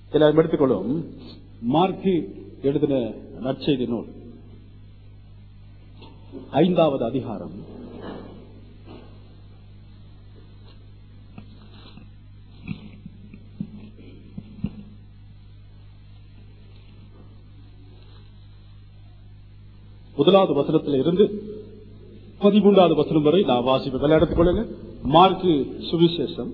எல்லாரும் எடுத்துக்கொள்ளும் மார்க்கு எழுதின நற்செய்தி நூல் ஐந்தாவது அதிகாரம் முதலாவது வசனத்தில் இருந்து பதிமூன்றாவது வசனம் வரை நான் வாசிப்பேன் எடுத்துக் கொள்ளுங்க மார்க்கு சுவிசேஷம்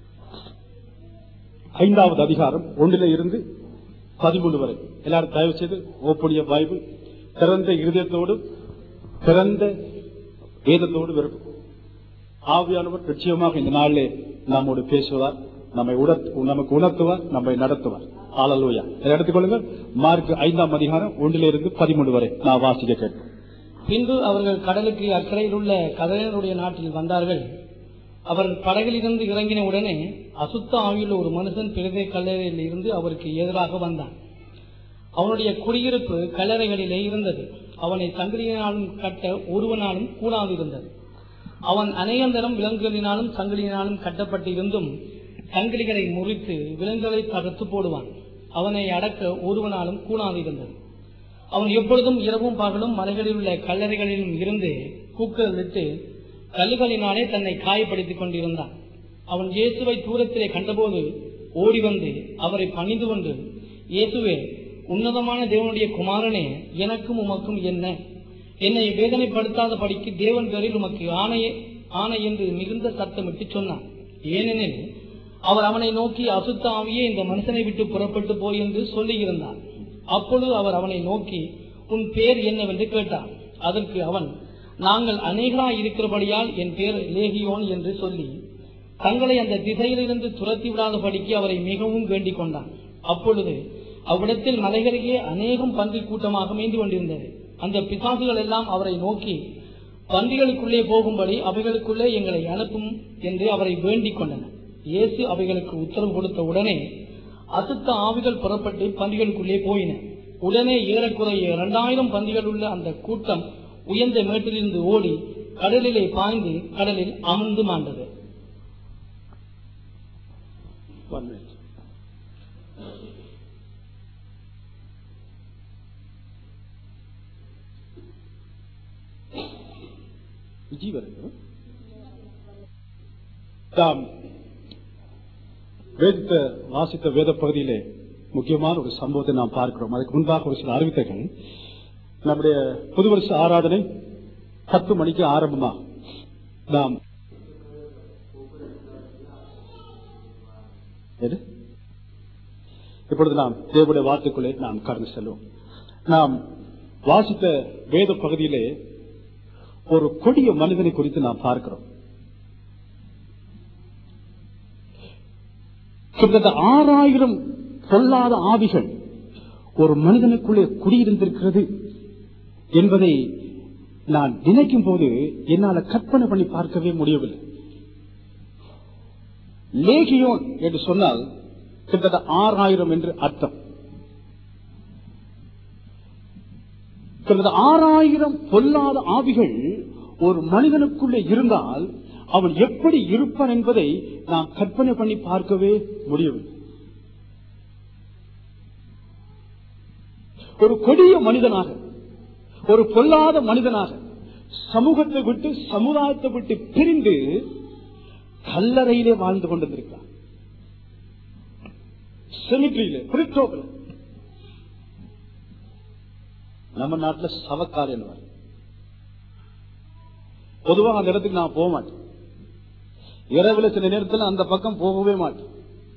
ஐந்தாவது அதிகாரம் ஒன்றில இருந்து பதிமூணு வரை எல்லாரும் தயவு செய்து ஓப்பனிய பைபிள் திறந்த இருதயத்தோடு திறந்த வேதத்தோடு விருப்பம் ஆவியானவர் நிச்சயமாக இந்த நாளிலே நம்மோடு பேசுவார் நம்மை உணர்த்து நமக்கு உணர்த்துவார் நம்மை நடத்துவார் ஆலலூயா இதை எடுத்துக்கொள்ளுங்கள் மார்க் ஐந்தாம் அதிகாரம் ஒன்றிலிருந்து பதிமூணு வரை நான் வாசிக்க கேட்பேன் பின்பு அவர்கள் கடலுக்கு அக்கறையில் உள்ள கதறினுடைய நாட்டில் வந்தார்கள் அவர் படகிலிருந்து இறங்கின உடனே அசுத்த ஆவியுள்ள ஒரு மனுஷன் பிரதே கல்லறையில் இருந்து அவருக்கு எதிராக வந்தான் அவனுடைய குடியிருப்பு கல்லறைகளிலே இருந்தது அவனை சங்கிலியினாலும் கட்ட ஒருவனாலும் கூடாதிருந்தது அவன் அநேகந்தரம் விலங்குகளினாலும் சங்கிலியினாலும் கட்டப்பட்டிருந்தும் சங்கிலிகளை முறித்து விலங்குகளை தகர்த்து போடுவான் அவனை அடக்க ஒருவனாலும் கூடாதிருந்தது அவன் எப்பொழுதும் இரவும் பகலும் மலைகளில் உள்ள கல்லறைகளிலும் இருந்து கூக்குரலிட்டு கல்லுகளினாலே தன்னை காயப்படுத்திக் கொண்டிருந்தான் அவன் இயேசுவை தூரத்திலே கண்டபோது ஓடி வந்து அவரை பணிந்து கொண்டு இயேசுவே உன்னதமான தேவனுடைய குமாரனே எனக்கும் உமக்கும் என்ன என்னை வேதனைப்படுத்தாத படிக்கு தேவன் பேரில் உமக்கு ஆணையே ஆணை என்று மிகுந்த சத்தமிட்டு சொன்னான் ஏனெனில் அவர் அவனை நோக்கி அசுத்த ஆவியே இந்த மனுஷனை விட்டு புறப்பட்டு போய் என்று சொல்லியிருந்தார் அப்பொழுது அவர் அவனை நோக்கி உன் பேர் என்னவென்று கேட்டார் அதற்கு அவன் நாங்கள் அநேகராய் இருக்கிறபடியால் என் பேர் லேகியோன் என்று சொல்லி தங்களை அந்த திசையிலிருந்து துரத்தி விடாதபடிக்கு அவரை மிகவும் வேண்டிக் கொண்டான் அப்பொழுது அவ்விடத்தில் மலைகளிலே அநேகம் பன்றி கூட்டமாக மேய்ந்து கொண்டிருந்தது அந்த பிசாசுகள் எல்லாம் அவரை நோக்கி பன்றிகளுக்குள்ளே போகும்படி அவைகளுக்குள்ளே எங்களை அனுப்பும் என்று அவரை வேண்டிக் கொண்டன இயேசு அவைகளுக்கு உத்தரவு கொடுத்த உடனே அசுத்த ஆவிகள் புறப்பட்டு பன்றிகளுக்குள்ளே போயின உடனே ஏறக்குறைய இரண்டாயிரம் பன்றிகள் உள்ள அந்த கூட்டம் உயர்ந்த மேட்டிலிருந்து ஓடி கடலிலே பாய்ந்து கடலில் அமர்ந்து மாண்டது One minute. விஜி வருது தாம் வேதத்தை வாசித்த வேத பகுதியிலே முக்கியமான ஒரு சம்பவத்தை நாம் பார்க்கிறோம் அதுக்கு முன்பாக ஒரு சில அறிவித்தர்கள் நம்முடைய புது வருஷ ஆராதனை பத்து மணிக்கு ஆரம்பமா நாம் எது? இப்பொழுது நாம் தேவனுடைய வார்த்தைக்குள்ளே நாம் கடந்து செல்வோம் நாம் வாசித்த வேத பகுதியிலே ஒரு கொடிய மனிதனை குறித்து நாம் பார்க்கிறோம் கிட்டத்தட்ட ஆறாயிரம் பொல்லாத ஆவிகள் ஒரு மனிதனுக்குள்ளே குடியிருந்திருக்கிறது என்பதை நான் நினைக்கும் போது என்னால கற்பனை பண்ணி பார்க்கவே முடியவில்லை லேகியோன் என்று சொன்னால் கிட்டத்தட்ட ஆறாயிரம் என்று அர்த்தம் கிட்டத்தட்ட ஆறாயிரம் பொல்லாத ஆவிகள் ஒரு மனிதனுக்குள்ளே இருந்தால் அவன் எப்படி இருப்பான் என்பதை நாம் கற்பனை பண்ணி பார்க்கவே முடியவில்லை ஒரு கொடிய மனிதனாக ஒரு பொல்லாத மனிதனாக சமூகத்தை விட்டு சமுதாயத்தை விட்டு பிரிந்து கல்லறையிலே வாழ்ந்து கொண்டிருக்கிறான் செமிட்ரியில பிரிட்டோபில் நம்ம நாட்டுல சவக்கால் என்பார் பொதுவாக அந்த இடத்துக்கு நான் போக மாட்டேன் இரவுல சில நேரத்தில் அந்த பக்கம் போகவே மாட்டேன்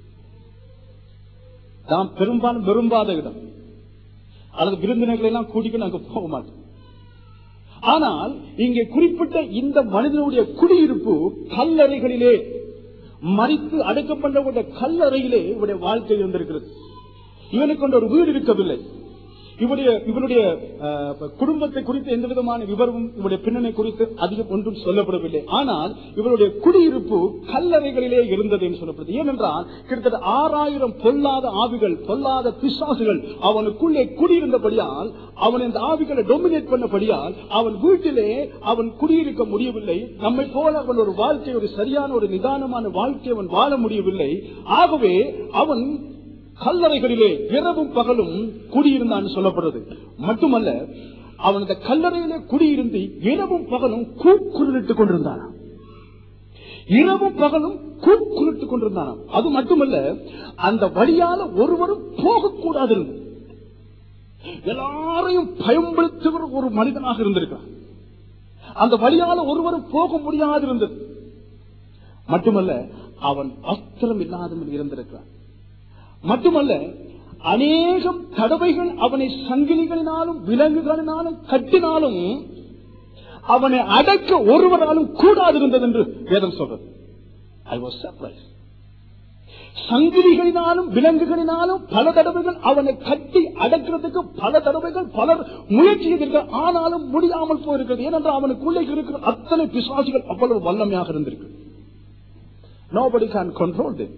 நான் பெரும்பாலும் விரும்பாத இடம் அல்லது விருந்தினர்களை எல்லாம் கூட்டிக்கு நாங்க போக மாட்டோம் ஆனால் இங்கே குறிப்பிட்ட இந்த மனிதனுடைய குடியிருப்பு கல்லறைகளிலே மறித்து அடக்கப்பட்ட கல்லறையிலே இவருடைய வாழ்க்கை இருந்திருக்கிறது இவனுக்கு கொண்ட ஒரு வீடு இருக்கவில்லை இவருடைய இவனுடைய அஹ், குடும்பத்தை குறித்து எந்த விதமான விவரமும் இவருடைய பின்னணி குறித்து அதிகம் ஒன்றும் சொல்லப்படவில்லை ஆனால் இவருடைய குடியிருப்பு கல்லறைகளிலே இருந்தது என்று சொல்லப்படுது ஏனென்றால் கிட்டத்தட்ட ஆறாயிரம் பொல்லாத ஆவிகள் பொல்லாத பிசாசுகள் அவனுக்குள்ளே குடியிருந்தபடியால் அவன் இந்த ஆவிகளை டொமினேட் பண்ணபடியால் அவன் வீட்டிலே அவன் குடியிருக்க முடியவில்லை நம்மை போல அவன் ஒரு வாழ்க்கை ஒரு சரியான ஒரு நிதானமான வாழ்க்கை அவன் வாழ முடியவில்லை ஆகவே அவன் கல்லறைகளிலே இரவும் பகலும் குடியிருந்தான்னு சொல்லப்படுறது மட்டுமல்ல அவன் அந்த கல்லறையிலே குடியிருந்து இரவும் பகலும் கூக்குரலிட்டுக் கொண்டிருந்தான் இரவும் பகலும் கூக்குரலிட்டுக் கொண்டிருந்தான் அது மட்டுமல்ல அந்த வழியால ஒருவரும் போகக்கூடாது இருந்தது. எல்லாரையும் பயன்படுத்துகிற ஒரு மனிதனாக இருந்திருக்கான் அந்த வழியால ஒருவரும் போக முடியாது இருந்தது மட்டுமல்ல அவன் வஸ்திரம் இல்லாதவன் இருந்திருக்கிறான் மட்டுமல்ல அநேகம் தடவைகள் அவனை சங்கிலிகளினாலும் விலங்குகளினாலும் கட்டினாலும் அவனை அடக்க ஒருவராலும் கூடாதிருந்தது என்று வேதம் சொல்றது ஐ வாஸ் சர்ப்ரைஸ் சங்கிலிகளினாலும் விலங்குகளினாலும் பல தடவைகள் அவனை கட்டி அடக்கிறதுக்கு பல தடவைகள் பலர் முயற்சி செய்திருக்க ஆனாலும் முடியாமல் போயிருக்கிறது ஏனென்றால் அவனுக்குள்ளே இருக்கிற அத்தனை பிசாசுகள் அவ்வளவு வல்லமையாக இருந்திருக்கு Nobody can control them.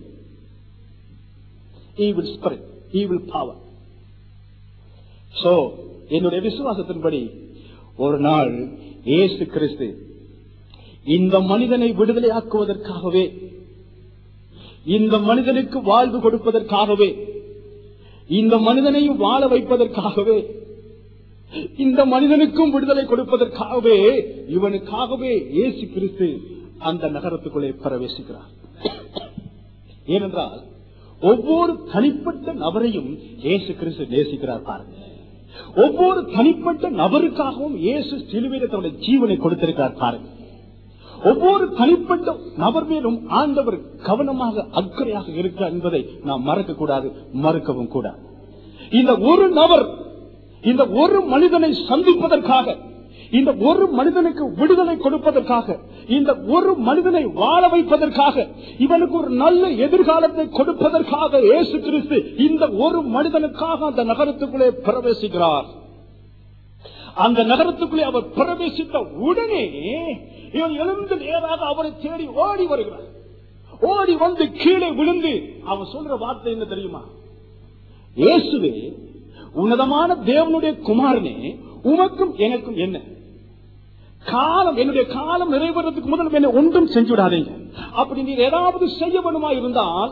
Evil spirit, evil power. So, என்னுடைய விசுவாசத்தின்படி ஒரு நாள் இயேசு கிறிஸ்து இந்த மனிதனை விடுதலையாக்குவதற்காகவே இந்த மனிதனுக்கு வாழ்வு கொடுப்பதற்காகவே இந்த மனிதனையும் வாழ வைப்பதற்காகவே இந்த மனிதனுக்கும் விடுதலை கொடுப்பதற்காகவே இவனுக்காகவே இயேசு கிறிஸ்து அந்த நகரத்துக்குள்ளே பிரவேசிக்கிறார் ஏனென்றால் ஒவ்வொரு தனிப்பட்ட நபரையும் இயேசு கிறிஸ்து நேசிக்கிறார் பாருங்க ஒவ்வொரு தனிப்பட்ட நபருக்காகவும் இயேசு சிலுவையில் தன்னுடைய ஜீவனை கொடுத்திருக்கிறார் பாருங்க ஒவ்வொரு தனிப்பட்ட நபர் மேலும் ஆண்டவர் கவனமாக அக்கறையாக இருக்கிறார் என்பதை நாம் மறக்க கூடாது மறுக்கவும் கூடாது இந்த ஒரு நபர் இந்த ஒரு மனிதனை சந்திப்பதற்காக இந்த ஒரு மனிதனுக்கு விடுதலை கொடுப்பதற்காக இந்த ஒரு மனிதனை வாழ வைப்பதற்காக இவனுக்கு ஒரு நல்ல எதிர்காலத்தை கொடுப்பதற்காக இயேசு கிறிஸ்து இந்த ஒரு மனிதனுக்காக அந்த நகரத்துக்குள்ளே பிரவேசிக்கிறார் அந்த நகரத்துக்குள்ளே அவர் பிரவேசித்த உடனே இவன் எழுந்து நேராக அவரை தேடி ஓடி வருகிறார் ஓடி வந்து கீழே விழுந்து அவன் சொல்ற வார்த்தை என்ன தெரியுமா இயேசுவே உன்னதமான தேவனுடைய குமாரனே உமக்கும் எனக்கும் என்ன காலம் என்னுடைய காலம் நிறைவேறதுக்கு முதல் என்னை ஒன்றும் செஞ்சு விடாதீங்க அப்படி நீர் ஏதாவது செய்ய வேணுமா இருந்தால்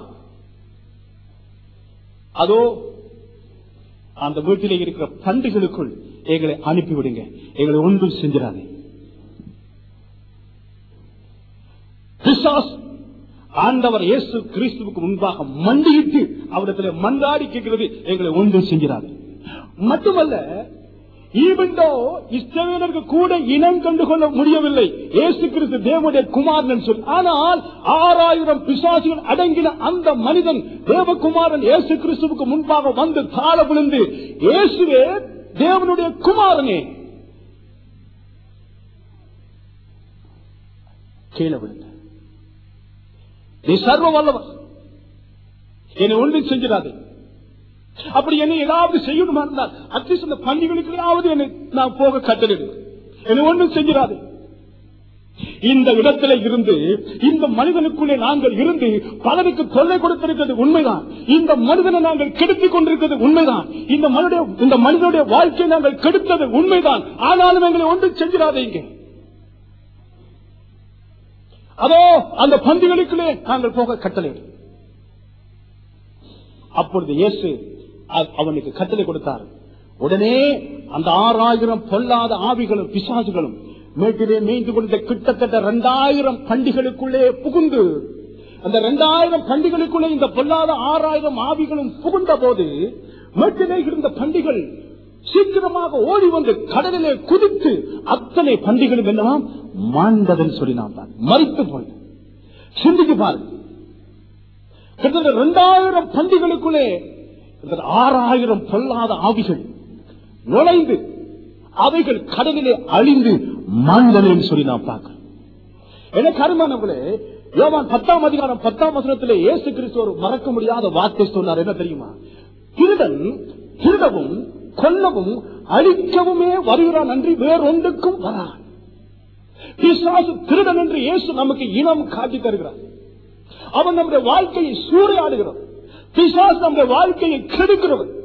அதோ அந்த வீட்டிலே இருக்கிற பண்டுகளுக்குள் எங்களை அனுப்பிவிடுங்க எங்களை ஒன்றும் செஞ்சிடாதே பிசாஸ் ஆண்டவர் இயேசு கிறிஸ்துவுக்கு முன்பாக மண்டியிட்டு அவரிடத்தில் மன்றாடி கேட்கிறது எங்களை ஒன்றும் செஞ்சிடாது மட்டுமல்ல ஈவெண்டோ இஸ்ரவேலருக்கு கூட இனம் கண்டு கொள்ள முடியவில்லை இயேசு கிறிஸ்து தேவனுடைய குமாரன் சொல்லி ஆனால் ஆறாயிரம் பிசாசுகள் அடங்கின அந்த மனிதன் தேவகுமாரன் இயேசு கிறிஸ்துவுக்கு முன்பாக வந்து தாழ விழுந்து இயேசுவே தேவனுடைய குமாரனே கீழே விழுந்த நீ சர்வ வல்லவர் என்னை ஒன்றும் செஞ்சிடாதே அப்படி என்னை ஏதாவது செய்யணுமா இருந்தால் அட்லீஸ்ட் அந்த பண்டிகைகளுக்காவது என்னை நான் போக கட்டளிடு என்னை ஒன்றும் செஞ்சிடாது இந்த இடத்துல இருந்து இந்த மனிதனுக்குள்ளே நாங்கள் இருந்து பலருக்கு தொல்லை கொடுத்திருக்கிறது உண்மைதான் இந்த மனிதனை நாங்கள் கெடுத்துக் கொண்டிருக்கிறது உண்மைதான் இந்த மனித இந்த மனிதனுடைய வாழ்க்கையை நாங்கள் கெடுத்தது உண்மைதான் ஆனாலும் எங்களை ஒன்றும் செஞ்சிடாதீங்க அதோ அந்த பந்திகளுக்குள்ளே நாங்கள் போக கட்டளை அப்பொழுது இயேசு அ- அவனுக்கு கட்டளை கொடுத்தார் உடனே அந்த ஆறாயிரம் பொல்லாத ஆவிகளும் பிசாசுகளும் மேட்டிலே மேய்ந்து கொண்ட கிட்டத்தட்ட இரண்டாயிரம் பண்டிகளுக்குள்ளே புகுந்து அந்த இரண்டாயிரம் பண்டிகளுக்குள்ளே இந்த பொல்லாத ஆறாயிரம் ஆவிகளும் புகுந்த போது மேட்டிலே இருந்த பண்டிகள் சீக்கிரமாக ஓடி வந்து கடலிலே குதித்து அத்தனை பண்டிகளும் என்னவாம் மாண்டதன் சொல்லி நாம் தான் மறித்து போய் சிந்திக்கு பாருங்க கிட்டத்தட்ட இரண்டாயிரம் பண்டிகளுக்குள்ளே கிட்டத்தட்ட ஆறாயிரம் பொல்லாத ஆவிகள் நுழைந்து அவைகள் கடலிலே அழிந்து மாண்டன சொல்லி நாம் பார்க்கிறோம் எனக்கு அருமானவர்களே யோவான் பத்தாம் அதிகாரம் பத்தாம் வசனத்திலே இயேசு கிறிஸ்து ஒரு மறக்க முடியாத வார்த்தை சொன்னார் என்ன தெரியுமா திருடன் திருடவும் கொல்லவும் அழிக்கவுமே வருகிறான் அன்றி வேறொன்றுக்கும் வரான் பிசாசு திருடன் என்று இயேசு நமக்கு இனம் காட்டி தருகிறார் அவன் நம்முடைய வாழ்க்கையை சூறையாடுகிறவன் பிசாசு நம்முடைய வாழ்க்கையை கெடுக்கிறவன்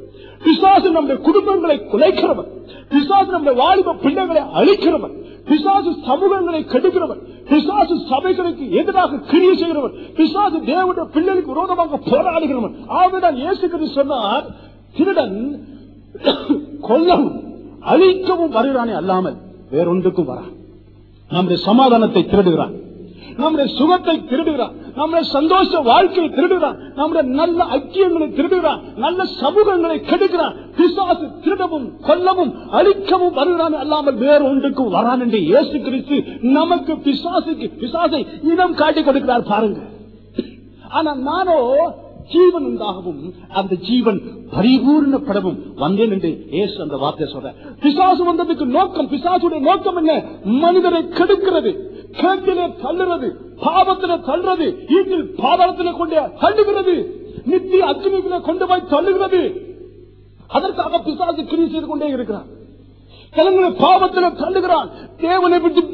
பிசாசு நம்முடைய குடும்பங்களை குலைக்கிறவன் பிசாசு நம்முடைய வாலிப பிள்ளைகளை அழிக்கிறவன் பிசாசு சமூகங்களை கெடுக்கிறவன் பிசாசு சபைகளுக்கு எதிராக கிரியை செய்கிறவன் பிசாசு தேவனுடைய பிள்ளைகளுக்கு விரோதமாக போராடுகிறவன் ஆகவேதான் இயேசு கிறிஸ்து சொன்னார் திருடன் கொல்லவும் அழிக்கவும் வருகிறானே அல்லாமல் வேறொன்றுக்கும் வரான் நம்முடைய சமாதானத்தை திருடுகிறான் நம்முடைய சுகத்தை திருடுகிறான் நம்முடைய சந்தோஷ வாழ்க்கையை திருடுகிறான் நம்முடைய நல்ல ஐக்கியங்களை திருடுகிறான் நல்ல சமூகங்களை கெடுக்கிறான் பிசாசு திருடவும் கொல்லவும் அழிக்கவும் வருகிறான் அல்லாமல் வேற ஒன்றுக்கும் வரான் என்று இயேசு கிறிஸ்து நமக்கு பிசாசுக்கு பிசாசை இனம் காட்டி கொடுக்கிறார் பாருங்க ஆனா நானோ ஜீவன் உண்டாகவும் அந்த ஜீவன் பரிபூர்ணப்படவும் வந்தேன் என்று இயேசு அந்த வார்த்தை சொல்ற பிசாசு வந்ததுக்கு நோக்கம் பிசாசுடைய நோக்கம் என்ன மனிதரை கெடுக்கிறது கேட்டிலே தள்ளுறது பாவத்திலே தள்ளுறது இதில் பாதாளத்திலே கொண்டு தள்ளுகிறது நித்திய அக்னியிலே கொண்டு போய் தள்ளுகிறது அதற்காக பிசாசு கிரி செய்து கொண்டே இருக்கிறான் கலங்களை பாவத்திலே தள்ளுகிறான் தேவனை விட்டு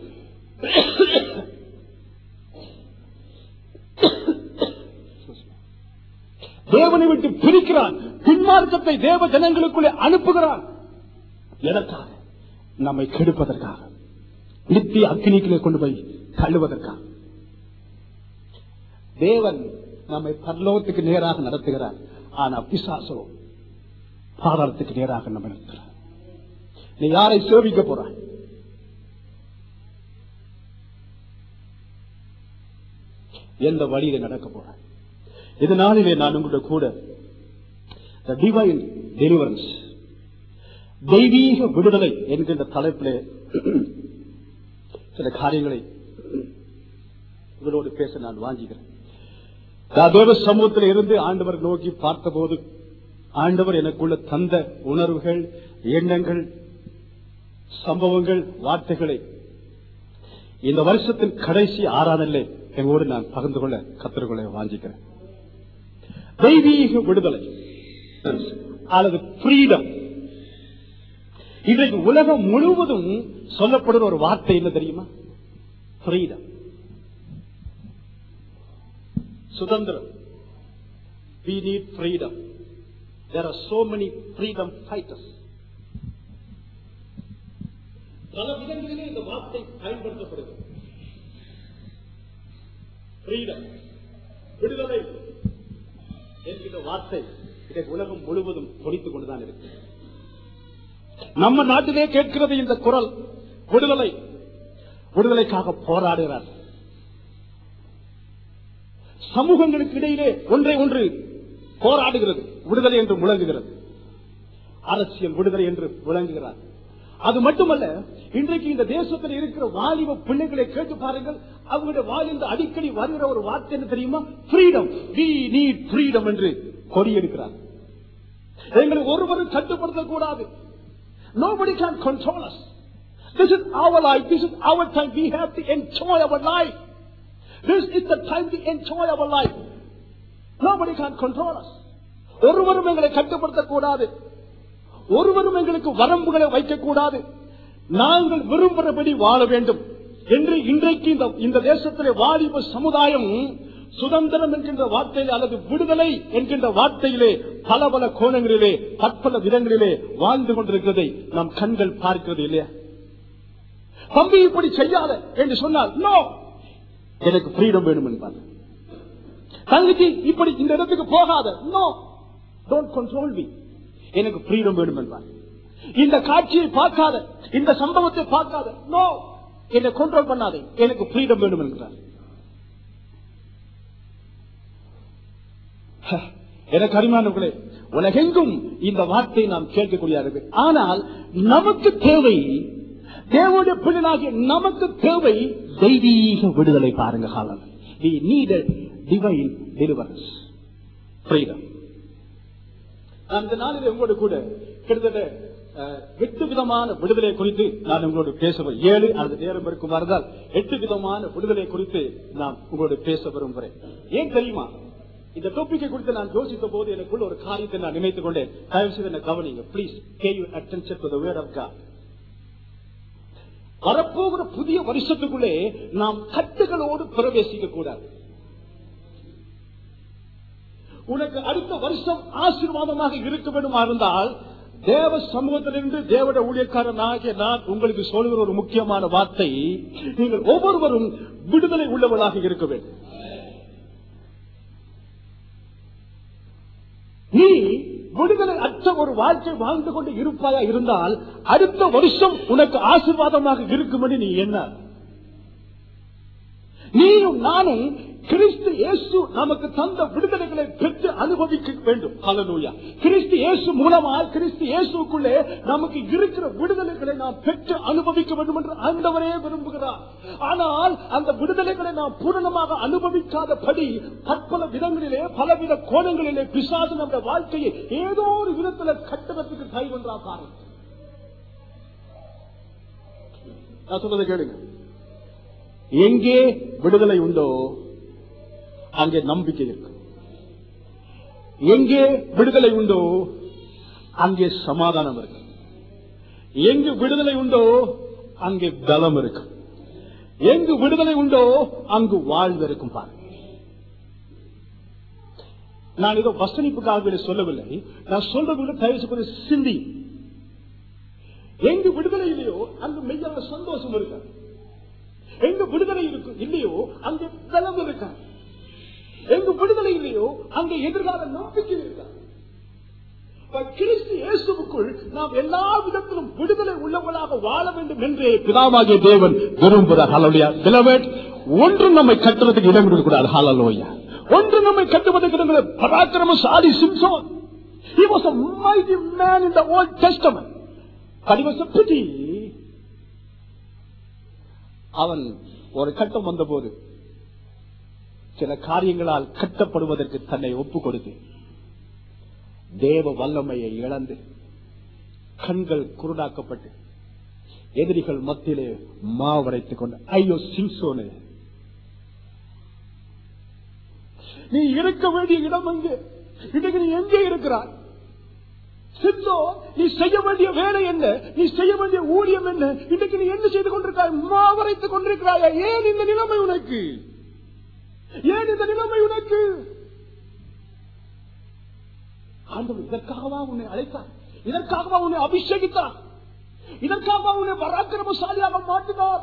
தேவனை விட்டு பிரிக்கிறான் பின்மார்க்கத்தை தேவ ஜனங்களுக்குள்ளே அனுப்புகிறான் எதற்காக நம்மை கெடுப்பதற்காக நித்திய அக்னிக்குள்ளே கொண்டு போய் தள்ளுவதற்காக தேவன் நம்மை பரலோகத்துக்கு நேராக நடத்துகிறார் ஆனா பிசாசோ பாதாளத்துக்கு நேராக நம்ம நடத்துகிறார் நீ யாரை சேவிக்க போறாய் எந்த வழியில நடக்க போறாய் இதனாலே நான் உங்களுடைய கூட the divine deliverance தெய்வீக விடுதலை என்கின்ற தலைப்பிலே சில காரியங்களை உங்களோடு பேச நான் வாஞ்சிக்கிறேன் நான் தேவ சமூகத்தில் இருந்து ஆண்டவர் நோக்கி பார்த்தபோது ஆண்டவர் எனக்குள்ள தந்த உணர்வுகள் எண்ணங்கள் சம்பவங்கள் வார்த்தைகளை இந்த வருஷத்தின் கடைசி ஆறாதல்லே எங்களோடு நான் பகிர்ந்து கொள்ள கத்திரகொள்ள வாஞ்சிக்கிறேன் தெய்வீக விடுதலை அல்லது ஃப்ரீடம் இன்றைக்கு உலகம் முழுவதும் சொல்லப்படுற ஒரு வார்த்தை என்ன தெரியுமா ஃப்ரீடம் சுதந்திரம் we need freedom there are so many freedom fighters பல விதங்களிலே இந்த வார்த்தை பயன்படுத்தப்படுகிறது ஃப்ரீடம் விடுதலை என்கிற வார்த்தை இன்றைக்கு உலகம் முழுவதும் தொடித்துக் கொண்டுதான் இருக்கு நம்ம நாட்டிலே கேட்கிறது இந்த குரல் விடுதலை விடுதலைக்காக போராடுகிறார் சமூகங்களுக்கு இடையிலே ஒன்றை ஒன்று போராடுகிறது விடுதலை என்று முழங்குகிறது அரசியல் விடுதலை என்று விளங்குகிறார் அது மட்டுமல்ல இன்றைக்கு இந்த தேசத்தில் இருக்கிற வாலிப பிள்ளைகளை கேட்டு பாருங்கள் அவங்களுடைய வாயிலிருந்து அடிக்கடி வருகிற ஒரு வார்த்தை என்ன தெரியுமா ஃப்ரீடம் வி நீட் ஃப்ரீடம் என்று கொடியெடுக்கிறார் எங்களை ஒருவரும் கட்டுப்படுத்தக்கூடாது Nobody can control us. This is our life. This is our time. We have to enjoy our life. This is the time to enjoy our life. Nobody can control us. ஒருவரும் எங்களை கட்டுப்படுத்தக்கூடாது ஒருவரும் எங்களுக்கு வரம்புகளை வைக்கக்கூடாது நாங்கள் விரும்புகிறபடி வாழ வேண்டும் என்று இன்றைக்கு இந்த இந்த தேசத்திலே வாலிப சமுதாயம் சுதந்திரம் என்கின்ற வார்த்தையிலே அல்லது விடுதலை என்கின்ற வார்த்தையிலே பல பல கோணங்களிலே பற்பல விதங்களிலே வாழ்ந்து கொண்டிருக்கிறதை நம் கண்கள் பார்க்கிறது இல்லையா தம்பி இப்படி செய்யாத என்று சொன்னால் நோ எனக்கு ஃப்ரீடம் வேணும் என்பார் தங்கச்சி இப்படி இந்த இடத்துக்கு போகாத நோ டோன்ட் கண்ட்ரோல் மீ எனக்கு ஃப்ரீடம் வேணும் என்பார் இந்த காட்சியை பார்க்காத இந்த சம்பவத்தை பார்க்காத நோ என்னை கண்ட்ரோல் பண்ணாதே எனக்கு ஃப்ரீடம் வேணும் என்கிறார் எனக்கு அருமானவர்களே உலகெங்கும் இந்த வார்த்தை நாம் கேட்கக்கூடியது ஆனால் நமக்கு தேவை தேவனுடைய பிள்ளைகளாகிய நமக்கு தேவை தெய்வீக விடுதலை பாருங்க காலம் we need a divine deliverance freedom நான் இந்த நாளில் உங்களோடு கூட கிட்டத்தட்ட அஹ், எட்டு விதமான விடுதலை குறித்து நான் உங்களோடு பேசுவேன் ஏழு அல்லது நேரம் இருக்கும் வரதால் எட்டு விதமான விடுதலை குறித்து நான் உங்களோடு பேச விரும்புகிறேன் ஏன் தெரியுமா இந்த டாபிக்கை குறித்து நான் யோசித்த போது எனக்குள்ள ஒரு காரியத்தை நான் நினைத்துக் கொண்டேன் தயவு செய்து என்ன கவனிங்க please pay you attention to the word of God வரப்போகிற புதிய வருஷத்துக்குள்ளே நாம் கட்டுகளோடு பிரவேசிக்க கூடாது உனக்கு அடுத்த வருஷம் ஆசீர்வாதமாக இருக்க வேண்டுமா இருந்தால் தேவ சமூகத்திலிருந்து தேவட ஊழியக்காரனாகிய நான் உங்களுக்கு சொல்லுகிற ஒரு முக்கியமான வார்த்தை நீங்கள் ஒவ்வொருவரும் விடுதலை உள்ளவர்களாக இருக்க வேண்டும் நீ விடுதலை அற்ற ஒரு வாழ்க்கை வாழ்ந்து கொண்டு இருப்பாயா இருந்தால் அடுத்த வருஷம் உனக்கு ஆசீர்வாதமாக இருக்கும்படி நீ என்ன நீயும் நானும் கிறிஸ்து இயேசு நமக்கு தந்த விடுதலைகளை பெற்று அனுபவிக்க வேண்டும் ஹalleluya கிறிஸ்து இயேசு மூலமாய் கிறிஸ்து இயேசுக்குள்ளே நமக்கு இருக்கிற விடுதலைகளை நாம் பெற்று அனுபவிக்க வேண்டும் என்று ஆண்டவரே விரும்புகிறார் ஆனால் அந்த விடுதலைகளை நாம் பூரணமாக அனுபவிக்காதபடி பற்பல விதங்களிலே பலவித கோணங்களிலே பிசாசு நம்முடைய வாழ்க்கையை ஏதோ ஒரு விதத்துல கட்டணத்துக்கு கை ஒன்றா பாருங்க நான் சொல்றதை கேளுங்க எங்கே விடுதலை உண்டோ அங்கே நம்பிக்கை இருக்கும் எங்கே விடுதலை உண்டோ அங்கே சமாதானம் இருக்கும் எங்கு விடுதலை உண்டோ அங்கே பலம் இருக்கும் எங்கு விடுதலை உண்டோ அங்கு வாழ்வு இருக்கும் பாருங்க நான் ஏதோ வசனிப்புக்காக இதை சொல்லவில்லை நான் சொல்றது தயவு செய்து சிந்தி எங்கு விடுதலை இல்லையோ அங்கு மெய்யான சந்தோஷம் இருக்காது எங்க விடுதலை இருக்கு இல்லையோ அங்கே பலம் இருக்க எங்க விடுதலை இல்லையோ அங்கே எதிர்கால நம்பிக்கை இருக்க கிறிஸ்து இயேசுவுக்குள் நாம் எல்லா விதத்திலும் விடுதலை உள்ளவர்களாக வாழ வேண்டும் என்று பிதாவாகிய தேவன் விரும்புகிறார் ஹalleluya beloved ஒன்று நம்மை கட்டுறதுக்கு இடம் கொடுக்கக்கூடாது ஹalleluya ஒன்று நம்மை கட்டுவதற்கு இடம் பராக்கிரமசாலி Samson he was a mighty man in the old testament but he was a pity அவன் ஒரு கட்டம் வந்தபோது சில காரியங்களால் கட்டப்படுவதற்கு தன்னை ஒப்பு கொடுத்து தேவ வல்லமையை இழந்து கண்கள் குருடாக்கப்பட்டு எதிரிகள் மத்தியிலே மாவரைத்துக் கொண்டு ஐயோ சிம்சோனு நீ இருக்க வேண்டிய இடம் எங்கே இன்னைக்கு நீ எங்கே இருக்கிறாய் சித்தோ நீ செய்ய வேண்டிய வேலை என்ன நீ செய்ய வேண்டிய ஊழியம் என்ன இன்னைக்கு நீ என்ன செய்து கொண்டிருக்காய் மாவரைத்துக் கொண்டிருக்கிறாயா ஏன் இந்த நிலைமை உனக்கு ஏன் இந்த நிலைமை உனக்கு ஆண்டவர் இதற்காகவா உன்னை அழைத்தார் இதற்காகவா உன்னை அபிஷேகித்தார் இதற்காகவா உன்னை பராக்கிரமசாலியாக மாற்றினார்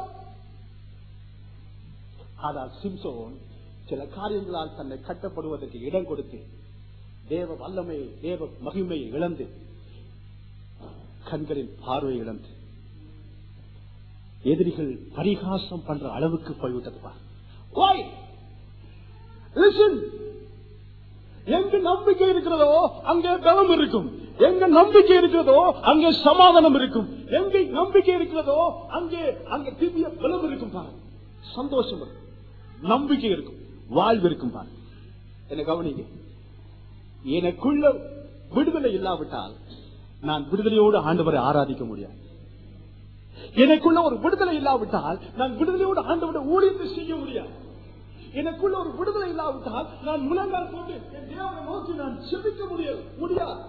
ஆனால் சிம்சோன் சில காரியங்களால் தன்னை கட்டப்படுவதற்கு இடம் கொடுத்து தேவ வல்லமையை தேவ மகிமையை இழந்து கண்களின் பார்வை இழந்து எதிரிகள் பரிகாசம் பண்ற அளவுக்கு போய்விட்டது பார். Why? Listen. எங்கு நம்பிக்கை இருக்கிறதோ அங்கே பலம் இருக்கும் எங்க நம்பிக்கை இருக்கிறதோ அங்கே சமாதானம் இருக்கும் எங்க நம்பிக்கை இருக்கிறதோ அங்கே அங்கே திவ்ய பலம் இருக்கும் பாரு சந்தோஷம் இருக்கும் நம்பிக்கை இருக்கும் வாழ்வு இருக்கும் பாரு என்ன கவனிங்க எனக்குள்ள விடுதலை இல்லாவிட்டால் நான் விடுதலையோடு ஆண்டவரை ஆராதிக்க முடியாது எனக்குள்ள ஒரு விடுதலை இல்லாவிட்டால் நான் விடுதலையோடு ஆண்டவரை ஊழியத்தை செய்ய முடியாது எனக்குள்ள ஒரு விடுதலை இல்லாவிட்டால் நான் முழங்கால் போட்டு என் தேவனை நோக்கி நான் செபிக்க முடியாது முடியாது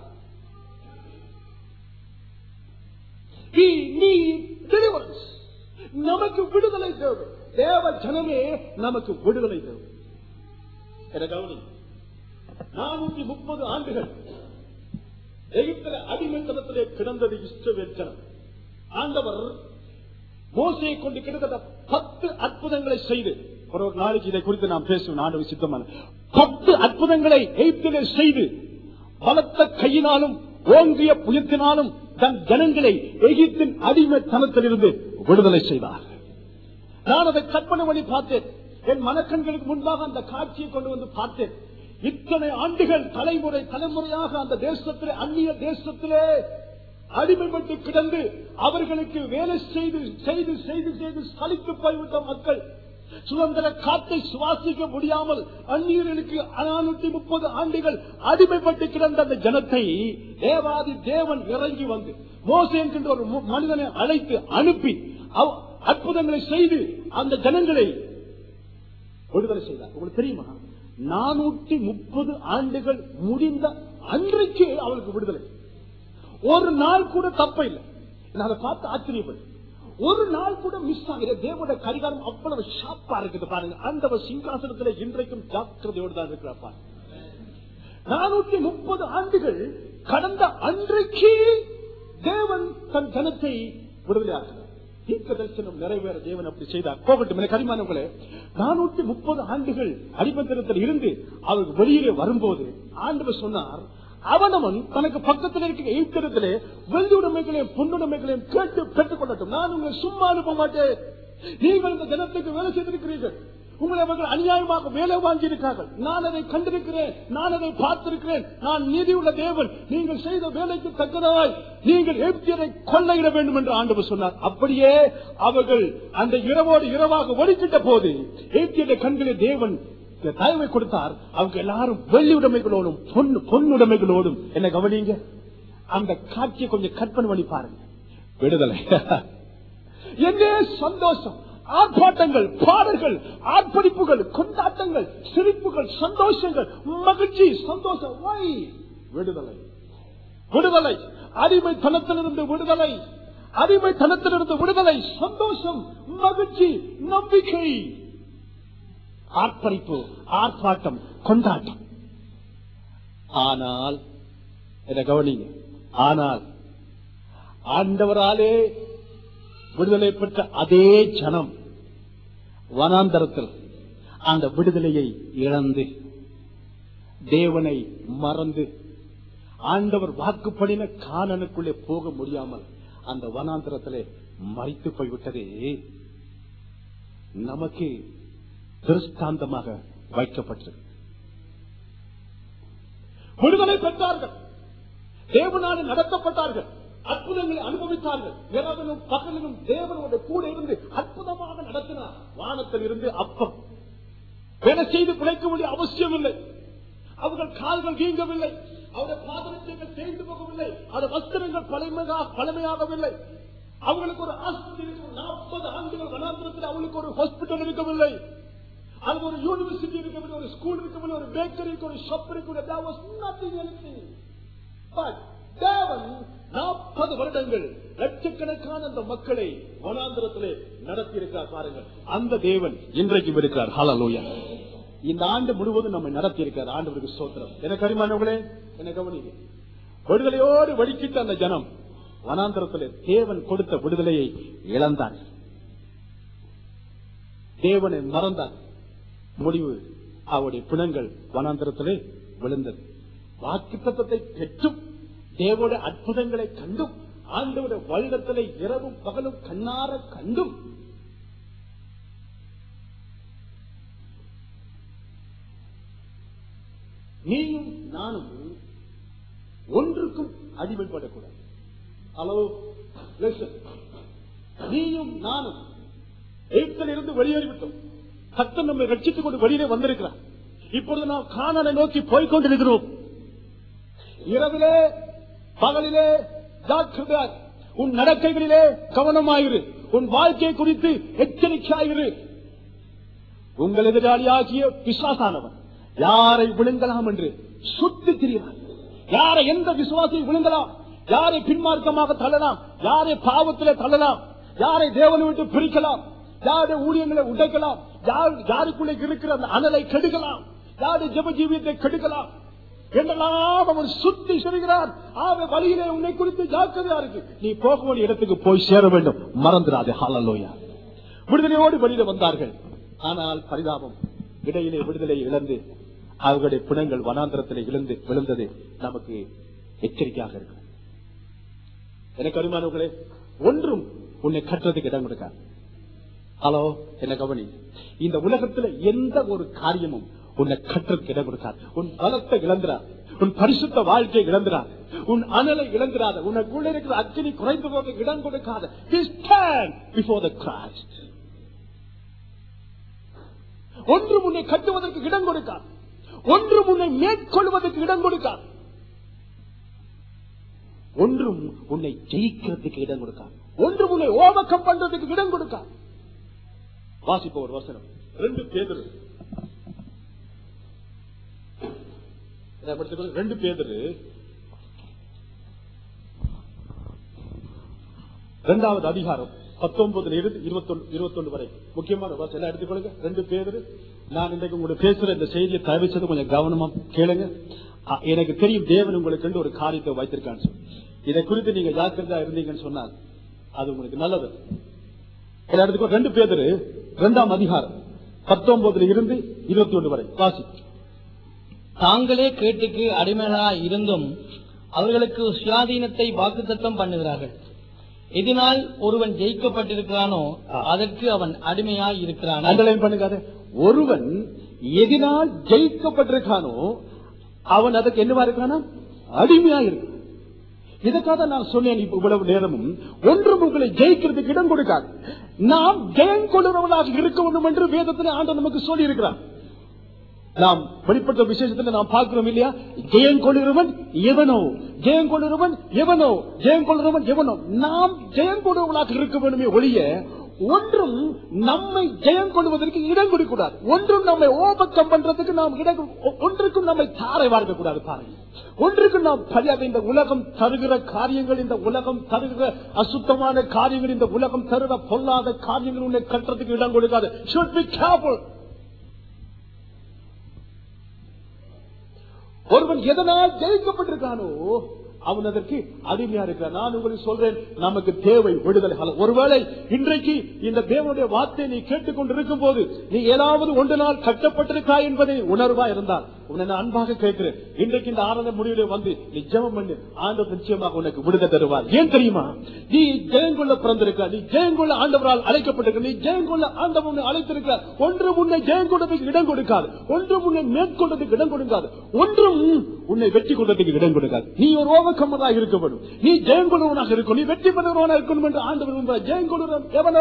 We need deliverance. நமக்கு விடுதலை தேவை தேவ ஜனமே நமக்கு விடுதலை தேவை என கவனி நானூத்தி முப்பது ஆண்டுகள் எகிப்தில அடிமைத்தனத்திலே கிடந்தது இஸ்ரவேல் ஜனம் ஆண்டவர் மோசையை கொண்டு கிட்டத்தட்ட பத்து அற்புதங்களை செய்து ஒரு ஒரு நாளைக்கு இதை குறித்து நாம் பேசுவோம் ஆண்டு சித்தமான பத்து அற்புதங்களை எகிப்திலே செய்து பலத்த கையினாலும் ஓங்கிய புயத்தினாலும் தன் ஜனங்களை எகிப்தின் அடிமைத்தனத்திலிருந்து விடுதலை செய்தார் நான் அதை கற்பனை பண்ணி பார்த்தேன் என் மனக்கண்களுக்கு முன்பாக அந்த காட்சியை கொண்டு வந்து பார்த்தேன் இத்தனை ஆண்டுகள் தலைமுறை தலைமுறையாக அந்த தேசத்திலே அந்நிய தேசத்திலே அடிமைப்பட்டு கிடந்து அவர்களுக்கு வேலை செய்து செய்து செய்து செய்து சலித்து போய்விட்ட மக்கள் சுதந்திர காத்தை சுவாசிக்க முடியாமல் அந்நியர்களுக்கு நானூத்தி முப்பது ஆண்டுகள் அடிமைப்பட்டு கிடந்த அந்த ஜனத்தை தேவாதி தேவன் இறங்கி வந்து மோசே என்கின்ற ஒரு மு- மனிதனை அழைத்து அனுப்பி அவ- அற்புதங்களை செய்து அந்த ஜனங்களை விடுதலை செய்தார் உங்களுக்கு தெரியுமா நானூற்றி முப்பது ஆண்டுகள் முடிந்த அன்றைக்கு அவளுக்கு விடுதலை ஒரு நாள் கூட தப்ப இல்லை நான் அதை பார்த்து ஆச்சரியப்பட்டேன் ஒரு நாள் கூட மிஸ் ஆகிற தேவோட கரிகாரம் அவ்வளவு ஷாப்பா இருக்குது பாருங்க அந்த சிங்காசனத்துல இன்றைக்கும் ஜாக்கிரதையோடு தான் இருக்கிறார் பாருங்க நானூற்றி முப்பது ஆண்டுகள் கடந்த அன்றைக்கு தேவன் தன் ஜனத்தை விடுதலையாக்கினார் தீர்க்க தரிசனம் நிறைவேற தேவன் அப்படி செய்தார் போகட்டும் என கரிமானவர்களே நானூற்றி முப்பது ஆண்டுகள் அடிமந்திரத்தில் இருந்து அவர் வெளியிலே வரும்போது ஆண்டவர் சொன்னார் அவனவன் தனக்கு பக்கத்தில் இருக்கிற எழுத்திரத்திலே வெள்ளியுடைமைகளையும் பொன்னுடைமைகளையும் கேட்டு பெற்றுக் கொள்ளட்டும் நான் உங்களை சும்மா அனுப்ப மாட்டேன் நீங்கள் இந்த ஜனத்துக்கு வேலை செய்திருக்கிறீர்கள் உங்களை அவர்கள் அநியாயமாக வேலை வாங்கியிருக்கார்கள் நான் அதை கண்டிருக்கிறேன் நான் அதை பார்த்திருக்கிறேன் நான் நீதியுள்ள தேவன் நீங்கள் செய்த வேலைக்கு தக்கதாய் நீங்கள் எப்தியரை கொள்ளையிட வேண்டும் என்று ஆண்டவர் சொன்னார் அப்படியே அவர்கள் அந்த இரவோடு இரவாக ஒடுக்கிட்ட போது எப்தியருடைய கண்களில் தேவன் இந்த தயவை கொடுத்தார் அவங்க எல்லாரும் வெள்ளி உடைமைகளோடும் பொன் பொன்னுடைமைகளோடும் என்ன கவனிங்க அந்த காட்சியை கொஞ்சம் கற்பனை பண்ணி பாருங்க விடுதலை என்ன சந்தோஷம் ஆர்ப்பாட்டங்கள் பாடல்கள் ஆர்ப்பரிப்புகள் கொண்டாட்டங்கள் சிரிப்புகள் சந்தோஷங்கள் மகிழ்ச்சி சந்தோஷம் Why? விடுதலை விடுதலை அடிமைத்தனத்திலிருந்து விடுதலை அடிமைத்தனத்திலிருந்து விடுதலை சந்தோஷம் மகிழ்ச்சி நம்பிக்கை ஆர்ப்பரிப்பு ஆர்ப்பாட்டம் கொண்டாட்டம் ஆனால் இதை கவனிங்க ஆனால் ஆண்டவராலே விடுதலை பெற்ற அதே ஜனம் வனாந்தரத்தில் அந்த விடுதலையை இழந்து தேவனை மறந்து ஆண்டவர் வாக்குப்படின காணனுக்குள்ளே போக முடியாமல் அந்த வனாந்தரத்திலே மறித்து போய்விட்டதே நமக்கு திருஷ்டாந்தமாக வைக்கப்பட்டது விடுதலை பெற்றார்கள் தேவனாலே நடத்தப்பட்டார்கள் அற்புதங்களை அனுபவித்தார்கள் இரவிலும் பகலிலும் தேவனோட கூட இருந்து அற்புதமாக நடத்தினார் வானத்தில் இருந்து அப்பம் வேலை செய்து பிழைக்க வேண்டிய அவசியம் இல்லை அவர்கள் கால்கள் வீங்கவில்லை அவருடைய பாதரட்சைகள் தேய்ந்து போகவில்லை அது வஸ்திரங்கள் பழமையாக பழமையாகவில்லை அவங்களுக்கு ஒரு ஆஸ்பத்திரி இருக்கு நாற்பது ஆண்டுகள் வனாந்திரத்தில் அவங்களுக்கு ஒரு ஹாஸ்பிட்டல் இருக்கவில்லை அங்க ஒரு யூனிவர்சிட்டி இருக்கவில்லை ஒரு ஸ்கூல் இருக்கவில்லை ஒரு பேக்கரி இருக்கு ஒரு ஷாப் இருக்கவில்லை there was nothing anything but தேவன் நாற்பது வருடங்கள் லட்சக்கணக்கான அந்த மக்களை வனாந்திரத்திலே நடத்தி இருக்கிறார் பாருங்கள் அந்த தேவன் இன்றைக்கும் இருக்கிறார் ஹalleluya இந்த ஆண்டு முழுவதும் நம்மை நடத்தி இருக்கிறார் ஆண்டவருக்கு சோத்திரம் எனக்கு அறிமானவர்களே என்ன கவனிங்க விடுதலையோடு வழிக்கிட்ட அந்த ஜனம் வனாந்திரத்திலே தேவன் கொடுத்த விடுதலையை இழந்தார் தேவனை மறந்தார் முடிவு அவருடைய பிணங்கள் வனாந்திரத்திலே விழுந்தது வாக்கு தத்தத்தை பெற்றும் தேவோட அற்புதங்களை கண்டும் ஆண்டோட வருடத்திலே இரவும் பகலும் கண்ணார கண்டும் நீயும் நானும் ஒன்றுக்கும் அடிமைப்படக்கூடாது ஹலோ listen. நீயும் நானும் எய்த்தில் இருந்து வெளியேறிவிட்டோம் கத்தன் நம்மை ரட்சித்துக் கொண்டு வெளியிலே வந்திருக்கிறார் இப்பொழுது நாம் காணலை நோக்கி போய்கொண்டிருக்கிறோம் இரவிலே பகலிலே ஜாக்கிரதையாய் உன் நடக்கைகளிலே கவனமாயிரு உன் வாழ்க்கை குறித்து எச்சரிக்கையாயிரு உங்கள் எதிராளியாகிய பிசாசானவன் யாரை விழுங்கலாம் என்று சுத்தி திரிகிறார் யாரை எந்த விசுவாசியை விழுங்கலாம் யாரை பின்மார்க்கமாக தள்ளலாம் யாரை பாவத்திலே தள்ளலாம் யாரை தேவனை விட்டு பிரிக்கலாம் யாருடைய ஊழியங்களை உடைக்கலாம் யார் யாருக்குள்ளே இருக்கிற அந்த அனலை கெடுக்கலாம் யாருடைய ஜெப ஜீவியத்தை கெடுக்கலாம் என்றெல்லாம் அவர் சுத்தி சொல்கிறார் ஆக வழியிலே உன்னை குறித்து ஜாக்கிரதையா இருக்கு நீ போக வேண்டிய இடத்துக்கு போய் சேர வேண்டும் மறந்துடாதே ஹalleluya விடுதலையோடு வெளியில வந்தார்கள் ஆனால் பரிதாபம் இடையிலே விடுதலை இழந்து அவர்களுடைய பிணங்கள் வனாந்திரத்திலே இழந்து விழுந்தது நமக்கு எச்சரிக்கையாக இருக்கு எனக்கு அருமானவர்களே ஒன்றும் உன்னை கட்டுறதுக்கு இடம் கொடுக்காது ஹலோ என்ன கவனி இந்த உலகத்துல எந்த ஒரு காரியமும் உன்னை கட்டுறதுக்கு இடம் கொடுக்காது உன் பலத்தை இழந்துறார் உன் பரிசுத்த வாழ்க்கையை இழந்துறார் உன் அனலை இழந்துறாத உனக்குள்ள இருக்கிற அக்கினி குறைந்து போக இடம் கொடுக்காத You stand before the Christ. ஒன்றும் உன்னை கட்டுவதற்கு இடம் கொடுக்காது ஒன்றும் உன்னை மேற்கொள்வதற்கு இடம் கொடுக்காது ஒன்றும் உன்னை ஜெயிக்கிறதுக்கு இடம் கொடுக்காது ஒன்றும் உன்னை ஓவக்கம் பண்றதுக்கு இடம் கொடுக்காது வாசிப்ப ஒரு வசனம் ரெண்டு பேதரு இதை படிச்சுக்கோங்க. ரெண்டு பேதரு இரண்டாவது அதிகாரம் பத்தொன்பதுல இருந்து இருபத்தொன்னு இருபத்தொன்னு வரை முக்கியமான வாசம் எல்லாம் எடுத்துக்கொள்ளுங்க ரெண்டு பேரு நான் இன்றைக்கு உங்களோட பேசுற இந்த செய்தியை தயவு செய்து கொஞ்சம் கவனமா கேளுங்க ஆ, எனக்கு தெரியும் தேவன் உங்களுக்கு ஒரு காரியத்தை வைத்திருக்கான்னு சொல்லி இதை குறித்து நீங்க ஜாக்கிரதா இருந்தீங்கன்னு சொன்னால் அது உங்களுக்கு நல்லது எல்லா இடத்துக்கும் ரெண்டு பேர் இரண்டாம் அதிகாரம் பத்தொன்பதுல இருந்து இருபத்தி ஒன்று வரை வாசி தாங்களே கேட்டுக்கு அடிமைகளாய் இருந்தும் அவர்களுக்கு சுயாதீனத்தை வாக்குத்தத்தம் பண்ணுகிறார்கள் இதனால் ஒருவன் ஜெயிக்கப்பட்டிருக்கிறானோ அதற்கு அவன் அடிமையாய் இருக்கிறான் அண்டர்லைன் பண்ணுங்க ஒருவன் எதினால் ஜெயிக்கப்பட்டிருக்கானோ அவன் அதுக்கு என்னவா இருக்கானா அடிமையா இருக்கு இதுக்காக நான் சொன்னேன் இப்ப இவ்வளவு நேரமும் ஒன்றும் உங்களை ஜெயிக்கிறதுக்கு இடம் கொடுக்காது நாம் ஜெயம் கொள்ளுறவனாக இருக்க வேண்டும் என்று வேதத்தில் ஆண்டு நமக்கு சொல்லி இருக்கிறார் நாம் வெளிப்பட்ட விசேஷத்துல நாம் பார்க்கிறோம் இல்லையா ஜெயம் கொள்ளுகிறவன் எவனோ ஜெயம் கொள்ளுகிறவன் எவனோ ஜெயம் கொள்ளுகிறவன் எவனோ நாம் ஜெயம் கொள்ளுவனாக இருக்க வேண்டுமே ஒழிய ஒன்றும் நம்மை ஜெயம் கொள்வதற்கு இடம் கொடுக்கூடாது ஒன்றும் நம்மை ஓபக்கம் பண்றதுக்கு நாம் இடம் கொ- ஒன்றுக்கும் நம்மை தாரை வார்க்க கூடாது பாருங்க ஒன்றுக்கும் நாம் பரியாக இந்த உலகம் தருகிற காரியங்கள் இந்த உலகம் தருகிற அசுத்தமான காரியங்கள் இந்த உலகம் தருகிற பொல்லாத காரியங்கள் உன்னை கட்டுறதுக்கு இடம் கொடுக்காது should be careful ஒருவன் எதனால் ஜெயிக்கப்பட்டிருக்கானோ அவன் அதற்கு அடிமையா இருக்கிறான் நான் உங்களுக்கு சொல்றேன் நமக்கு தேவை விடுதலை அல்ல. ஒருவேளை இன்றைக்கு இந்த தேவனுடைய வார்த்தையை நீ கேட்டுக்கொண்டிருக்கும் போது நீ ஏதாவது ஒன்று நாள் கட்டப்பட்டிருக்காய் என்பதை உணர்வா இருந்தால் உன்னை நான் அன்பாக கேட்கிறேன் இன்றைக்கு இந்த ஆனந்த முடிவிலே வந்து நீ ஜெபம் பண்ணு ஆண்டவர் நிச்சயமாக உனக்கு விடுதலை தருவார் ஏன் தெரியுமா நீ ஜெயங்கொள்ள பிறந்திருக்க நீ ஜெயங்கொள்ள ஆண்டவரால் அழைக்கப்பட்டிருக்க நீ ஜெயங்கொள்ள ஆண்டவர் உன்னை அழைத்திருக்க ஒன்று உன்னை ஜெயங்கொண்டதுக்கு இடம் கொடுக்காது ஒன்று உன்னை மேற்கொண்டதுக்கு இடம் கொடுக்காது ஒன்றும் உன்னை வெற்றி கொண்டதுக்கு இடம் கொடுக்காது நீ ஒரு ஓவக்கமராக இருக்க வேண்டும் நீ ஜெயங்கொள்வனாக இருக்கும் நீ வெற்றி பெறுவனாக இருக்கணும் என்று ஆண்டவர் விரும்புகிறார். ஜெயங்கொள்வன் எவனோ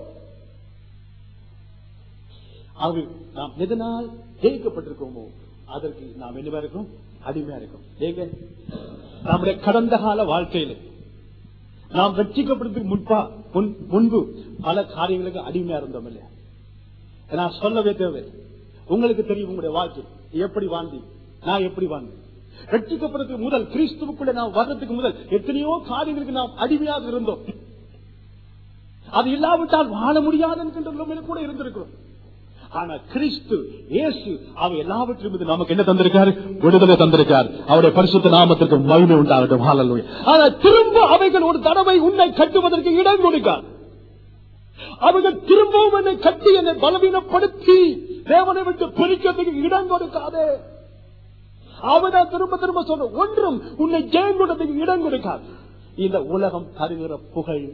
அது நாம் எதனால் ஜெயிக்கப்பட்டிருக்கோமோ அதற்கு நாம் என்னவா இருக்கோம் அடிமையா இருக்கோம் ஏங்க நம்முடைய கடந்த கால வாழ்க்கையில நாம் வெற்றிக்கப்படுறதுக்கு முன்பா முன் முன்பு பல காரியங்களுக்கு அடிமையா இருந்தோம் இல்லையா நான் சொல்லவே தேவை உங்களுக்கு தெரியும் உங்களுடைய வாழ்க்கை எப்படி வாழ்ந்தி நான் எப்படி வாழ்ந்தேன் ரட்சிக்கப்படுறதுக்கு முதல் கிறிஸ்துவுக்குள்ள நாம் வர்றதுக்கு முதல் எத்தனையோ காரியங்களுக்கு நாம் அடிமையாக இருந்தோம் அது இல்லாவிட்டால் வாழ முடியாது என்கின்ற நிலைமையில கூட இருந்திருக்கிறோம் ஆனா கிறிஸ்து இயேசு அவர் எல்லாவற்றிலும் இருந்து நமக்கு என்ன தந்திருக்காரு விடுதலை தந்திருக்கார் அவருடைய பரிசுத்த நாமத்திற்கு மகிமை உண்டாகட்டும் ஹalleluya. ஆனா திரும்ப அவைகள் ஒரு தடவை உன்னை கட்டுவதற்கு இடம் கொடுக்கார் அவர்கள் திரும்பவும் என்னை கட்டி என்னை பலவீனப்படுத்தி தேவனை விட்டு பிரிக்கிறதுக்கு இடம் கொடுக்காதே அவனை திரும்ப திரும்ப சொல்ற ஒன்றும் உன்னை ஜெயம் கொடுறதுக்கு இடம் கொடுக்காது இந்த உலகம் தருகிற புகழ்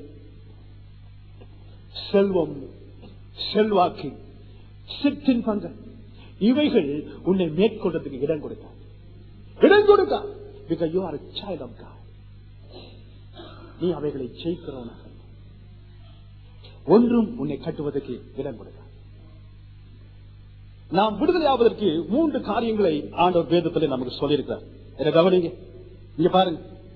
செல்வம் செல்வாக்கு சிற்றின் பங்கு இவைகள் உன்னை மேற்கொள்றதுக்கு இடம் கொடுக்க இடம் கொடுக்க because you are a child of God நீ அவைகளை ஜெயிக்கிறவனாக ஒன்றும் உன்னை கட்டுவதற்கு இடம் கொடுக்க நாம் விடுதலை ஆவதற்கு மூன்று காரியங்களை ஆண்டவர் வேதத்தில் நமக்கு சொல்லியிருக்கிறார் இதை கவனிங்க இங்க பாருங்க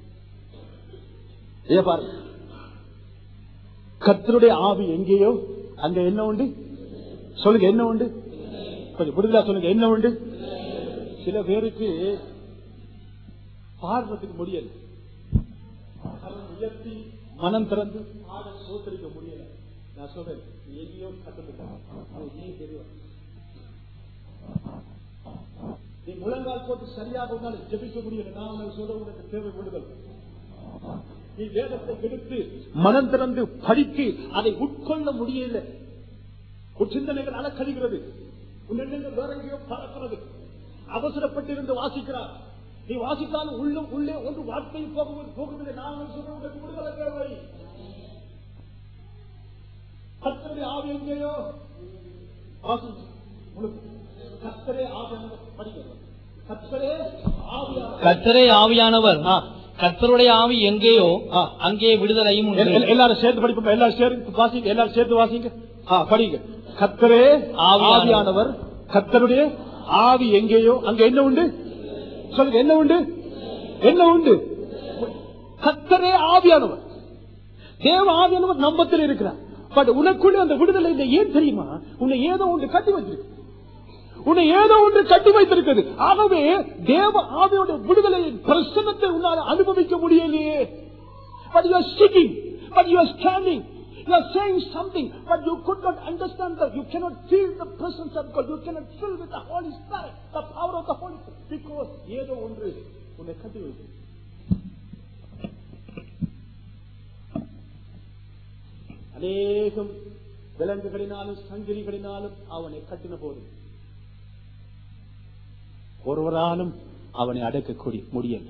இங்க பாருங்க கர்த்தருடைய ஆவி எங்கேயோ அங்க என்ன உண்டு சொல்லுங்க என்ன உண்டு கொஞ்சம் விடுதலா சொல்லுங்க என்ன உண்டு சில பேருக்கு பாடுறதுக்கு முடியல கரம் உயர்த்தி மனம் திறந்து பாட சோத்தரிக்க முடியல நான் சொல்றேன் நீ எங்கேயோ கத்துக்கிட்ட நீ தெரியும் நீ முழங்கால் போட்டு சரியாக உன்னால ஜெபிக்க முடியல நான் உனக்கு சொல்ற உனக்கு தேவை விடுதல் நீ வேதத்தை எடுத்து மனம் திறந்து படித்து அதை உட்கொள்ள முடியல உன் சிந்தனைகள் அலக்கழிகிறது உன் எண்ணங்கள் வேற எங்கேயோ பறக்கிறது அவசரப்பட்டிருந்து வாசிக்கிறார் நீ வாசித்தாலும் உள்ளும் உள்ளே ஒன்று வார்த்தை போகுவது போகுவதில்லை நான் சொல்ற உனக்கு விடுதலை தேவை கர்த்தருடைய ஆவி எங்கேயோ வாசி உனக்கு கர்த்தரே ஆவியானவர் படிக்கிறது கர்த்தரே ஆவியானவர் கர்த்தரே ஆவியானவர் ஆ. கர்த்தருடைய ஆவி எங்கேயோ ஆ. அங்கே விடுதலையும் உண்டு. எல்- எல்- எல்லாரும் சேர்த்து படிப்போம் எல்லாரும் சேர்த்து வாசிங்க எல்லாரும் சேர்த்து வாசிங்க ஆ, படிங்க கத்தரே ஆவியானவர். ஆவியானவர் கத்தருடைய ஆவி எங்கேயோ அங்க என்ன உண்டு சொல்லுங்க என்ன உண்டு என்ன உண்டு கத்தரே ஆவியானவர் தேவ ஆவியானவர் நம்பத்தில் இருக்கிறார் பட் உனக்குள்ள அந்த விடுதலை இல்லை ஏன் தெரியுமா உன்னை ஏதோ ஒன்று கட்டி வச்சிருக்கு உன்னை ஏதோ ஒன்று கட்டி வைத்திருக்கிறது ஆகவே தேவ ஆவியோட விடுதலையின் பிரசன்னத்தை உன்னால் அனுபவிக்க முடியலையே but you are sitting but you are standing You are saying something, but you could not understand that. You cannot feel the presence of God. You cannot fill with the Holy Spirit, the power of the Holy Spirit. Because ஏதோ ஒன்று உன்னை கட்டி வைக்கும் அநேகம் விலங்குகளினாலும் சங்கிலிகளினாலும் அவனை கட்டின போது ஒருவராலும் அவனை அடக்கக்கூடிய முடியல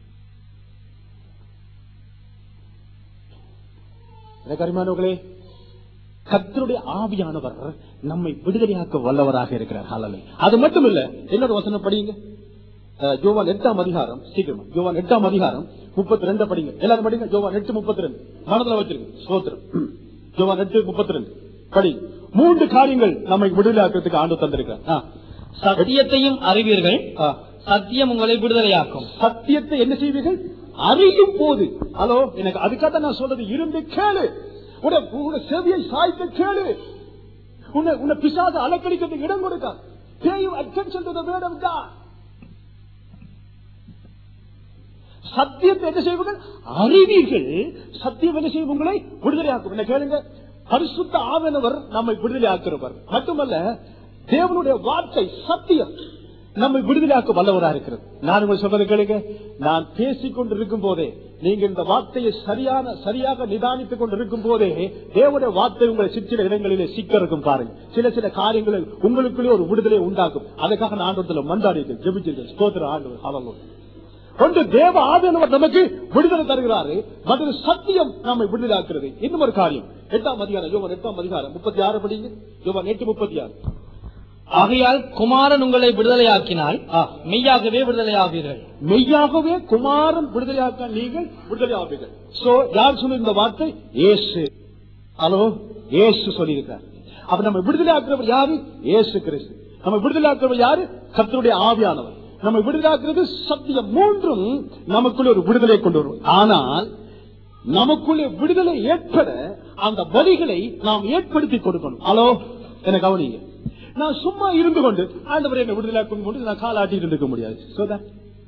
எனக்கு அருமையானவர்களே கர்த்தருடைய ஆவியானவர் நம்மை விடுதலையாக்க வல்லவராக இருக்கிறார் ஹalleluya அது மட்டும் இல்ல இன்னொரு வசனம் படிங்க அஹ், யோவான் எட்டாம் அதிகாரம் சீக்கிரமா யோவான் எட்டாம் அதிகாரம் முப்பத்தி ரெண்டு படிங்க எல்லாரும் படிங்க யோவான் எட்டு முப்பத்தி ரெண்டு மனதுல வச்சிருங்க ஸ்தோத்திரம் யோவான் எட்டு முப்பத்தி ரெண்டு படி மூன்று காரியங்கள் நம்மை விடுதலையாக்கிறதுக்கு ஆண்டு தந்திருக்கிறார் ஆ. சத்தியத்தையும் அறிவீர்கள் ஆ. சத்தியம் உங்களை விடுதலையாக்கும் சத்தியத்தை என்ன செய்வீர்கள் அறியும் போது ஹலோ எனக்கு அதுக்காக நான் சொல்றது இருந்து கேளு உன உன செவியை சாய்த்து கேளு உன்னை உன்னை பிசாச அலக்கடிக்கிறதுக்கு இடம் கொடுக்க pay your attention to the word of God சத்தியத்தை என்ன செய்வீர்கள் அறிவீர்கள் சத்தியம் என்ன செய்யும் உங்களை விடுதலையாக்கும் என்ன கேளுங்க பரிசுத்த ஆவியானவர் நம்மை விடுதலையாக்குறவர் மட்டுமல்ல தேவனுடைய வார்த்தை சத்தியம் நம்மை விடுதலையாக்க வல்லவராக இருக்கிறது நான் உங்களை சொல்றது கேளுங்க நான் பேசிக் கொண்டிருக்கும் போதே நீங்க இந்த வார்த்தையை சரியான சரியாக நிதானித்துக் கொண்டிருக்கும் போதே தேவனுடைய வார்த்தை உங்களை சிற்சில இடங்களிலே சிக்க இருக்கும் பாருங்க சில சில காரியங்களில் உங்களுக்குள்ளே ஒரு விடுதலை உண்டாக்கும் அதுக்காக நான் ஆண்டவரத்துல மன்றாடிட்டு ஜெபிச்சிருக்கேன் ஸ்தோத்திர ஆண்டு அவங்களும் ஒன்று தேவ ஆவியானவர் நமக்கு விடுதலை தருகிறாரு மற்றது சத்தியம் நம்மை விடுதலாக்குறது இன்னும் ஒரு காரியம் எட்டாம் அதிகாரம் யோவன் எட்டாம் அதிகாரம் முப்பத்தி ஆறு படிங்க யோவன் எட்டு முப்பத்தி ஆறு ஆகையால் குமாரன் உங்களை விடுதலையாக்கினால் ஆ. மெய்யாகவே விடுதலையாவீர்கள் மெய்யாகவே குமாரன் விடுதலையாக்க நீங்கள் விடுதலை ஆவீர்கள் சோ யார் சொன்ன இந்த வார்த்தை இயேசு ஹலோ இயேசு சொல்லியிருக்கார் அப்ப நம்ம விடுதலை ஆக்குறவர் யாரு இயேசு கிறிஸ்து நம்ம விடுதலை ஆக்குறவர் யாரு கர்த்தருடைய ஆவியானவர் நம்ம விடுதலாக்குறது சத்தியம் மூன்றும் நமக்குள்ள ஒரு விடுதலை கொண்டு வரும் ஆனால் நமக்குள்ளே விடுதலை ஏற்பட அந்த வழிகளை நாம் ஏற்படுத்தி கொடுக்கணும் ஹலோ எனக்கு கவனிங்க நான் சும்மா இருந்து கொண்டு ஆண்டவர் என்ன விடுதலை கொண்டு கொண்டு நான் காலாட்டிட்டு இருக்க முடியாது So that-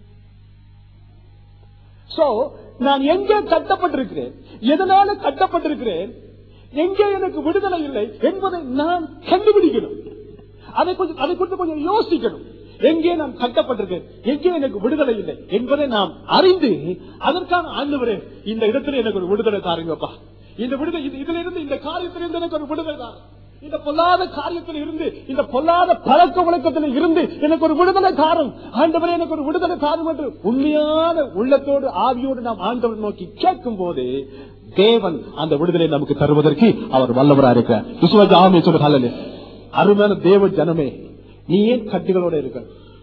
சோ நான் எங்கே கட்டப்பட்டிருக்கிறேன் எதனால கட்டப்பட்டிருக்கிறேன் எங்கே எனக்கு விடுதலை இல்லை என்பதை நான் கண்டுபிடிக்கணும் அதை கொஞ்சம் அதை குறித்து கொஞ்சம் யோசிக்கணும் எங்கே நான் கட்டப்பட்டிருக்கேன் எங்கே எனக்கு விடுதலை இல்லை என்பதை நாம் அறிந்து அதற்கான ஆண்டவரே இந்த இடத்துல எனக்கு ஒரு விடுதலை தாருங்கப்பா இந்த விடுதலை இது- இதுல இருந்து இந்த காரியத்திலிருந்து எனக்கு ஒரு விடுதலை தாருங்க இந்த பொல்லாத காரியத்தில் இருந்து இந்த பொல்லாத பழக்க வழக்கத்தில் இருந்து எனக்கு ஒரு விடுதலை தாரும் ஆண்டவரே எனக்கு ஒரு விடுதலை தாரும் என்று உண்மையான உள்ளத்தோடு ஆவியோடு நாம் ஆண்டவர் நோக்கி கேட்கும் போது தேவன் அந்த விடுதலை நமக்கு தருவதற்கு அவர் வல்லவராக இருக்கிறார் விசுவாச ஆமே சொல்ல அருமையான தேவ ஜனமே நீ ஏன் கட்டுகளோட இருக்க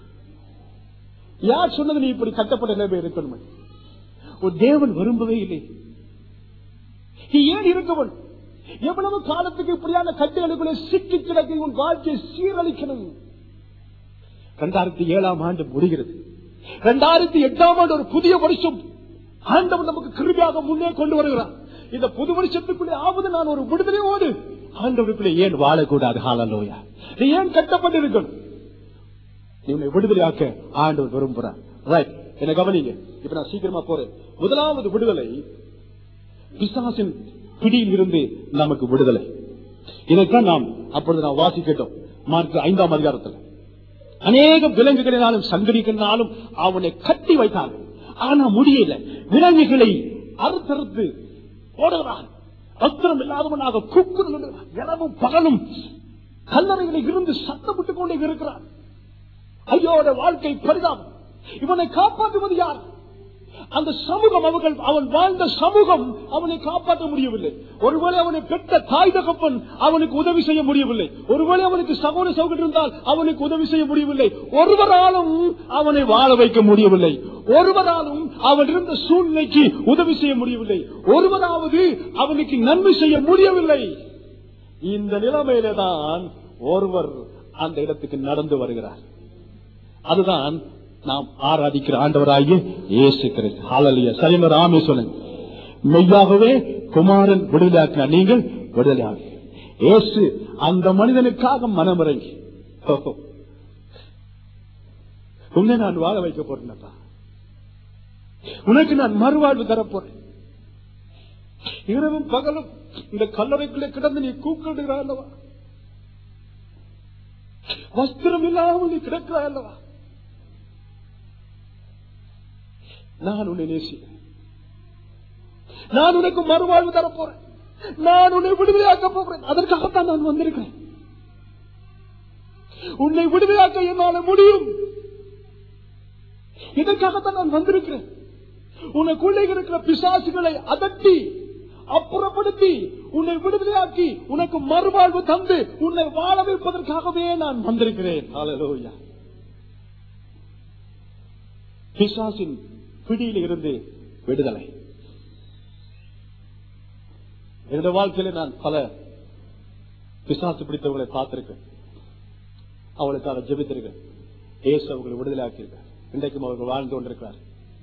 யார் சொன்னது நீ இப்படி கட்டப்பட்ட நிலைமை இருக்கணும் ஒரு தேவன் விரும்பவே இல்லை நீ ஏன் இருக்கவன் எவ்வளவு காலத்துக்கு இப்படியான கட்டுகளுக்குள்ளே சிக்கி கிடக்கி உன் வாழ்க்கையை சீரழிக்கணும் இரண்டாயிரத்தி ஏழாம் ஆண்டு முடிகிறது இரண்டாயிரத்தி எட்டாம் ஆண்டு ஒரு புதிய வருஷம் ஆண்டவன் நமக்கு கிருபியாக முன்னே கொண்டு வருகிறார் இந்த புது வருஷத்துக்குள்ளே ஆவது நான் ஒரு விடுதலையோடு ஆண்டவருக்குள்ளே ஏன் வாழக்கூடாது ஹாலலோயா நீ ஏன் கட்டப்பட்டிருக்கணும் நீ உன்னை விடுதலையாக்க ஆண்டவர் விரும்புறார் ரைட் என்ன கவனிங்க இப்ப நான் சீக்கிரமா போறேன் முதலாவது விடுதலை பிசாசின் பிடியில் இருந்து நமக்கு விடுதலை இதைத்தான் நாம் அப்பொழுது நாம் வாசிக்கிட்டோம் மார்க் ஐந்தாம் அதிகாரத்தில் அநேக விலங்குகளினாலும் சங்கடிகளினாலும் அவனை கட்டி வைத்தார்கள் ஆனா முடியல விலங்குகளை அறுத்தறுத்து ஓடுகிறான் அஸ்திரம் இல்லாதவனாக கூக்குரல் இரவும் பகலும் கல்லறைகளில் இருந்து சத்தமிட்டுக் கொண்டே இருக்கிறான் ஐயோட வாழ்க்கை பரிதாபம் இவனை காப்பாற்றுவது யார் அந்த சமூகம் அவர்கள் அவன் வாழ்ந்த சமூகம் அவனை காப்பாற்ற முடியவில்லை ஒருவேளை அவனை பெற்ற தாய் தகப்பன் அவனுக்கு உதவி செய்ய முடியவில்லை ஒருவேளை அவனுக்கு சகோதர சகோதரி இருந்தால் அவனுக்கு உதவி செய்ய முடியவில்லை ஒருவராலும் அவனை வாழ வைக்க முடியவில்லை ஒருவராலும் அவன் இருந்த சூழ்நிலைக்கு உதவி செய்ய முடியவில்லை ஒருவராவது அவனுக்கு நன்மை செய்ய முடியவில்லை இந்த நிலைமையில தான் ஒருவர் அந்த இடத்துக்கு நடந்து வருகிறார் அதுதான் நாம் ஆராதிக்கிற ஆண்டவராகிய இயேசு கிறிஸ்து ஹalleluya சரியான ராமே சொல்லுங்க மெய்யாகவே குமாரன் விடுதலையாக்கினார் நீங்கள் விடுதலையாக இயேசு அந்த மனிதனுக்காக மனமிறங்கி ஓஹோ. உன்னை நான் வாழ வைக்க போறேன்ப்பா உனக்கு நான் மறுவாழ்வு தரப்போறேன் இரவும் பகலும் இந்த கல்லறைக்குள்ளே கிடந்து நீ கூப்பிடுகிறாய் அல்லவா வஸ்திரம் இல்லாமல் நீ கிடக்கிறாய் அல்லவா நான் உன்னை நேசிக்கிறேன் நான் உனக்கு மறுவாழ்வு தரப் போறேன் நான் உன்னை விடுதலையாக்க போகிறேன் அதற்காகத்தான் நான் வந்திருக்கிறேன் உன்னை விடுதலையாக்க என்னால முடியும் இதற்காகத்தான் நான் வந்திருக்கிறேன் உனக்குள்ளே இருக்கிற பிசாசுகளை அதட்டி அப்புறப்படுத்தி உன்னை விடுதலையாக்கி உனக்கு மறுவாழ்வு தந்து உன்னை வாழ வைப்பதற்காகவே நான் வந்திருக்கிறேன் ஹalleluya. பிசாசின் பிடியில் இருந்து விடுதலை என்னுடைய வாழ்க்கையில நான் பல பிசாசு பிடித்தவர்களை பார்த்திருக்கேன் அவளுக்காக ஜெபித்திருக்கேன் இயேசு அவர்களை விடுதலையாக்கியிருக்கார் இன்றைக்கும் அவர்கள் வாழ்ந்து கொண்டிருக்கிறார்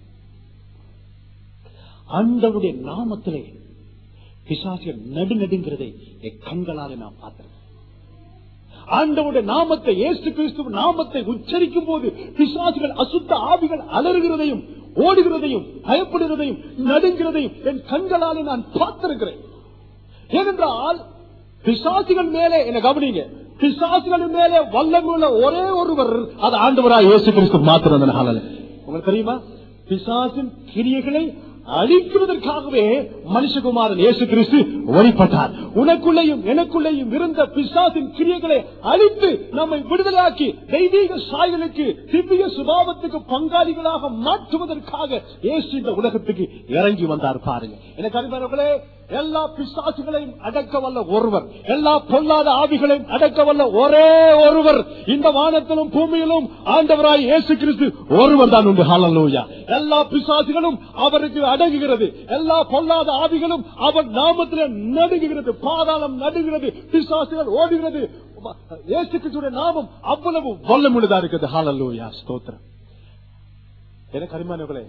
ஆண்டவருடைய நாமத்திலே பிசாசிகள் நடுநடுங்கிறதை என் கண்களாலே நான் பார்த்திருக்கேன் ஆண்டவருடைய நாமத்தை இயேசு கிறிஸ்துவ நாமத்தை உச்சரிக்கும் போது பிசாசுகள் அசுத்த ஆவிகள் அலறுகிறதையும் ஓடுகிறதையும் பயப்படுகிறதையும் நடுங்கிறதையும் என் கண்களாலே நான் பார்த்திருக்கிறேன் ஏனென்றால் பிசாசுகள் மேலே என்ன கவனிங்க பிசாசுகளின் மேலே வல்லமுள்ள ஒரே ஒருவர் அது ஆண்டவராய் இயேசு கிறிஸ்து மாத்திரம் உங்களுக்கு தெரியுமா பிசாசின் கிரியைகளை அழிக்கிறதற்காகவே மனுஷகுமாரன் இயேசு கிறிஸ்து வழிபட்டார் உனக்குள்ளேயும் எனக்குள்ளேயும் இருந்த பிசாசின் கிரியைகளை அழித்து நம்மை விடுதலையாக்கி தெய்வீக சாயலுக்கு திவ்ய சுபாவத்துக்கு பங்காளிகளாக மாற்றுவதற்காக இயேசு இந்த உலகத்துக்கு இறங்கி வந்தார் பாருங்க எனக்கு அறிஞர்களே எல்லா பிசாசுகளையும் அடக்க வல்ல ஒருவர் எல்லா பொல்லாத ஆவிகளையும் அடக்க வல்ல ஒரே ஒருவர் இந்த வானத்திலும் பூமியிலும் ஆண்டவராய் இயேசு கிறிஸ்து ஒருவர் தான் உண்டு ஹalleluya எல்லா பிசாசுகளும் அவருக்கு அடங்குகிறது எல்லா பொல்லாத ஆவிகளும் அவர் நாமத்தில் நடுங்குகிறது பாதாளம் நடுகிறது பிசாசுகள் ஓடுகிறது இயேசு கிறிஸ்துடைய நாமம் அவ்வளவு வல்லமுள்ளதா இருக்குது ஹalleluya ஸ்தோத்திரம் எனக்கு அருமையானவர்களே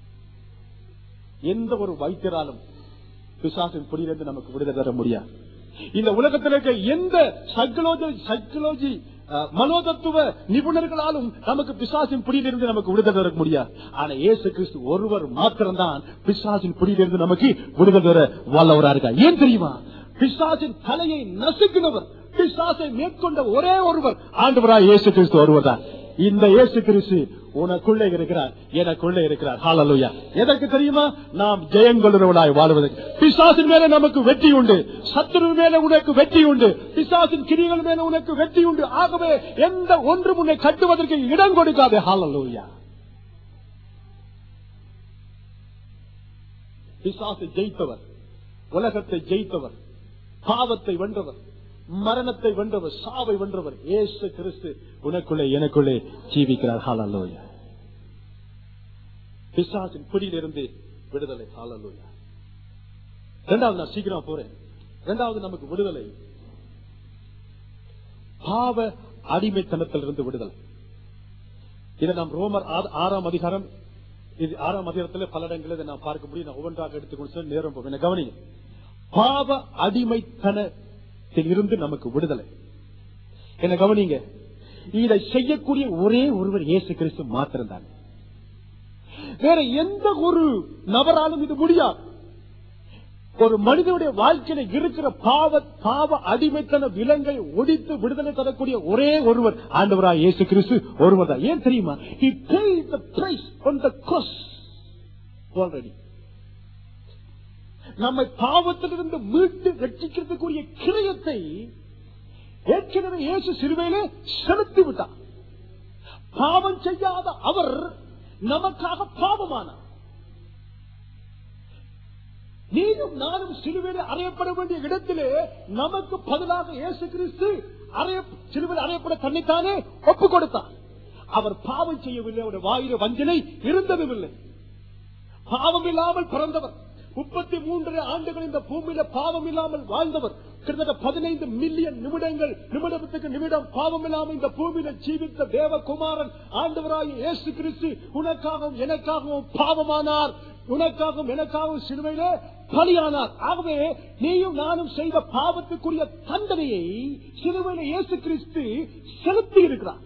எந்த ஒரு வைத்தியராலும் பிசாசின் பிடியிலிருந்து நமக்கு விடுதலை தர முடியாது இந்த உலகத்தில் இருக்க எந்த சைக்கலோஜி சைக்கலோஜி அஹ், மனோதத்துவ நிபுணர்களாலும் நமக்கு பிசாசின் பிடியிலிருந்து நமக்கு விடுதலை தர முடியாது ஆனா இயேசு கிறிஸ்து ஒருவர் மாத்திரம்தான் பிசாசின் பிடியிலிருந்து நமக்கு விடுதலை தர வல்லவரா இருக்கார் ஏன் தெரியுமா பிசாசின் தலையை நசுக்கினவர் பிசாசை மேற்கொண்ட ஒரே ஒருவர் ஆண்டவராய் இயேசு கிறிஸ்து ஒருவர் தான் இந்த இயேசு கிறிஸ்து உனக்குள்ளே இருக்கிறார் எனக்குள்ளே இருக்கிறார் ஹalleluya எதற்கு தெரியுமா நாம் ஜெயங்கொள்ளுறவளாய் வாழ்வதற்கு பிசாசின் மேல நமக்கு வெற்றி உண்டு சத்துரு மேல உனக்கு வெற்றி உண்டு பிசாசின் கிரிகள் மேல உனக்கு வெற்றி உண்டு ஆகவே எந்த ஒன்றும் உன்னை கட்டுவதற்கு இடம் கொடுக்காது ஹalleluya பிசாசை ஜெயித்தவர் உலகத்தை ஜெயித்தவர் பாவத்தை வென்றவர் மரணத்தை வென்றவர் சாவை வென்றவர் ஏசு கிறிஸ்து உனக்குள்ளே எனக்குள்ளே ஜீவிக்கிறார் ஹalleluya பிசாசின் பிடியிலிருந்து விடுதலை ஹalleluya இரண்டாவது நான் சீக்கிரம் போறேன் இரண்டாவது நமக்கு விடுதலை பாவ அடிமைத்தனத்திலிருந்து விடுதலை இதை நாம் ரோமர் ஆ- ஆறாம் அதிகாரம் இது ஆறாம் அதிகாரத்தில் பல இடங்களில் இதை நான் பார்க்க முடியும் நான் ஒவ்வொன்றாக எடுத்துக்கொண்டு சென்று நேரம் போகும் என்ன கவனிங்க பாவ அடிமைத்தனத்தில் இருந்து நமக்கு விடுதலை என்ன கவனிங்க இதை செய்யக்கூடிய ஒரே ஒருவர் இயேசு கிறிஸ்து மாத்திரம்தான் வேற எந்த ஒரு நபராலும் இது முடியாது ஒரு மனிதனுடைய வாழ்க்கையில இருக்கிற பாவ பாவ அடிமைத்தன விலங்கை ஒடித்து விடுதலை தரக்கூடிய ஒரே ஒருவர் ஆண்டவராய் இயேசு கிறிஸ்து ஒருவர் தான் ஏன் தெரியுமா he paid the price on the cross already நம்மை பாவத்திலிருந்து மீட்டு ரட்சிக்கிறதுக்குரிய கிரயத்தை ஏற்கனவே இயேசு சிறுவையிலே செலுத்தி விட்டார் பாவம் செய்யாத அவர் நமக்காக பாவமானார் நீயும் நானும் சிலுவையில் அறையப்பட வேண்டிய இடத்திலே நமக்கு பதிலாக இயேசு கிறிஸ்து அறைய சிலுவையில் அறையப்பட தன்னைத்தானே ஒப்பு கொடுத்தார் அவர் பாவம் செய்யவில்லை அவருடைய வாயில வஞ்சனை இருந்ததும் இல்லை பாவம் இல்லாமல் பிறந்தவர் முப்பத்தி மூன்று ஆண்டுகள் இந்த பூமியில பாவம் இல்லாமல் வாழ்ந்தவர் கிட்டத்தட்ட பதினைந்து மில்லியன் நிமிடங்கள் நிமிடத்துக்கு நிமிடம் பாவம் இல்லாமல் இந்த பூமியில ஜீவித்த தேவகுமாரன் ஆண்டவராய் இயேசு கிறிஸ்து உனக்காகவும் எனக்காகவும் பாவமானார் உனக்காகவும் எனக்காகவும் சிலுவையிலே பலியானார் ஆகவே நீயும் நானும் செய்த பாவத்துக்குரிய தண்டனையை சிலுவையில இயேசு கிறிஸ்து செலுத்தி இருக்கிறார்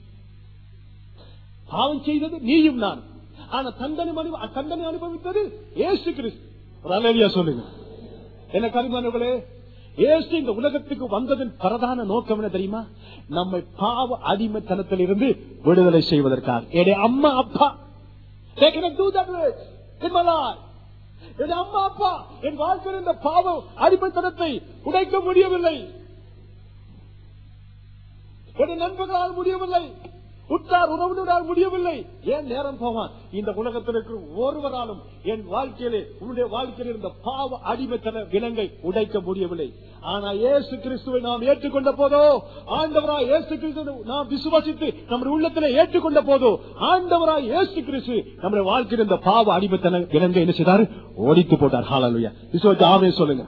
பாவம் செய்தது நீயும் நான் ஆனா தண்டனை அனுப- தண்டனை அனுபவித்தது இயேசு கிறிஸ்து ஒரு அல்லேலூயா சொல்லுங்க என்ன கருமானவர்களே இயேசு இந்த உலகத்துக்கு வந்ததன் பிரதான நோக்கம் என்ன தெரியுமா நம்மை பாவ அடிமைத்தனத்தில் இருந்து விடுதலை செய்வதற்காக என்னுடைய அம்மா அப்பா they cannot do that with in my life. என் அம்மா அப்பா என் வாழ்க்கையில் இந்த பாவம் அடிமைத்தனத்தை உடைக்க முடியவில்லை என் நண்பர்களால் முடியவில்லை உற்றார் உறவினரால் முடியவில்லை ஏன் நேரம் போவான் இந்த உலகத்தில் இருக்கிற ஒருவராலும் என் வாழ்க்கையிலே உன்னுடைய வாழ்க்கையில் இருந்த பாவ அடிமைத்தன விலங்கை உடைக்க முடியவில்லை ஆனா இயேசு கிறிஸ்துவை நாம் ஏற்றுக்கொண்ட போதோ ஆண்டவராய் இயேசு கிறிஸ்துவை நாம் விசுவாசித்து நம்முடைய உள்ளத்திலே ஏற்றுக்கொண்ட போதோ ஆண்டவராய் இயேசு கிறிஸ்து நம்முடைய வாழ்க்கையில் இருந்த பாவ அடிமைத்தன விலங்கை என்ன செய்தார் ஓடித்து போட்டார் ஹாலலுயா விசுவாசி ஆமே சொல்லுங்க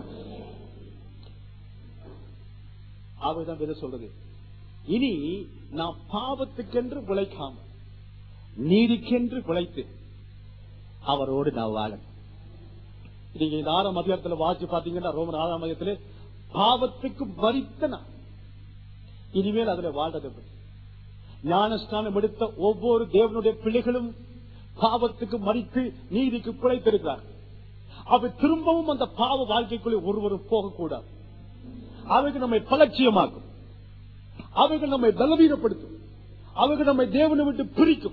ஆவைதான் எதை சொல்றது இனி நாம் பாவத்துக்கென்று உழைக்காம நீதிக்கென்று உழைத்து அவரோடு நான் வாழ நீங்க இந்த ஆறாம் அதிகாரத்துல வாசி பாத்தீங்கன்னா ரோமன் ஆறாம் அதிகாரத்திலே பாவத்துக்கு மறித்த நான் இனிமேல் அதுல வாழ்றது எப்படி? ஞானஸ்தானம் எடுத்த ஒவ்வொரு தேவனுடைய பிள்ளைகளும் பாவத்துக்கு மறித்து நீதிக்கு பிழைத்திருக்கிறார் அவை திரும்பவும் அந்த பாவ வாழ்க்கைக்குள்ளே ஒருவரும் போகக்கூடாது அவைகள் நம்மை பலட்சியமாக்கும் அவைகள் நம்மை பலவீனப்படுத்தும் அவைகள் நம்மை தேவனை விட்டு பிரிக்கும்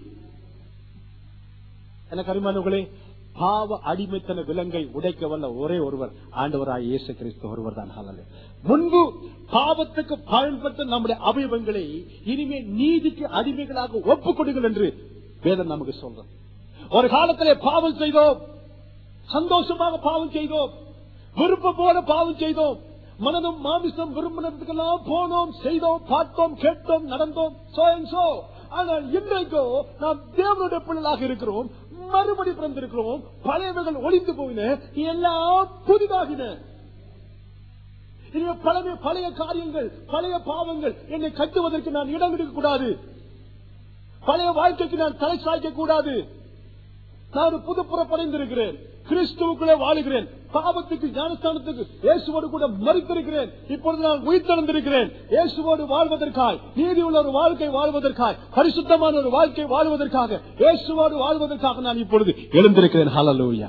எனக்கு அருமானவர்களே பாவ அடிமைத்தன விலங்கை உடைக்க வல்ல ஒரே ஒருவர் ஆண்டவராய் இயேசு கிறிஸ்து ஒருவர் தான் முன்பு பாவத்துக்கு பயன்பட்ட நம்முடைய அவயவங்களை இனிமே நீதிக்கு அடிமைகளாக ஒப்புக் கொடுங்கள் என்று வேதம் நமக்கு சொல்றோம் ஒரு காலத்திலே பாவம் செய்தோம் சந்தோஷமாக பாவம் செய்தோம் விருப்பம் போல பாவம் செய்தோம் மனதும் மாமிசம் விரும்பினதுக்கெல்லாம் போனோம் செய்தோம் பார்த்தோம் கேட்டோம் நடந்தோம் சோ and so. ஆனால் இன்றைக்கோ நாம் தேவனுடைய பிள்ளைகளாக இருக்கிறோம் மறுபடி பிறந்திருக்கிறோம் பழையவைகள் ஒளிந்து போயின எல்லாம் புதிதாகின இனிமே பழைய பழைய காரியங்கள் பழைய பாவங்கள் என்னை கட்டுவதற்கு நான் இடம் எடுக்க கூடாது பழைய வாழ்க்கைக்கு நான் தலை சாய்க்க கூடாது நான் ஒரு புது புறப்படைந்திருக்கிறேன் கிறிஸ்துவுக்குள்ளே வாழுகிறேன் பாவத்துக்கு ஞானஸ்தானத்துக்கு இயேசுவோடு கூட மறித்திருக்கிறேன் இப்பொழுது நான் உயிர்த்தெழுந்திருக்கிறேன் இயேசுவோடு வாழ்வதற்காய் நீதி உள்ள ஒரு வாழ்க்கை வாழ்வதற்காய் பரிசுத்தமான ஒரு வாழ்க்கை வாழ்வதற்காக இயேசுவோடு வாழ்வதற்காக நான் இப்பொழுது எழுந்திருக்கிறேன் ஹalleluya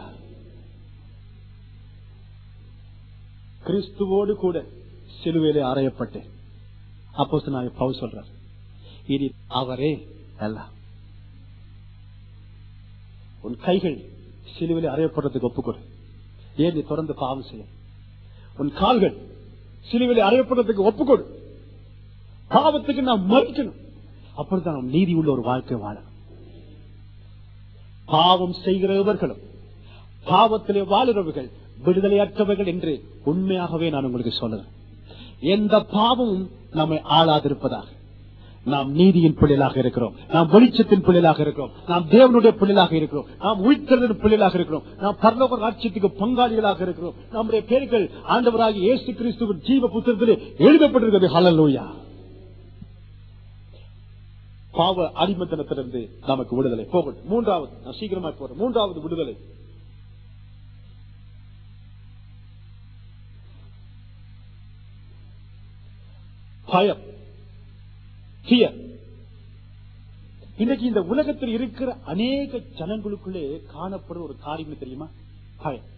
கிறிஸ்துவோடு கூட சிலுவையிலே அறையப்பட்டேன் அப்போ நான் பவுல் சொல்றார் இனி அவரே எல்லாம் உன் கைகள் சிலுவையில் அறையப்படுறதுக்கு ஒப்புக்கொடு ஏன் நீ தொடர்ந்து பாவம் செய்ய உன் கால்கள் சிலுவையில் அறையப்படுறதுக்கு ஒப்புக்கொடு பாவத்துக்கு நாம் மறிக்கணும் அப்படித்தான் நாம் நீதி உள்ள ஒரு வாழ்க்கை வாழணும் பாவம் செய்கிறவர்களும் பாவத்திலே வாழுறவர்கள் விடுதலையற்றவர்கள் என்று உண்மையாகவே நான் உங்களுக்கு சொல்லுறேன் எந்த பாவமும் நம்மை ஆளாதிருப்பதாக நாம் நீதியின் பிள்ளைகளாக இருக்கிறோம் நாம் வெளிச்சத்தின் பிள்ளைகளாக இருக்கிறோம் நாம் தேவனுடைய பிள்ளைகளாக இருக்கிறோம் நாம் உயிர்த்தலின் பிள்ளைகளாக இருக்கிறோம் நாம் பரலோக ராட்சியத்துக்கு பங்காளிகளாக இருக்கிறோம் நம்முடைய பேர்கள் ஆண்டவராகி இயேசு கிறிஸ்துவின் ஜீவ புத்தகத்திலே எழுதப்பட்டிருக்கிறது ஹalleluya பாவ அடிமத்தனத்திலிருந்து நமக்கு விடுதலை போகட்டும் மூன்றாவது நான் சீக்கிரமா போறேன் மூன்றாவது விடுதலை பயம் fear. இன்னைக்கு இந்த உலகத்தில் இருக்கிற அநேக ஜனங்களுக்குள்ளே காணப்படும் ஒரு காரியம் தெரியுமா பயம்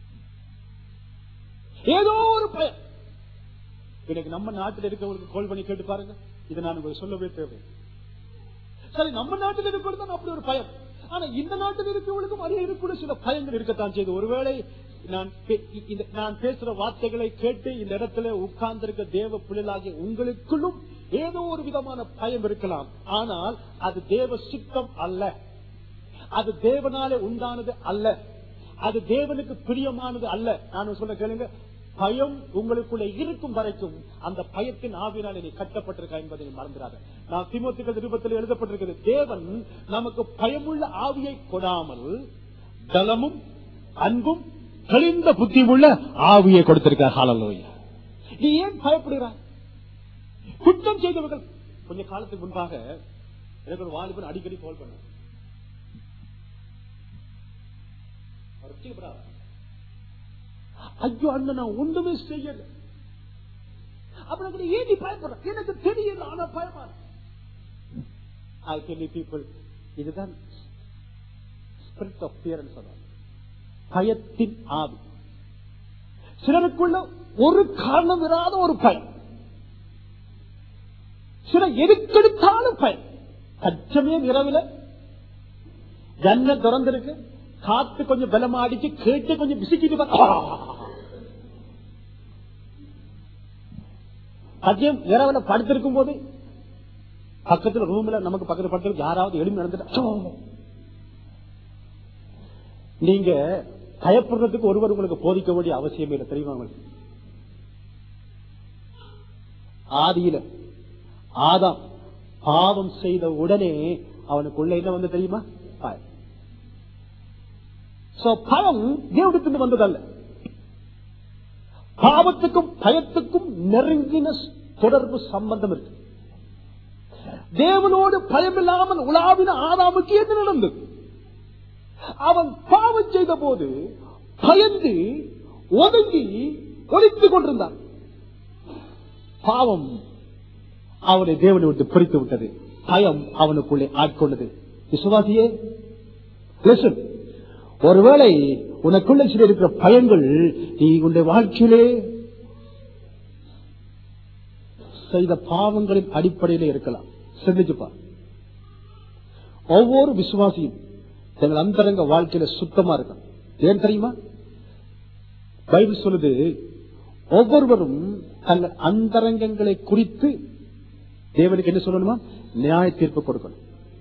ஏதோ ஒரு பயம் இன்னைக்கு நம்ம நாட்டில் இருக்கவங்களுக்கு கோல் பண்ணி கேட்டு பாருங்க இதை நான் உங்களுக்கு சொல்லவே தேவை சரி நம்ம நாட்டில் இருக்கிறது தான் அப்படி ஒரு பயம் ஆனா இந்த நாட்டில் இருக்கிறவங்களுக்கும் அதே கூட சில பயங்கள் இருக்கத்தான் செய்து ஒருவேளை நான் பே- இந்த- நான் பேசுற வார்த்தைகளை கேட்டு இந்த இடத்துல உட்கார்ந்திருக்க தேவ பிள்ளைகளாகிய உங்களுக்குள்ளும் ஏதோ ஒரு விதமான பயம் இருக்கலாம் ஆனால் அது தேவ சித்தம் அல்ல அது தேவனாலே உண்டானது அல்ல அது தேவனுக்கு பிரியமானது அல்ல நான் சொல்ல கேளுங்க பயம் உங்களுக்குள்ள இருக்கும் வரைக்கும் அந்த பயத்தின் ஆவினால் நீ கட்டப்பட்டிருக்கா என்பதை நீ மறந்துடாத நான் திமுக நிருபத்தில் எழுதப்பட்டிருக்கிறது தேவன் நமக்கு பயமுள்ள ஆவியை கொடாமல் பலமும் அன்பும் தெளிந்த புத்தியுள்ள ஆவியை கொடுத்திருக்கார் ஹalleluya நீ ஏன் பயப்படுகிறாய் குற்றம் செய்தவர்கள் கொஞ்ச காலத்துக்கு முன்பாக எனக்கு ஒரு வாலிபன் அடிக்கடி கால் பண்ண ஐயோ அண்ணன் நான் ஒன்றுமே செய்யல அப்புறம் ஏன் நீ பயப்படுற எனக்கு தெரியல ஆனா பயமா ஐ டெல் பீப்புள் இதுதான் ஸ்பிரிட் ஆஃப் பியர் சொல்றாங்க பயத்தின் ஆவி சிலருக்குள்ள ஒரு காரணம் இராத ஒரு பயம் சில எதுக்கெடுத்தாலும் பயம் கச்சமே இரவுல ஜன்ன திறந்திருக்கு காத்து கொஞ்சம் பலமா அடிச்சு கேட்டு கொஞ்சம் பிசுக்கிட்டு பார்த்தா, சத்தியம் இரவுல படுத்திருக்கும் போது பக்கத்துல ரூம்ல நமக்கு பக்கத்துல படுத்திருக்கு யாராவது எலும்பி நடந்துட்டா நீங்க பயப்படுறதுக்கு ஒருவர் உங்களுக்கு போதிக்க வேண்டிய அவசியமே இல்லை தெரியுமா உங்களுக்கு ஆதியில ஆதாம் பாவம் செய்த உடனே அவனுக்குள்ள என்ன வந்து தெரியுமா பயம் So, பயம் தேவடத்திலிருந்து வந்ததல்ல பாவத்துக்கும் பயத்துக்கும் நெருங்கின தொடர்பு சம்பந்தம் இருக்கு தேவனோடு பயமில்லாமல் உலாவின ஆதாமுக்கு என்ன நடந்தது அவன் பாவம் செய்த போது பயந்து ஒதுங்கி ஒழித்துக் கொண்டிருந்தான் பாவம் அவனை தேவனை விட்டு பிரித்து விட்டது பயம் அவனுக்குள்ளே ஆட்கொண்டது விசுவாசியே listen. ஒருவேளை உனக்குள்ள சில இருக்கிற பயங்கள் நீ உன்னுடைய வாழ்க்கையிலே செய்த பாவங்களின் அடிப்படையிலே இருக்கலாம் சிந்திச்சுப்பா ஒவ்வொரு விசுவாசியும் தங்கள் அந்தரங்க வாழ்க்கையில சுத்தமா இருக்கணும் ஏன் தெரியுமா பைபிள் சொல்லுது ஒவ்வொருவரும் தங்கள் அந்தரங்கங்களை குறித்து தேவனுக்கு என்ன சொல்லணுமா நியாய தீர்ப்பு கொடுக்கணும்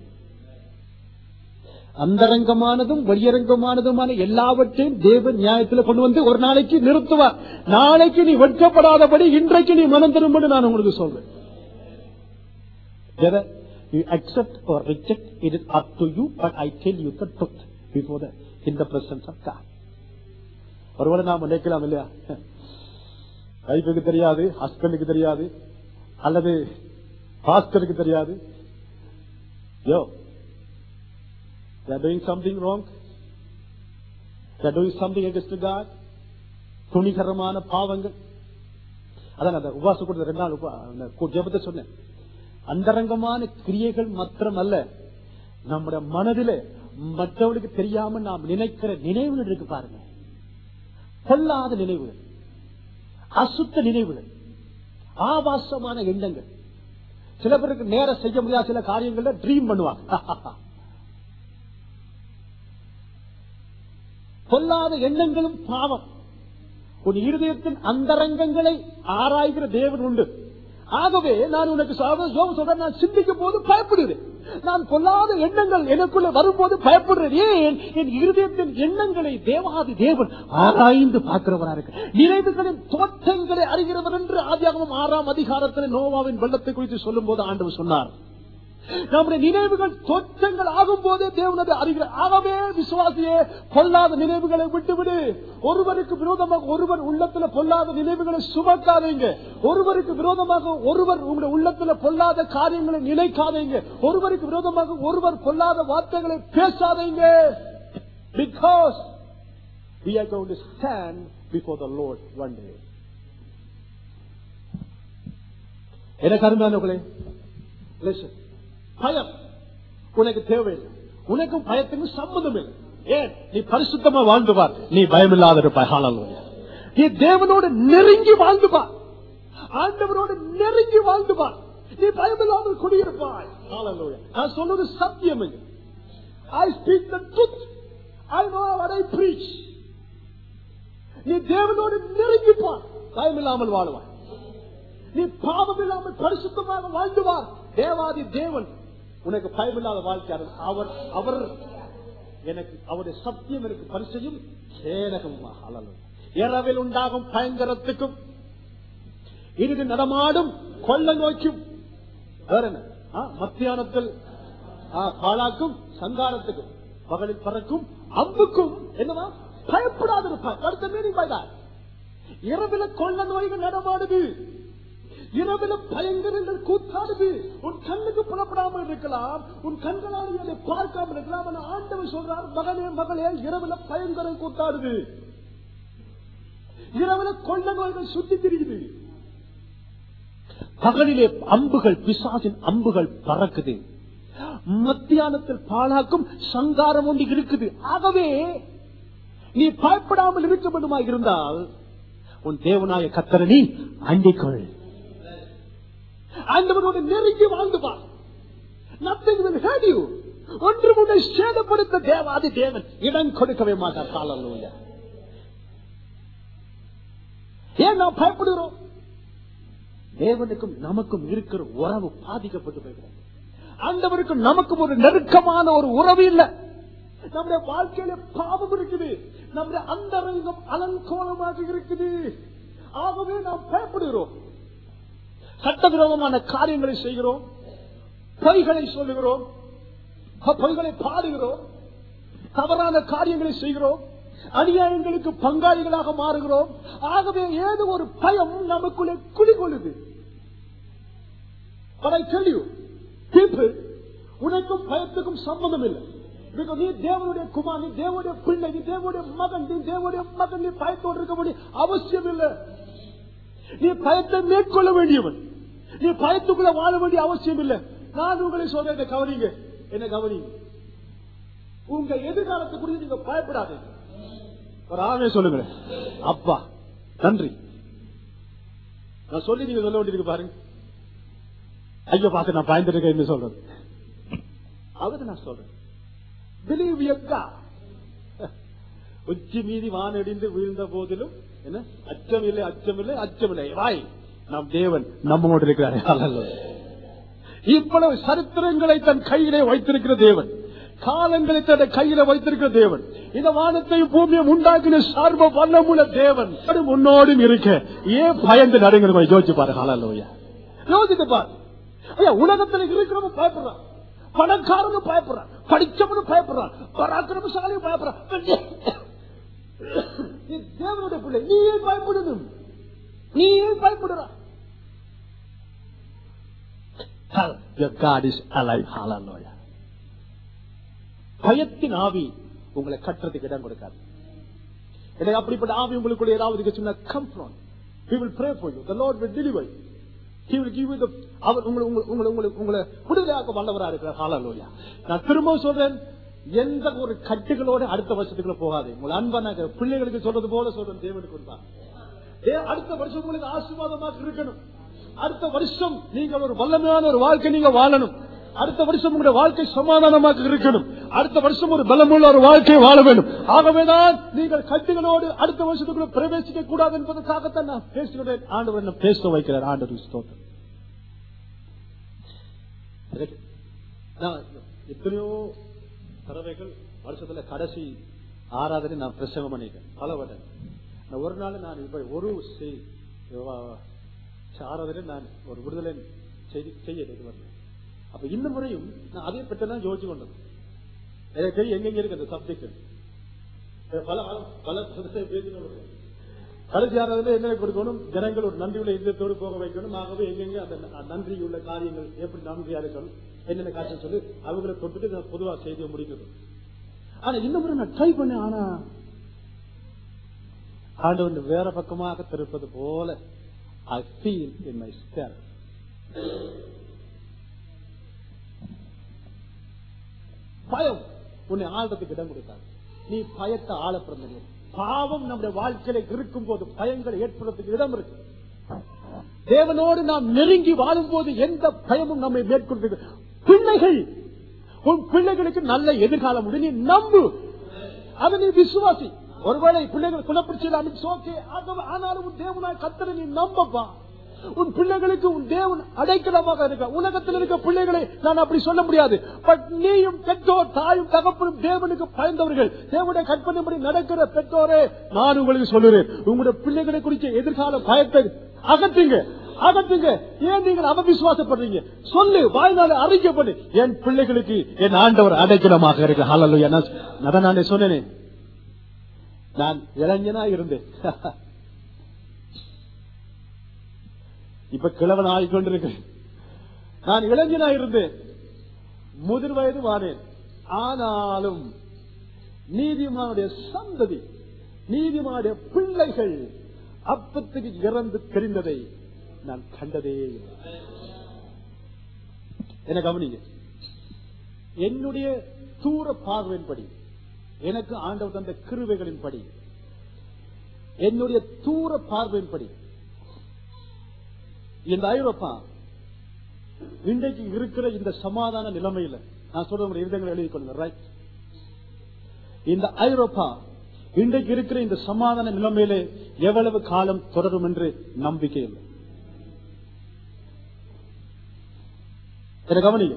அந்தரங்கமானதும் வெளியரங்கமானதுமான எல்லாவற்றையும் தேவன் நியாயத்தில் கொண்டு வந்து ஒரு நாளைக்கு நிறுத்துவார் நாளைக்கு நீ வெட்கப்படாதபடி இன்றைக்கு நீ மனம் திரும்படி நான் உங்களுக்கு சொல்றேன் Whether you accept or reject, it is up to you, but I tell you the truth before the, in the presence of God. ஒருவேளை நாம் நினைக்கலாம் இல்லையா வைஃபுக்கு தெரியாது ஹஸ்பண்டுக்கு தெரியாது அல்லது பாஸ்டருக்கு தெரியாது யோ they are doing something wrong they are doing something against God துணிகரமான பாவங்கள் அதான் அந்த உபாச கொடுத்த ரெண்டு நாள் உபா- அந்த கு- ஜெபத்தை சொன்னேன் அந்தரங்கமான கிரியைகள் மாத்திரம் அல்ல நம்முடைய மனதிலே மற்றவர்களுக்கு தெரியாம நாம் நினைக்கிற நினைவுகள் இருக்கு பாருங்க பொல்லாத நினைவுகள் அசுத்த நினைவுகள் ஆபாசமான எண்ணங்கள் சில பேருக்கு நேரம் செய்ய முடியாத சில காரியங்கள்ல ட்ரீம் பண்ணுவாங்க பொல்லாத எண்ணங்களும் பாவம் உன் இருதயத்தின் அந்தரங்கங்களை ஆராய்கிற தேவன் உண்டு ஆகவே நான் உனக்கு சாவ- ஜோபு சொல்றேன் நான் சிந்திக்கும் போது பயப்படுகிறேன் நான் பொல்லாத எண்ணங்கள் எனக்குள்ள வரும்போது பயப்படுறேன் ஏன் என் இருதயத்தின் எண்ணங்களை தேவாதி தேவன் ஆராய்ந்து பார்க்கிறவரா இருக்கு நினைவுகளின் தோற்றங்களை அறிகிறவர் என்று ஆதியாகமம் ஆறாம் அதிகாரத்தில் நோவாவின் வெள்ளத்தை குறித்து சொல்லும் போது ஆண்டவர் சொன்னார் நம்முடைய நினைவுகள் தோற்றங்கள் ஆகும் போதே தேவனது அறிகிறார் ஆகவே விசுவாசியே பொல்லாத நினைவுகளை விட்டுவிடு ஒருவருக்கு விரோதமாக ஒருவர் உள்ளத்துல பொல்லாத நினைவுகளை சுமக்காதீங்க ஒருவருக்கு விரோதமாக ஒருவர் உங்களுடைய உள்ளத்துல பொல்லாத காரியங்களை நினைக்காதீங்க ஒருவருக்கு விரோதமாக ஒருவர் பொல்லாத வார்த்தைகளை பேசாதீங்க because we are going to stand before the Lord one day. எனக்கு அருமையானவர்களே listen. பயம் உனக்கு தேவையில்லை உனக்கும் பயத்துக்கும் சம்மதம் இல்லை ஏன் நீ பரிசுத்தமா வாழ்ந்து பார் நீ பயமில்லாத இருப்பாய் ஹalleluya. நீ தேவனோடு நெருங்கி வாழ்ந்து பார் ஆண்டவரோடு நெருங்கி வாழ்ந்து பார் நீ பயமில்லாமல் குடியிருப்பாய் ஹalleluya. நான் சொல்றது சத்தியம் I speak the truth I know what I preach நீ தேவனோடு நெருங்கி பார் பயமில்லாமல் வாழுவாய் நீ பாவம் இல்லாமல் பரிசுத்தமாக வாழ்ந்துவார் தேவாதி தேவன் உனக்கு பயமில்லாத வாழ்க்கையாளர் அவர் அவர் எனக்கு அவருடைய சத்தியம் எனக்கு பரிசையும் சேனகமாக அழலும் இரவில் உண்டாகும் பயங்கரத்துக்கும் இறுதி நடமாடும் கொள்ள நோக்கும் வேற என்ன ஆ, மத்தியானத்தில் ஆ, பாழாக்கும் சங்காரத்துக்கும் பகலில் பறக்கும் அம்புக்கும் என்னவா பயப்படாதிருப்பார் அடுத்த மீனிங் பைதான் இரவில கொள்ள நோய்கள் நடமாடுது இரவில பயங்கரங்கள் கூத்தாடுது உன் கண்ணுக்கு புலப்படாமல் இருக்கலாம் உன் கண்களால் அதை பார்க்காமல் இருக்கலாம் ஆனா ஆண்டவர் சொல்றார் மகனே மகளே இரவில பயங்கரம் கூத்தாடுது இரவில கொள்ள நோய்கள் சுத்தி திரியுது பகலிலே அம்புகள் பிசாசின் அம்புகள் பறக்குது மத்தியானத்தில் பாழாக்கும் சங்காரம் ஒன்று இருக்குது ஆகவே நீ பயப்படாமல் இருக்க வேண்டுமா இருந்தால் உன் தேவனாய கத்தரை நீ அண்டிக்கொள் ஆண்டவரோட நெருங்கி வாழ்ந்து வா nothing will hurt you ஒன்று உன்னை சேதப்படுத்த தேவாதி தேவன் இடம் கொடுக்கவே மாட்டார் ஹalleluya ஏன் நாம் பயப்படுகிறோம் தேவனுக்கும் நமக்கும் இருக்கிற உறவு பாதிக்கப்பட்டு போய்கிறது ஆண்டவருக்கும் நமக்கும் ஒரு நெருக்கமான ஒரு உறவு இல்லை நம்முடைய வாழ்க்கையில பாவம் இருக்குது நம்முடைய அந்தரங்கம் அலங்கோலமாக இருக்குது ஆகவே நாம் பயப்படுகிறோம் சட்டவிரோதமான காரியங்களை செய்கிறோம் பொய்களை சொல்லுகிறோம் ப- பொய்களை பாடுகிறோம் தவறான காரியங்களை செய்கிறோம் அநியாயங்களுக்கு பங்காளிகளாக மாறுகிறோம் ஆகவே ஏதோ ஒரு பயம் நமக்குள்ளே குடிகொள்ளுது But I tell you, people, உனக்கும் பயத்துக்கும் சம்பந்தம் இல்லை Because நீ தேவனுடைய குமார் நீ தேவனுடைய பிள்ளை நீ தேவனுடைய மகன் நீ தேவனுடைய மகன் நீ பயத்தோடு இருக்க வேண்டிய அவசியம் இல்லை நீ பயத்தை மேற்கொள்ள வேண்டியவன் நீ பயத்துக்குள்ள வாழ வேண்டிய அவசியம் இல்லை நான் உங்களை சொல்றேன் என்ன கவனிங்க என்ன கவனிங்க உங்க எதிர்காலத்தை குறித்து நீங்க பயப்படாதீங்க ஒரு ஆமே சொல்லுங்க அப்பா நன்றி நான் சொல்லி நீங்க சொல்ல வேண்டியிருக்கு பாருங்க ஐயோ பார்த்து நான் பயந்துருக்கேன் சொல்றது அதுக்கு நான் சொல்றேன் பிலீவ் எக்கா உச்சி மீதி வானடிந்து வீழ்ந்த போதிலும் என்ன அச்சம் இல்லை அச்சம் இல்லை அச்சம் இல்லை வாய் நம் தேவன் நம்மோடு இருக்கிறார் ஹalleluya. இவ்வளவு சரித்திரங்களை தன் கையிலே வைத்திருக்கிற தேவன் காலங்களை தன் கையில வைத்திருக்கிற தேவன் இந்த வானத்தையும் பூமியை உண்டாக்கின சர்வ வல்லமுள்ள தேவன் அவரும் உன்னோடும் இருக்க ஏன் பயந்து நடுங்கிற யோசிச்சு பாரு ஹalleluya. யோசித்து பாரு ஐயா உலகத்துல இருக்கிறவன் பயப்படுறான் பணக்காரனும் பயப்படுறான் படிச்சவனும் பயப்படுறான் பராக்கிரமசாலியும் பயப்படுறான் நீ தேவனுடைய பிள்ளை நீ ஏன் பயப்படணும் நீ ஏன் பயப்படுறான் Your God is alive. Hallelujah. பயத்தின் ஆவி உங்களை கட்டுறதுக்கு இடம் கொடுக்காது இதை அப்படிப்பட்ட ஆவி உங்களுக்குள்ள ஏதாவது சொன்னா come from he will pray for you the lord will deliver you he will give you the அவர் உங்களை உங்களை உங்களை உங்களை உங்களை விடுதலையாக்க வல்லவரா இருக்கிறார் ஹalleluya நான் திரும்ப சொல்றேன் எந்த ஒரு கட்டுகளோட அடுத்த வருஷத்துக்குள்ள போகாது உங்களை அன்பான பிள்ளைகளுக்கு சொல்றது போல சொல்றேன் தேவனுக்கு கொடுப்பாங்க ஏ, அடுத்த வருஷம் உங்களுக்கு ஆசீர்வாதமாக இருக்கணும் அடுத்த வருஷம் நீங்கள் ஒரு வல்லமையான ஒரு வாழ்க்கை நீங்க வாழணும் அடுத்த வருஷம் உங்களுடைய வாழ்க்கை சமாதானமாக இருக்கணும் அடுத்த வருஷம் ஒரு பலமுள்ள ஒரு வாழ்க்கை வாழ வேண்டும் ஆகவேதான் நீங்கள் கட்டுகளோடு அடுத்த வருஷத்துக்குள்ள பிரவேசிக்க கூடாது என்பதற்காகத்தான் நான் பேசுகிறேன் ஆண்டவர் என்ன பேச வைக்கிறார் ஆண்டவர் ஸ்தோத்திரம் எனக்கு- நான் எத்தனையோ தடவைகள் வருஷத்துல கடைசி ஆராதனை நான் பிரசவம் பண்ணிட்டேன் பல வட்டம் நான் ஒரு நாள் நான் இப்ப ஒரு செய்- வா- ஆராதனை நான் ஒரு விடுதலை செய்தி செய்ய இது வரல அப்ப இந்த முறையும் நான் அதை பற்றி தான் யோசிச்சு கொண்டது எனக்கு தெரியும் எங்கெங்க இருக்கு அந்த சப்ஜெக்ட் பல பல- பல பேசினோம் கடைசி ஆராதனை என்ன கொடுக்கணும் ஜனங்கள் ஒரு நன்றியுள்ள இதயத்தோடு போக வைக்கணும் ஆகவே எங்கெங்க அந்த ந- நன்றி உள்ள காரியங்கள் எப்படி நன்றியா இருக்கணும் என்னென்ன காட்சி சொல்லி அவங்களை தொட்டுட்டு நான் பொதுவா செய்தியை முடிக்கணும் ஆனா இந்த முறை நான் ட்ரை பண்ணேன் ஆனா ஆண்டவன் வேற பக்கமாக திருப்பது போல ஐ ஃபீல் இன் மை ஸ்டெல் பயம் உன்னை ஆள்றதுக்கு இடம் கொடுக்காது நீ பயத்தை ஆள பிறந்தது பாவம் நம்முடைய வாழ்க்கையில இருக்கும் போது பயங்கள் ஏற்படுறதுக்கு இடம் இருக்கு தேவனோடு நாம் நெருங்கி வாழும் போது எந்த பயமும் நம்மை மேற்கொண்டு பிள்ளைகள் உன் பிள்ளைகளுக்கு நல்ல எதிர்காலம் உண்டு நீ நம்பு அதை நீ விசுவாசி ஒருவேளை பிள்ளைகள் குணப்பிடிச்சலாம் ஓகே ஆனாலும் உன் தேவனாய் கத்தனை நீ நம்பப்பா உன் பிள்ளைகளுக்கு உன் தேவன் அடைக்கலமாக இருக்க உலகத்தில் இருக்க பிள்ளைகளை நான் அப்படி சொல்ல முடியாது பட் நீயும் பெற்றோர் தாயும் தகப்பனும் தேவனுக்கு பயந்தவர்கள் தேவனுடைய கற்பனைப்படி நடக்கிற பெற்றோரே நான் உங்களுக்கு சொல்லுறேன் உங்களுடைய பிள்ளைகளை குறித்த எதிர்கால பயத்தை அகற்றுங்க அகற்றுங்க ஏன் நீங்கள் அவவிசுவாசப்படுறீங்க சொல்லு வாய்நாள் அறிக்கப்படு என் பிள்ளைகளுக்கு என் ஆண்டவர் அடைக்கலமாக இருக்கு ஹalleluya நான் அதான் நான் சொன்னேனே நான் இளைஞனா இருந்தேன் இப்ப கிழவன் ஆகிக்கொண்டிருக்கிறேன் நான் இளைஞனா இருந்தேன் முதிர் வயது வானேன் ஆனாலும் நீதிமானுடைய சந்ததி நீதிமானுடைய பிள்ளைகள் அப்பத்துக்கு இறந்து தெரிந்ததை நான் கண்டதே இல்லை என்ன கவனிங்க என்னுடைய தூர பார்வையின்படி எனக்கு ஆண்டவர் தந்த கிருவைகளின்படி என்னுடைய தூர பார்வையின்படி இந்த ஐரோப்பா இன்றைக்கு இருக்கிற இந்த சமாதான நிலைமையில நான் சொல்ற உங்களுடைய இருதயங்களை எழுதி கொள்ளுங்க ரைட் இந்த ஐரோப்பா இன்றைக்கு இருக்கிற இந்த சமாதான நிலைமையிலே எவ்வளவு காலம் தொடரும் என்று நம்பிக்கை இல்லை இதை கவனிங்க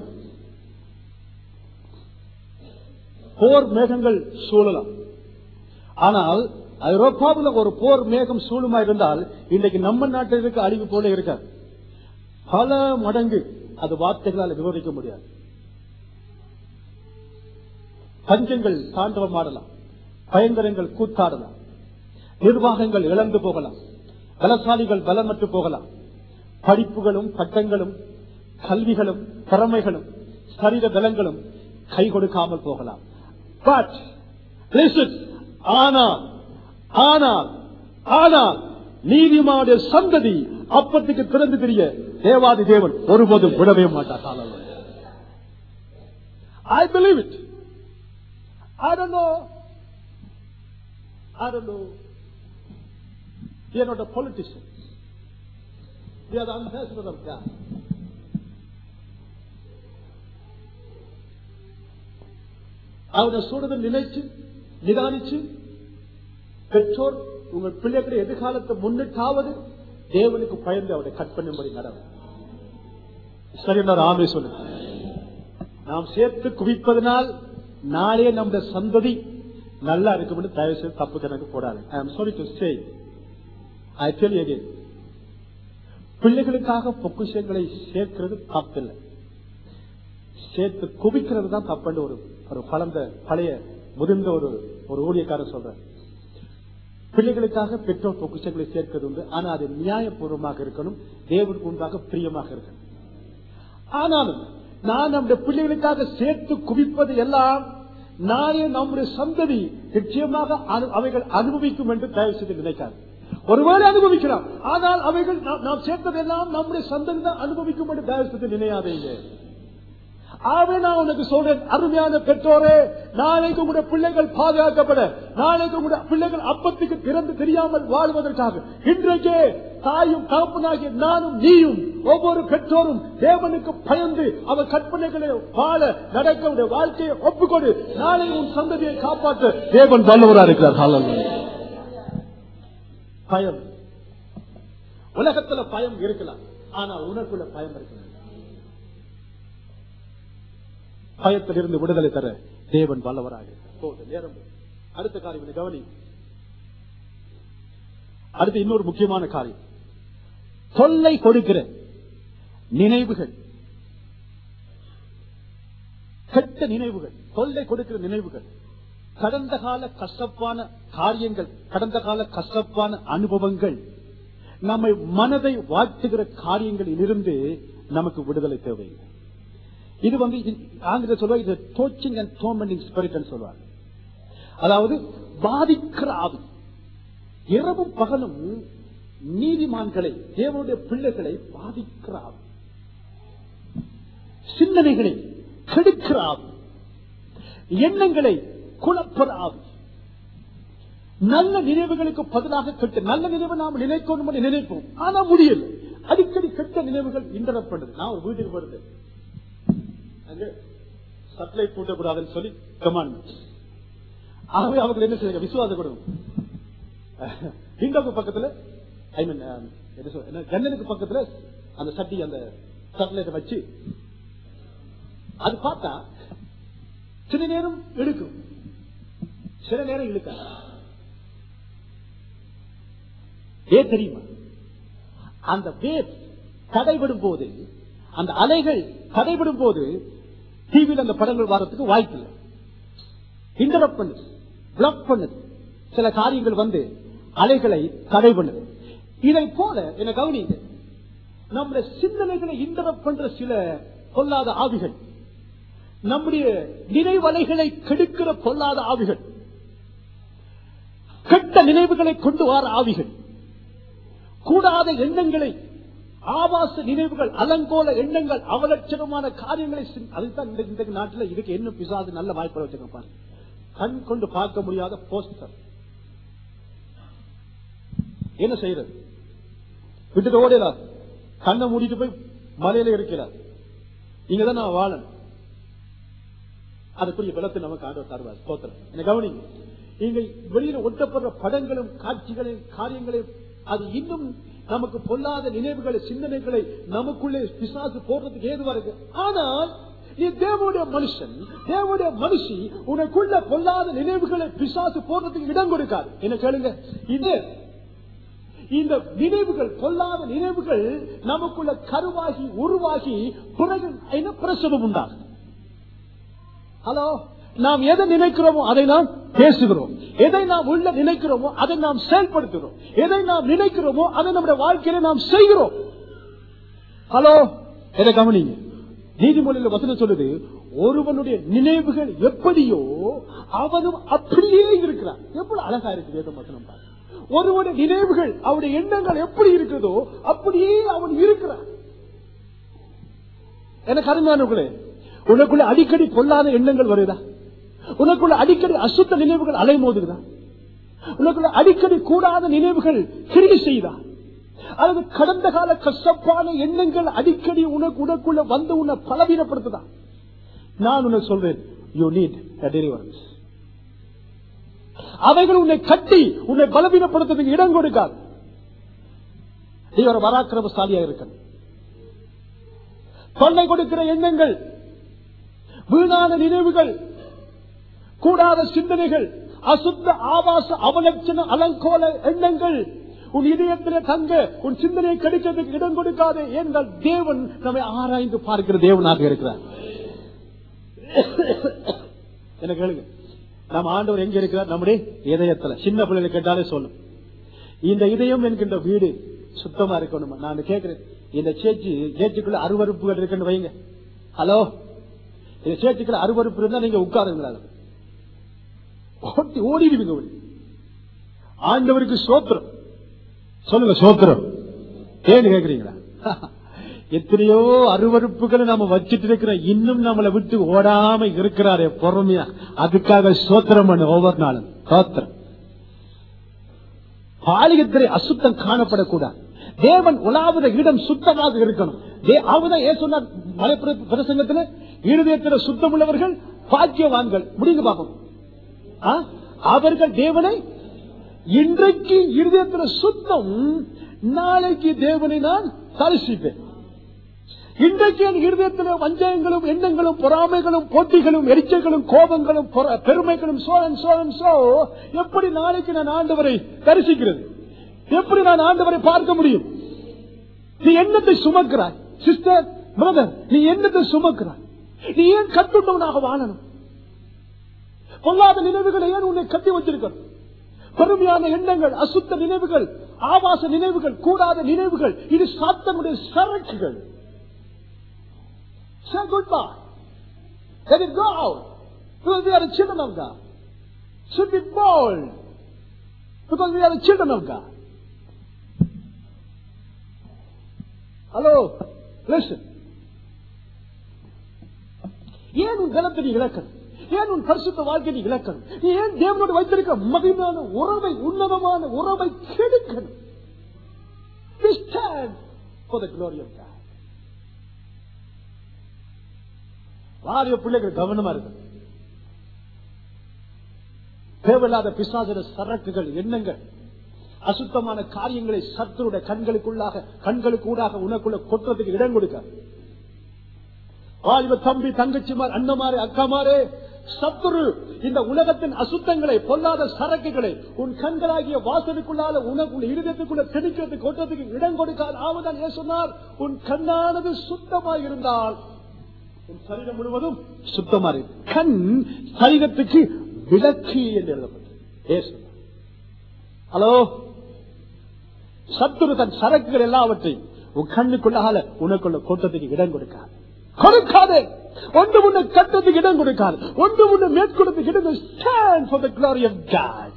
போர் மேகங்கள் சூழலாம் ஆனால் ஐரோப்பாவில் ஒரு போர் மேகம் சூழுமா இருந்தால் இன்றைக்கு நம்ம நாட்டில் இருக்க அழிவு போல இருக்காது பல மடங்கு அது வார்த்தைகளால் விவரிக்க முடியாது பஞ்சங்கள் தாண்டவமாடலாம் பயங்கரங்கள் கூத்தாடலாம் நிர்வாகங்கள் இழந்து போகலாம் பலசாலிகள் பலமற்று போகலாம் படிப்புகளும் பட்டங்களும் கல்விகளும் திறமைகளும் சரீர பலங்களும் கை கொடுக்காமல் போகலாம் பட் ஆனால் ஆனால் ஆனால் நீதிமானுடைய சந்ததி அப்பத்துக்கு திறந்து தெரிய தேவாதி தேவன் ஒருபோதும் விடவே மாட்டார் I believe it I don't know. I don't know. They are not a politician. They are the ambassador of God. அவரை சொல்றதை நினைச்சு நிதானிச்சு பெற்றோர் உங்கள் பிள்ளைகளுடைய எதிர்காலத்தை முன்னிட்டாவது தேவனுக்கு பயந்து அவரை கட் பண்ணும்படி நடக்கும் சரி நான் ஆமே சொல்லுங்க நாம் சேர்த்து குவிப்பதனால் நாளே நம்முடைய சந்ததி நல்லா இருக்கும் தயவு செய்து தப்பு கணக்கு போடாது I am sorry to say I tell again பிள்ளைகளுக்காக பொக்குஷங்களை சேர்க்கிறது தப்பில்லை சேர்த்து குவிக்கிறது தான் தப்புன்னு ஒரு ஒரு பழந்த பழைய முதிர்ந்த ஒரு ஒரு ஊழியக்காரர் சொல்றார் பிள்ளைகளுக்காக பெற்றோர் பொக்குஷங்களை சேர்க்கிறது உண்டு ஆனா அது நியாயபூர்வமாக இருக்கணும் தேவனுக்கு உண்டாக பிரியமாக இருக்கணும் ஆனாலும் நான் நம்முடைய பிள்ளைகளுக்காக சேர்த்து குவிப்பது எல்லாம் நாளே நம்முடைய சந்ததி நிச்சயமாக அனு- அவைகள் அனுபவிக்கும் என்று தயவு செய்து நினைக்காது ஒருவேளை அனுபவிக்கலாம் ஆனால் அவைகள் நாம் நாம் சேர்த்ததெல்லாம் நம்முடைய சந்ததி தான் அனுபவிக்கும் என்று தயவு செய்து நினையாதீங்க ஆகவே நான் உனக்கு சொல்றேன் அருமையான பெற்றோரே நாளைக்கு உங்களுடைய பிள்ளைகள் பாதுகாக்கப்பட நாளைக்கு உங்களுடைய பிள்ளைகள் அப்பத்துக்கு திறந்து தெரியாமல் வாழ்வதற்காக இன்றைக்கே தாயும் தகப்பனாகிய நானும் நீயும் ஒவ்வொரு பெற்றோரும் தேவனுக்கு பயந்து அவர் கற்பனைகளை வாழ நடக்க உடைய வாழ்க்கையை ஒப்புக்கொடு நாளை உன் சந்ததியை காப்பாற்ற தேவன் வல்லவரா இருக்கிறார் ஹalleluya. பயம் உலகத்துல பயம் இருக்கலாம் ஆனா உனக்குள்ள பயம் இருக்கலாம் பயத்திலிருந்து விடுதலை தர தேவன் வல்லவராக இருக்கிறார். போதும், நேரம் போதும். அடுத்த காரியம் இதை கவனி அடுத்து இன்னொரு முக்கியமான காரியம் தொல்லை கொடுக்கிற நினைவுகள் கெட்ட நினைவுகள் தொல்லை கொடுக்கிற நினைவுகள் கடந்த கால கசப்பான காரியங்கள் கடந்த கால கசப்பான அனுபவங்கள் நம்மை மனதை வாழ்த்துகிற காரியங்களில் இருந்து நமக்கு விடுதலை தேவையில்லை இது வந்து இது- ஆங்கில சொல்லுவா இது டோச்சிங் அண்ட் டோமனிங் ஸ்பிரிட் சொல்லுவாங்க அதாவது பாதிக்கிற ஆவி இரவும் பகலும் நீதிமான்களை தேவனுடைய பிள்ளைகளை பாதிக்கிற ஆவி சிந்தனைகளை கெடுக்கிற ஆவி எண்ணங்களை குழப்பற ஆவி நல்ல நினைவுகளுக்கு பதிலாக கெட்ட நல்ல நினைவு நாம் நினைக்கணும் என்று நினைப்போம் ஆனா முடியல அடிக்கடி கெட்ட நினைவுகள் இன்டரப்படுது நான் ஒரு வீட்டுக்கு வருது அங்க சப்ளை கூட்டக்கூடாதுன்னு சொல்லி கமாண்ட் ஆகவே அவர்கள் என்ன செய்ய விசுவாச கொடுக்கும் விண்டோக்கு பக்கத்துல ஐ மீன் என்ன சொல்ற என்ன, ஜன்னலுக்கு பக்கத்துல அந்த சட்டி அந்த சட்லைட்டை வச்சு அது பார்த்தா சில நேரம் இழுக்கும் சில நேரம் இழுக்க ஏன் தெரியுமா அந்த வேவ் தடைபடும் போது அந்த அலைகள் தடைபடும் போது டிவியில் அந்த படங்கள் வர்றதுக்கு வாய்ப்பு இல்லை இன்டரப்ட் பண்ணுது பிளாக் பண்ணுது சில காரியங்கள் வந்து அலைகளை தடை பண்ணுது இதை போல என்ன கவனிங்க நம்முடைய சிந்தனைகளை இன்டரப்ட் பண்ற சில பொல்லாத ஆவிகள் நம்முடைய நினைவலைகளை கெடுக்கிற பொல்லாத ஆவிகள் கெட்ட நினைவுகளை கொண்டு வர ஆவிகள் கூடாத எண்ணங்களை ஆபாச நினைவுகள் அலங்கோல எண்ணங்கள் அவலட்சணமான காரியங்களை சிந்- அதுதான் இந்த இந்த நாட்டில் இதுக்கு என்ன பிசாது நல்ல வாய்ப்பு வச்சிருக்க பாருங்க கண் கொண்டு பார்க்க முடியாத போஸ்டர் என்ன செய்யறது விட்டுட்டு ஓடிடலாம் கண்ணை மூடிட்டு போய் மலையில இருக்கிறார் இங்கதான் நான் வாழணும் அதுக்குரிய பலத்தை நமக்கு ஆண்டவர் தருவார் ஸ்தோத்திரம் என்ன கவனிங்க நீங்க வெளியில ஒட்டப்படுற படங்களும் காட்சிகளையும் காரியங்களையும் அது இன்னும் நமக்கு பொல்லாத நினைவுகளை சிந்தனைகளை நமக்குள்ளே பிசாசு போடுறதுக்கு ஏதுவா இருக்கு ஆனால் நீ தேவனுடைய மனுஷன் தேவனுடைய மனுஷி உனக்குள்ள பொல்லாத நினைவுகளை பிசாசு போடுறதுக்கு இடம் கொடுக்காது என்ன கேளுங்க இது இந்த நினைவுகள் பொல்லாத நினைவுகள் நமக்குள்ள கருவாகி உருவாகி பிறகு என்ன பிரசவம் உண்டாகும் ஹலோ நாம் எதை நினைக்கிறோமோ அதை நாம் பேசுகிறோம் எதை நாம் உள்ள நினைக்கிறோமோ அதை நாம் செயல்படுத்துகிறோம் எதை நாம் நினைக்கிறோமோ அதை நம்முடைய வாழ்க்கையில நாம் செய்கிறோம் ஹலோ எதை கவனிங்க நீதிமொழியில் வசனம் சொல்லுது ஒருவனுடைய நினைவுகள் எப்படியோ அவனும் அப்படியே இருக்கிறான் எவ்வளவு அழகா இருக்கு வேதம் வசனம் பாருங்க. ஒருவனுடைய நினைவுகள் அவனுடைய எண்ணங்கள் எப்படி இருக்கிறதோ அப்படியே அவன் இருக்கிறான் எனக்கு அருமையானவர்களே உனக்குள்ள அடிக்கடி பொல்லாத எண்ணங்கள் வருதா உனக்குள்ள அடிக்கடி அசுத்த நினைவுகள் அலைமோதுகிறா உனக்குள்ள அடிக்கடி கூடாத நினைவுகள் கிரியை செய்தா அல்லது கடந்த கால கஷ்டப்பான எண்ணங்கள் அடிக்கடி உனக்கு உனக்குள்ள வந்து உன்னை பலவீனப்படுத்துதா நான் உனக்கு சொல்றேன் யூ நீட் டெலிவரன்ஸ் அவைகள் உன்னை கட்டி உன்னை பலவீனப்படுத்துறதுக்கு இடம் கொடுக்காது நீ ஒரு பராக்கிரமசாலியா இருக்கணும் தொல்லை கொடுக்கிற எண்ணங்கள் வீணான நினைவுகள் கூடாத சிந்தனைகள் அசுத்த ஆபாச அவலட்சண அலங்கோல எண்ணங்கள் உன் இதயத்திலே தங்க உன் சிந்தனையை கெடுக்கிறதுக்கு இடம் கொடுக்காதே என்றால் தேவன் நம்மை ஆராய்ந்து பார்க்கிற தேவனாக இருக்கிறார் என்ன கேளுங்க நம்ம ஆண்டவர் எங்க இருக்கிறார் நம்முடைய இதயத்துல சின்ன பிள்ளைகளை கேட்டாலே சொல்லும் இந்த இதயம் என்கின்ற வீடு சுத்தமா இருக்கணும் நான் கேட்கிறேன் இந்த சேச்சி சேச்சிக்குள்ள அருவறுப்புகள் இருக்குன்னு வைங்க ஹலோ இந்த சேச்சிக்குள்ள அருவறுப்பு இருந்தா நீங்க உட்காருங்களா ஓட்டி ஓடிடுவீங்க வெளிய. ஆண்டவருக்கு சோத்திரம் சொல்லுங்க சோத்திரம் ஏன்னு கேக்குறீங்களா எத்தனையோ அருவறுப்புகளை நாம வச்சிட்டு இருக்கிறோம் இன்னும் நம்மளை விட்டு ஓடாம இருக்கிறாரே பொறுமையா அதுக்காக சோத்திரம் பண்ணு ஒவ்வொரு நாளும் சோத்திரம் பாலிகத்திலே அசுத்தம் காணப்படக்கூடாது தேவன் உலாவுத இடம் சுத்தமாக இருக்கணும் தே- அவர்தான் ஏன் சொன்னார் மலை பிரசங்கத்துல இருதயத்தில் சுத்தம் உள்ளவர்கள் பாக்கியவான்கள் முடிங்க பாப்போம் ஆ? அவர்கள் தேவனை இன்றைக்கு இருதயத்தில் சுத்தம் நாளைக்கு தேவனை நான் தரிசிப்பேன் இன்றைக்கு என் இருதயத்தில் வஞ்சகங்களும் எண்ணங்களும் பொறாமைகளும் போட்டிகளும் எரிச்சல்களும் கோபங்களும் பொற- பெருமைகளும் சோழன் சோழன் சோ எப்படி நாளைக்கு நான் ஆண்டவரை தரிசிக்கிறது எப்படி நான் ஆண்டவரை பார்க்க முடியும் நீ என்னத்தை சுமக்கிறாய் சிஸ்டர் பிரதர் நீ என்னத்தை சுமக்கிறாய் நீ ஏன் கட்டுண்டவனாக வாழணும் பொல்லாத நினைவுகளை ஏன் உன்னை கட்டி வச்சிருக்கணும் பெருமையான எண்ணங்கள் அசுத்த நினைவுகள் ஆபாச நினைவுகள் கூடாத நினைவுகள் இது சாத்தனுடைய சரக்குகள் Say goodbye. Let it go out. Because we are the children of God. Should be bold. Because we are the children of God. Hello? Listen. ஏன் உன் பலத்தை நீ இழக்கணும் ஏன் உன் பரிசுத்த வாழ்க்கை நீ இழக்கணும் நீ ஏன் தேவனோடு வைத்திருக்க மகிமையான உறவை உன்னதமான உறவை கெடுக்கணும் We stand for the glory of God. வாரிய பிள்ளைகள் கவனமா இருக்கு தேவையில்லாத பிசாசிர சரக்குகள் எண்ணங்கள் அசுத்தமான காரியங்களை சத்துருடைய கண்களுக்குள்ளாக கண்களுக்கு ஊடாக உனக்குள்ள கொட்டுறதுக்கு இடம் கொடுக்க வாலிப தம்பி தங்கச்சிமார் அண்ணமாரே அக்காமாரே சத்துரு இந்த உலகத்தின் அசுத்தங்களை பொல்லாத சரக்குகளை உன் கண்களாகிய வாசலுக்குள்ளால உனக்குள்ள இருதயத்துக்குள்ள திணிக்கிறதுக்கு கொட்டத்துக்கு இடம் கொடுக்காது ஆவதான் ஏன் சொன்னார் உன் கண்ணானது சுத்தமாக இருந்தால் உன் சரீரம் முழுவதும் சுத்தமா இருக்கு கண் சரீரத்துக்கு விளக்கு என்று எழுதப்பட்டது இயேசு. ஹலோ சத்துரு தன் சரக்குகள் எல்லாவற்றையும் உன் கண்ணுக்குள்ளால உனக்குள்ள கூட்டத்துக்கு இடம் கொடுக்காது கொடுக்காதே ஒன்று முன்ன கட்டத்துக்கு இடம் கொடுக்காது ஒன்று முன்ன மேற்கொள்ளத்துக்கு இடம் stand for the glory of God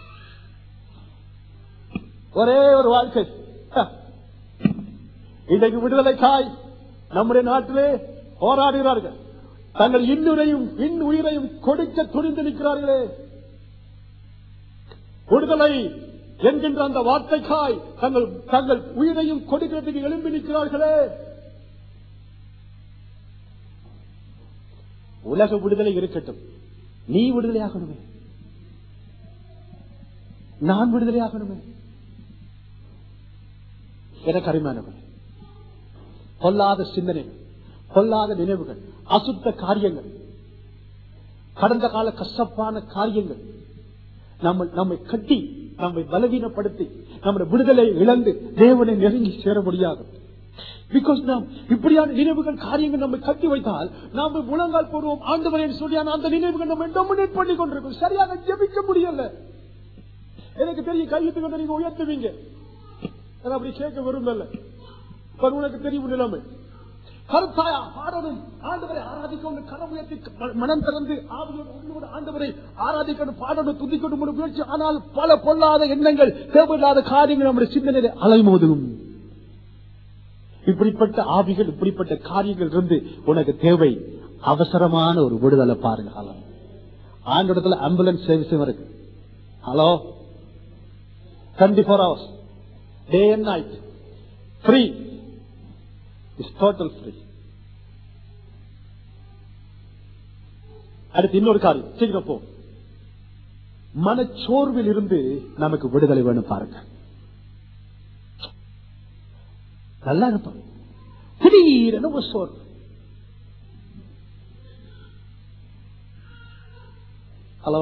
ஒரே ஒரு வாழ்க்கை ஹ. இன்றைக்கு விடுதலைக்காய் நம்முடைய நாட்டிலே போராடுகிறார்கள் தங்கள் இன்னுரையும் இன் உயிரையும் கொடுக்க துணிந்து நிற்கிறார்களே விடுதலை என்கின்ற அந்த வார்த்தைக்காய் தங்கள் தங்கள் உயிரையும் கொடுக்கிறதுக்கு எழும்பி நிற்கிறார்களே உலக விடுதலை இருக்கட்டும் நீ விடுதலையாகணுமே நான் விடுதலையாகணுமே எனக்கு அருமையானவர்கள் பொல்லாத சிந்தனைகள் பொல்லாத நினைவுகள் அசுத்த காரியங்கள் கடந்த கால கசப்பான காரியங்கள் நம்ம நம்மை கட்டி நம்மை பலவீனப்படுத்தி நம்முடைய விடுதலை இழந்து தேவனை நெருங்கி சேர முடியாது பிகாஸ் நாம் இப்படியான நினைவுகள் காரியங்கள் நம்மை கட்டி வைத்தால் நாம் முழங்கால் போடுவோம் ஆண்டவரே சொல்லியான அந்த நினைவுகள் நம்ம டொமினேட் பண்ணி கொண்டிருக்கோம் சரியாக ஜெபிக்க முடியல எனக்கு தெரியும் கையெழுத்து கொண்டு நீங்க உயர்த்துவீங்க நான் அப்படி கேட்க விரும்பல இப்ப உனக்கு தெரியும் நிலைமை கருத்தாயா பாடணும் ஆண்டவரை ஆராதிக்கணும் கரம் உயர்த்தி ம- மனம் திறந்து ஆவியோடு உங்களோடு ஆண்டவரை ஆராதிக்கணும் பாடணும் துதிக்கணும் ஒரு முயற்சி ஆனால் பல பொல்லாத எண்ணங்கள் தேவையில்லாத காரியங்கள் நம்முடைய சிந்தனையில அலைமோதும் இப்படிப்பட்ட ஆவிகள் இப்படிப்பட்ட காரியங்கள் இருந்து உனக்கு தேவை அவசரமான ஒரு விடுதலை பாருங்க ஹலோ ஆண்டோடத்துல ஆம்புலன்ஸ் சர்வீஸும் இருக்கு hello twenty four hours day and night free is total free அடுத்து இன்னொரு காரியம் சீக்கிரம் போ மனச்சோர்வில் இருந்து நமக்கு விடுதலை வேணும் பாருங்க நல்லா இருப்பான் திடீரென ஒரு சோர்வு ஹலோ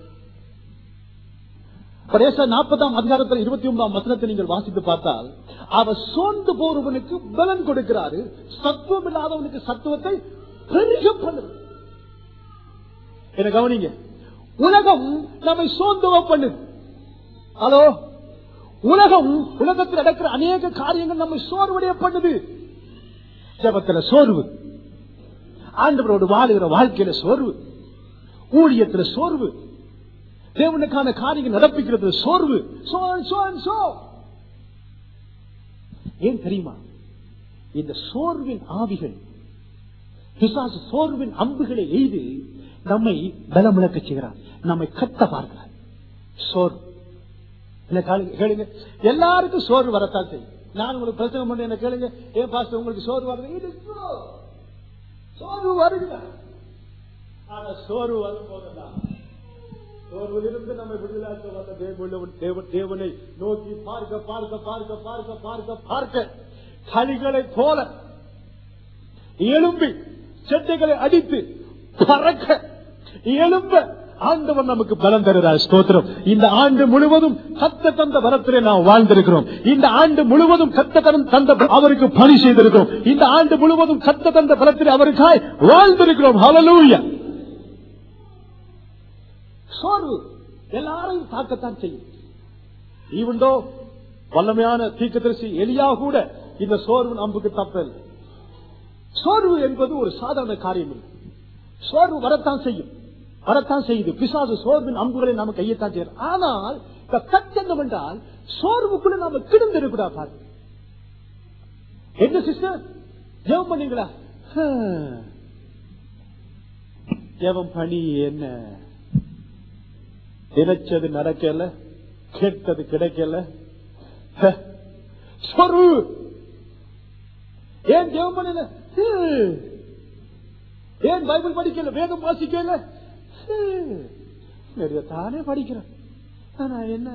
பிரேச நாற்பதாம் அதிகாரத்தில் இருபத்தி ஒன்பதாம் வசனத்தை நீங்கள் வாசித்து பார்த்தால் அவர் சோர்ந்து போறவனுக்கு பலன் கொடுக்கிறாரு சத்துவம் இல்லாதவனுக்கு சத்துவத்தை பெருக பண்ணுது என்ன கவனிங்க உலகம் நம்மை சோர்ந்துவ பண்ணுது ஹலோ உலகம் உலகத்தில் நடக்கிற அநேக காரியங்கள் நம்மை சோர்வடைய பண்ணுது ஜபத்துல சோர்வு ஆண்டவரோடு வாழுகிற வாழ்க்கையில சோர்வு ஊழியத்துல சோர்வு தேவனுக்கான காரியங்கள் நடப்பிக்கிறது சோர்வு சோ சோ சோ ஏன் தெரியுமா இந்த சோர்வின் ஆவிகள் பிசாசு சோர்வின் அம்புகளை எய்து நம்மை பலமிழக்க செய்கிறார் நம்மை கட்ட பார்க்கிறார் சோர்வு இல்ல காலு- கேளுங்க எல்லாருக்கும் சோர்வு வரத்தான் செய்யும் நான் உங்களுக்கு பிரச்சனை பண்ண என்ன கேளுங்க ஏன் பாஸ்டர் உங்களுக்கு சோர்வு வருது இது சோ- சோர்வு வருகிறா ஆனா சோர்வு வரும் போதெல்லாம் சோர்விலிருந்து நம்மை விடுதலாக்க வந்த தேவனுள்ள தேவன் தேவனை நோக்கி பார்க்க பார்க்க பார்க்க பார்க்க பார்க்க பார்க்க கலிகளை போல எழும்பி செட்டைகளை அடித்து பறக்க எழும்ப ஆண்டவன் நமக்கு பலம் தருகிறார் ஸ்தோத்திரம் இந்த ஆண்டு முழுவதும் கத்த தந்த வரத்திலே நாம் வாழ்ந்திருக்கிறோம் இந்த ஆண்டு முழுவதும் கத்த தந்த- தந்த அவருக்கு பணி செய்திருக்கிறோம் இந்த ஆண்டு முழுவதும் கத்த தந்த பலத்திலே அவருக்காய் வாழ்ந்திருக்கிறோம் ஹalleluya சோர்வு எல்லாரையும் தாக்கத்தான் செய்யும் ஈவண்டோ வல்லமையான தீர்க்கதரிசி எலியா கூட இந்த சோர்வு நம்புக்கு தப்பில்லை சோர்வு என்பது ஒரு சாதாரண காரியம் இல்லை சோர்வு வரத்தான் செய்யும் வரத்தான் செய்யுது பிசாசு சோர்வின் அம்புகளை நாம கையத்தான் செய்யறோம் ஆனால் இந்த கத் என்னவென்றால் சோர்வுக்குள்ள நாம கிடந்து இருக்கக்கூடாது பாருங்க என்ன சிஸ்டர் ஜெபம் பண்ணீங்களா ஹம். ஜெபம் பண்ணி என்ன நினைச்சது நடக்கல கேட்டது கிடைக்கல ஹ. சோர்வு ஏன் ஜெபம் பண்ணல ஹம். ஏன் பைபிள் படிக்கல வேதம் வாசிக்கல ஹம். நிறைய தானே படிக்கிறேன் ஆனா என்ன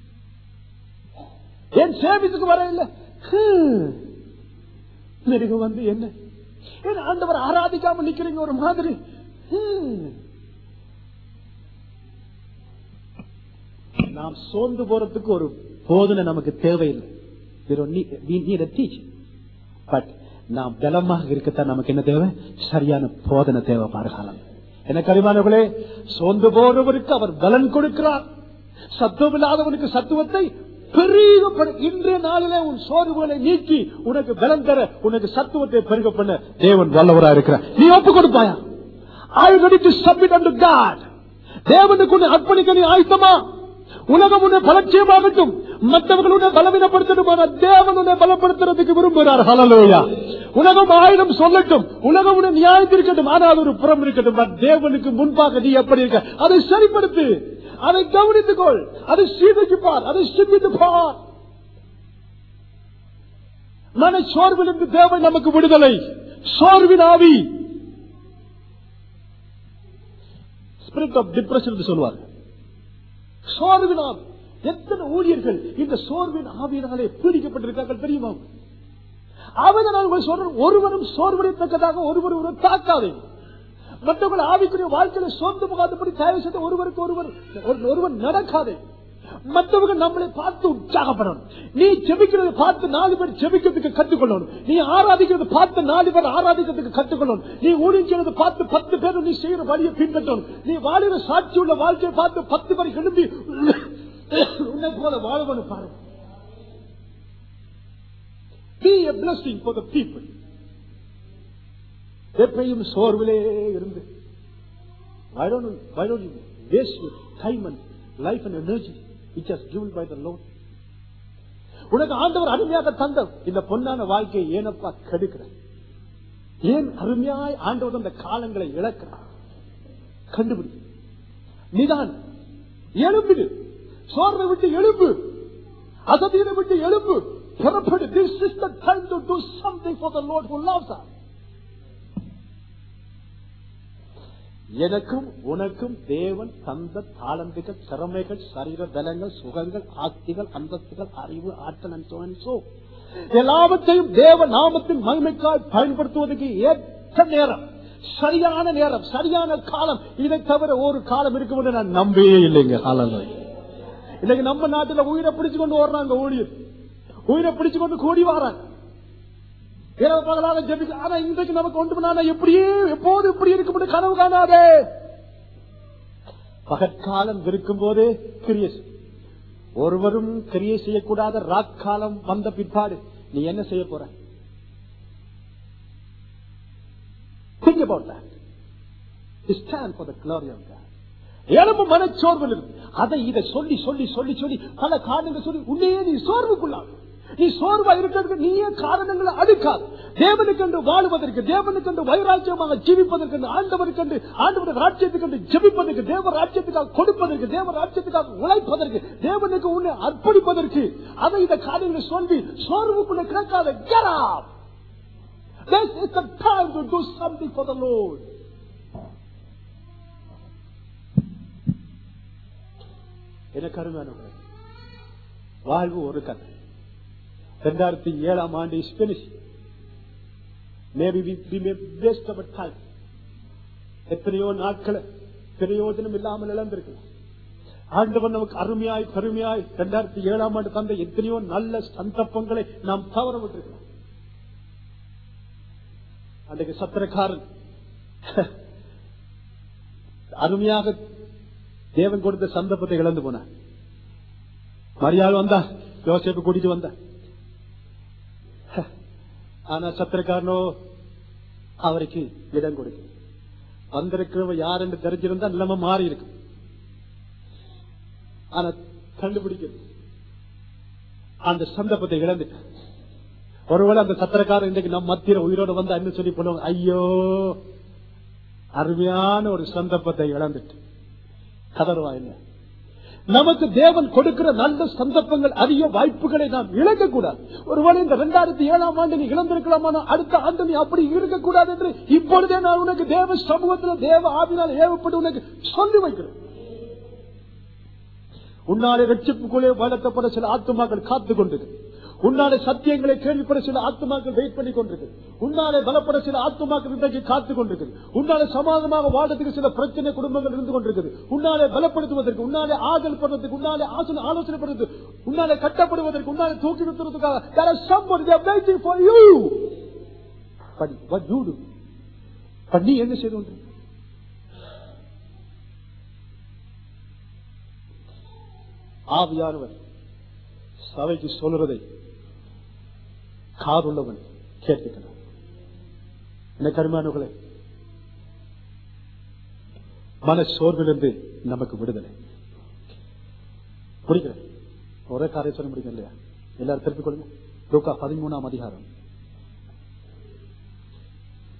ஏன் சேமித்துக்கு வர இல்ல ஹம். நெருங்க வந்து என்ன ஏன் ஆண்டவர் ஆராதிக்காம நிக்கிறீங்க ஒரு மாதிரி ஹம். நாம் சோர்ந்து போறதுக்கு ஒரு போதனை நமக்கு தேவையில்லை We don't need- we need a teaching. But நாம் பலமாக இருக்கத்தான் நமக்கு என்ன தேவை சரியான போதனை தேவை பாருகாலம் எனக்கு அறிவானவர்களே சோர்ந்து போறவருக்கு அவர் பலன் கொடுக்கிறார் சத்துவம் இல்லாதவனுக்கு சத்துவத்தை பெருகப்படு இன்றைய நாளிலே உன் சோர்வுகளை நீக்கி உனக்கு பலம் தர உனக்கு சத்துவத்தை பெருக பண்ண தேவன் வல்லவரா இருக்கிறார் நீ ஒப்பு கொடுப்பாயா I ready to submit unto God. தேவனுக்கு உன்னை அர்ப்பணிக்க நீ ஆயத்தமா உலகம் உன்னை பலட்சியமாகட்டும் மற்றவர்கள் உன்னை பலவீனப்படுத்தட்டும் ஆனால் தேவன் உன்னை பலப்படுத்துறதுக்கு விரும்புகிறார் ஹலலோயா உலகம் ஆயிரம் சொல்லட்டும் உலகம் உன்னை நியாயத்திருக்கட்டும் ஆனால் ஒரு புறம் இருக்கட்டும் but தேவனுக்கு முன்பாக நீ எப்படி இருக்க அதை சரிப்படுத்து அதை கவனித்துக் கொள் அதை சீதைக்கு பார் அதை சிந்தித்து பார் மன சோர்விலிருந்து தேவை நமக்கு விடுதலை சோர்வின் ஆவி ஸ்பிரிட் ஆஃப் டிப்ரெஷன் என்று சொல்வார் சோர்வின் ஆவி எத்தனை ஊழியர்கள் இந்த சோர்வின் ஆவியினாலே பீடிக்கப்பட்டிருக்கார்கள் தெரியுமா அவங்க நான் உங்களுக்கு சொல்றேன் ஒருவரும் சோர்வடைத்தக்கதாக ஒருவர் ஒரு தாக்காதே மற்றவர்கள் ஆவிக்குரிய வாழ்க்கையில சோர்ந்து போகாதபடி தயவு செய்து ஒருவருக்கு ஒருவர் ஒரு- ஒருவர் நடக்காதே மற்றவங்க நம்மளை பார்த்து உற்சாகப்படணும் நீ ஜெபிக்கிறத பார்த்து நாலு பேர் ஜெபிக்கிறதுக்கு கற்றுக்கொள்ளணும் நீ ஆராதிக்கிறத பார்த்து நாலு பேர் ஆராதிக்கிறதுக்கு கற்றுக்கொள்ளணும் நீ ஊழிக்கிறத பார்த்து பத்து பேர் நீ செய்யற வழியை பின்பற்றணும் நீ வாழிற சாட்சி உள்ள வாழ்க்கையை பார்த்து பத்து பேர் எழுப்பி உன்னை போல வாழவனு பாருங்க Be a blessing for the people. எப்பயும் சோர்விலே இருந்து why don't you, why don't you waste your time and life and energy which has given by the Lord உனக்கு ஆண்டவர் அருமையாக தந்த இந்த பொன்னான வாழ்க்கையை ஏனப்பா கெடுக்கிற ஏன் அருமையாய் ஆண்டவர் அந்த காலங்களை இழக்கிறார் கண்டுபிடி நிதான் எழும்பிடு சோர்வை விட்டு எழும்பு அசதியை விட்டு எழும்பு புறப்படு this is the time to do something for the Lord who loves us எனக்கும் உனக்கும் தேவன் தந்த தாளந்துகள் திறமைகள் சரீர பலங்கள் சுகங்கள் ஆஸ்திகள் அந்தஸ்துகள் அறிவு ஆற்றல் and so and so. எல்லாவற்றையும் தேவ நாமத்தின் மகிமைக்காய் பயன்படுத்துவதற்கு ஏற்ற நேரம் சரியான நேரம் சரியான காலம் இதை தவிர ஒரு காலம் இருக்கும் என்று நான் நம்பவே இல்லைங்க காலங்கள் இன்னைக்கு நம்ம நாட்டுல உயிரை பிடிச்சு கொண்டு ஓடுறாங்க ஊழியர் உயிரை பிடிச்சு கொண்டு கூடி வராங்க இரவு பகலாக ஜெபிக்க ஆனா இன்றைக்கு நமக்கு ஒன்று பண்ணாத எப்படியே எப்போது இப்படி இருக்கும் கனவு காணாதே பகற்காலம் இருக்கும் போதே கிரியை செய். ஒருவரும் கிரியை செய்யக்கூடாத ராக்காலம் வந்த பிற்பாடு நீ என்ன செய்ய போற Think about that. Stand for the glory of God. எலும்பு மனச்சோர்வில் இருக்கு. அதை இதை சொல்லி சொல்லி சொல்லி சொல்லி பல காரணங்கள் சொல்லி உன்னையே நீ சோர்வுக்குள்ளாக நீ சோர்வா இருக்கிறதுக்கு நீயே காரணங்களை அடுக்காது தேவனுக்கென்று வாழுவதற்கு தேவனுக்கென்று வைராக்கியமாக ஜீவிப்பதற்கு ஆண்டவருக்கென்று ஆண்டவர் ராஜ்யத்துக்கென்று ஜெபிப்பதற்கு தேவ ராஜ்யத்துக்காக கொடுப்பதற்கு தேவ ராஜ்யத்துக்காக உழைப்பதற்கு தேவனுக்கு உன்னை அர்ப்பணிப்பதற்கு அதை இந்த காரியங்களை சொல்லி சோர்வுக்குள்ள கிடக்காத get up. This is the time to do something for the Lord. எனக்கு அருமையானவர்களே வாழ்வு ஒரு கதை ரெண்டாயிரத்தி ஏழாம் ஆண்டு is finish maybe we may waste our time எத்தனையோ நாட்களை பிரயோஜனம் இல்லாமல் இழந்திருக்கலாம் ஆண்டவன் நமக்கு அருமையாய் பெருமையாய் ரெண்டாயிரத்தி ஏழாம் ஆண்டு தந்த எத்தனையோ நல்ல சந்தர்ப்பங்களை நாம் தவற விட்டிருக்கலாம் அன்றைக்கு சத்திரக்காரன் அருமையாக தேவன் கொடுத்த சந்தர்ப்பத்தை இழந்து போனான் மரியாள் வந்தா யோசிப்பு கூட்டிட்டு வந்தா ஆனா சத்திரக்காரனோ அவருக்கு இடம் கொடுக்க வந்திருக்கிறவ யார் என்று தெரிஞ்சிருந்தா நிலைமை மாறி இருக்கு ஆனா கண்டுபிடிக்க அந்த சந்தர்ப்பத்தை இழந்துட்டான் ஒருவேளை அந்த சத்திரக்காரன் இன்றைக்கு நம்ம மத்தியில உயிரோட வந்தா என்ன சொல்லி போடுவாங்க ஐயோ அருமையான ஒரு சந்தர்ப்பத்தை இழந்துட்டு கதறுவா என்ன நமக்கு தேவன் கொடுக்கிற நல்ல சந்தர்ப்பங்கள் அதிக வாய்ப்புகளை நாம் இழக்க கூடாது ஒருவேளை இந்த இரண்டாயிரத்தி ஏழாம் ஆண்டு நீ இழந்திருக்கலாமான அடுத்த ஆண்டு நீ அப்படி இருக்கக்கூடாது என்று இப்பொழுதே நான் உனக்கு தேவ சமூகத்தில் தேவ ஆவினால் ஏவப்பட்டு உனக்கு சொல்லி வைக்கிறேன் உன்னாலே ரட்சிப்புக்குள்ளே வளர்க்கப்பட சில ஆத்துமாக்கள் காத்துக் கொண்டிருக்கு உன்னாலே சத்தியங்களை கேள்விப்பட சில ஆத்துமாக்கள் வெயிட் பண்ணி கொண்டிருக்கு உன்னாலே பலப்பட சில ஆத்துமாக்கள் இன்றைக்கு காத்துக் கொண்டிருக்கு உன்னாலே சமாதமாக வாழறதுக்கு சில பிரச்சனை குடும்பங்கள் இருந்து கொண்டிருக்குது உன்னாலே பலப்படுத்துவதற்கு உன்னாலே ஆதல் படுறதுக்கு உன்னாலே ஆசன ஆலோசனை படுறதுக்கு உன்னாலே கட்டப்படுவதற்கு உன்னாலே தூக்கி நிறுத்துறதுக்காக there is somebody they are waiting for you but what you do but நீ என்ன செய்து கொண்டு ஆவியானவர் சபைக்கு சொல்றதை காதுள்ளவன் கேட்டுக்கிறான் என்ன கருமானுகளே மன சோர்விலிருந்து நமக்கு விடுதலை முடிக்கிறேன் ஒரே காரியம் சொல்ல முடியும் இல்லையா எல்லாரும் திருப்பிக் கொள்ளுங்க லூக்கா பதிமூணாம் அதிகாரம்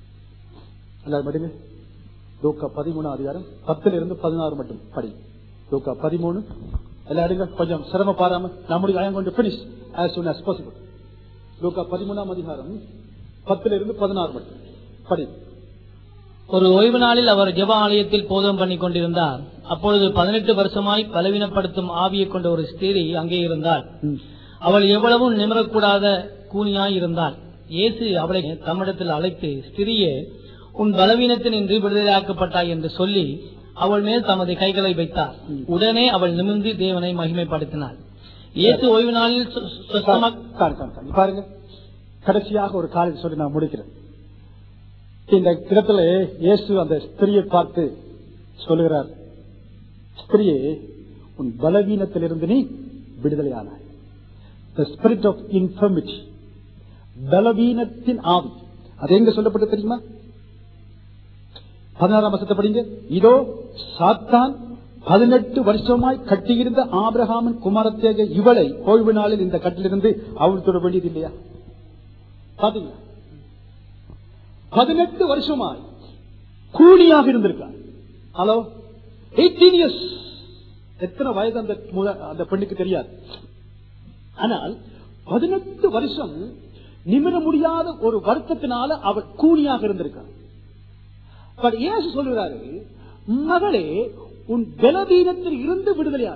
எல்லாரும் படிங்க லூக்கா பதிமூணாம் அதிகாரம் பத்துல இருந்து பதினாறு மட்டும் படி லூக்கா பதிமூணு எல்லாம் எடுங்க கொஞ்சம் சிரமப்பாராம நம்முடைய ஐயம் கொண்டு finish as soon as possible லூக்கா பதிமூணாம் அதிகாரம் பத்துல இருந்து பதினாறு மட்டும் படி ஒரு ஓய்வு நாளில் அவர் ஜெப ஆலயத்தில் போதம் பண்ணி கொண்டிருந்தார் அப்பொழுது பதினெட்டு வருஷமாய் பலவீனப்படுத்தும் ஆவியை கொண்ட ஒரு ஸ்திரீ அங்கே இருந்தாள் ம். அவள் எவ்வளவும் நிமிரக்கூடாத கூனியாய் இருந்தாள் இயேசு அவளை தம்மிடத்தில் அழைத்து ஸ்திரியே உன் பலவீனத்தில் நின்று விடுதலையாக்கப்பட்டாய் என்று சொல்லி அவள் மேல் தமது கைகளை வைத்தார் உடனே அவள் நிமிர்ந்து தேவனை மகிமைப்படுத்தினாள் இயேசு ஓய்வு நாளில் சு- சு- சுத்தமா- காண், காண், காண். பாருங்க கடைசியாக ஒரு காரியம் சொல்லி நான் முடிக்கிறேன் இந்த இடத்துல இயேசு அந்த ஸ்திரியை பார்த்து சொல்லுகிறார் ஸ்திரியே உன் பலவீனத்திலிருந்து நீ விடுதலையானாய் the spirit of infirmity பலவீனத்தின் ஆவி அது எங்க சொல்லப்பட்டு தெரியுமா பதினாறாம் வசத்தை படிங்க இதோ சாத்தான் பதினெட்டு வருஷமாய் கட்டியிருந்த ஆபிரகாமின் குமாரத்தேக இவளை ஓய்வு நாளில் இந்த கட்டிலிருந்து அவள் தொட வேண்டியது இல்லையா பாத்தீங்களா பதினெட்டு வருஷமாய் கூலியாக இருந்திருக்கார் ஹலோ எயிட்டீன் இயர்ஸ் எத்தனை வயது அந்த முத- அந்த பெண்ணுக்கு தெரியாது ஆனால் பதினெட்டு வருஷம் நிமிர முடியாத ஒரு வருத்தத்தினால அவள் கூலியாக இருந்திருக்கார் பட் இயேசு சொல்லுகிறாரு மகளே உன் பலவீனத்தில் இருந்து விடுதலையான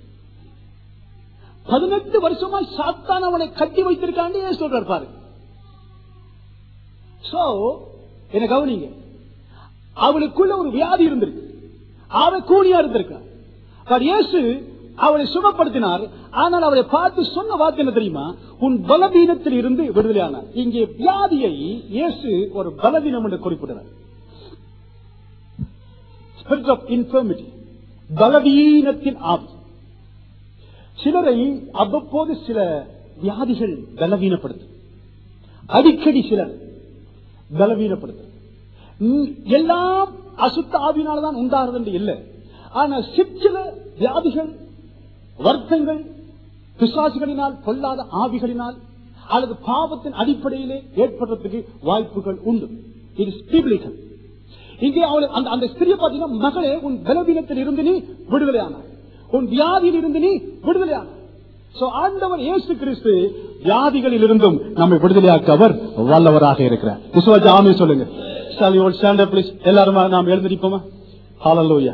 பதினெட்டு வருஷமாய் சாத்தான் அவனை கட்டி வைத்திருக்கான்னு இயேசு சொல்றார் பாருங்க சோ என்ன கவனிங்க அவளுக்குள்ள ஒரு வியாதி இருந்திருக்கு அவ கூலியா இருந்திருக்கா பட் இயேசு அவளை சுகப்படுத்தினார் ஆனால் அவளை பார்த்து சொன்ன வார்த்தை என்ன தெரியுமா உன் பலவீனத்தில் இருந்து விடுதலையானார் இங்கே வியாதியை இயேசு ஒரு பலவீனம் என்று குறிப்பிடுறார் spirit of infirmity பலவீனத்தின் ஆவி சிலரை அவ்வப்போது சில வியாதிகள் பலவீனப்படுத்தும் அடிக்கடி சிலர் பலவீனப்படுத்தும் ம், எல்லாம் அசுத்த ஆவினால்தான் உண்டாகிறது என்று இல்லை ஆனா சிற்சில வியாதிகள் வருத்தங்கள் பிசாசுகளினால் பொல்லாத ஆவிகளினால் அல்லது பாவத்தின் அடிப்படையிலே ஏற்படுறதுக்கு வாய்ப்புகள் உண்டு இது biblical. இங்கே அவள் அந்த அந்த ஸ்திரியை பார்த்தீங்கன்னா மகளே உன் பலவீனத்தில் இருந்து நீ விடுதலையானாய் உன் வியாதியில் இருந்து நீ விடுதலையானாய் சோ ஆண்டவர் இயேசு கிறிஸ்து வியாதிகளில் இருந்தும் நம்மை விடுதலையாக்க அவர் வல்லவராக இருக்கிறார் விசுவாஜ ஆமே சொல்லுங்க Shall you all stand up, please? எல்லாருமா நாம் எழுந்திருப்போமா ஹalleluya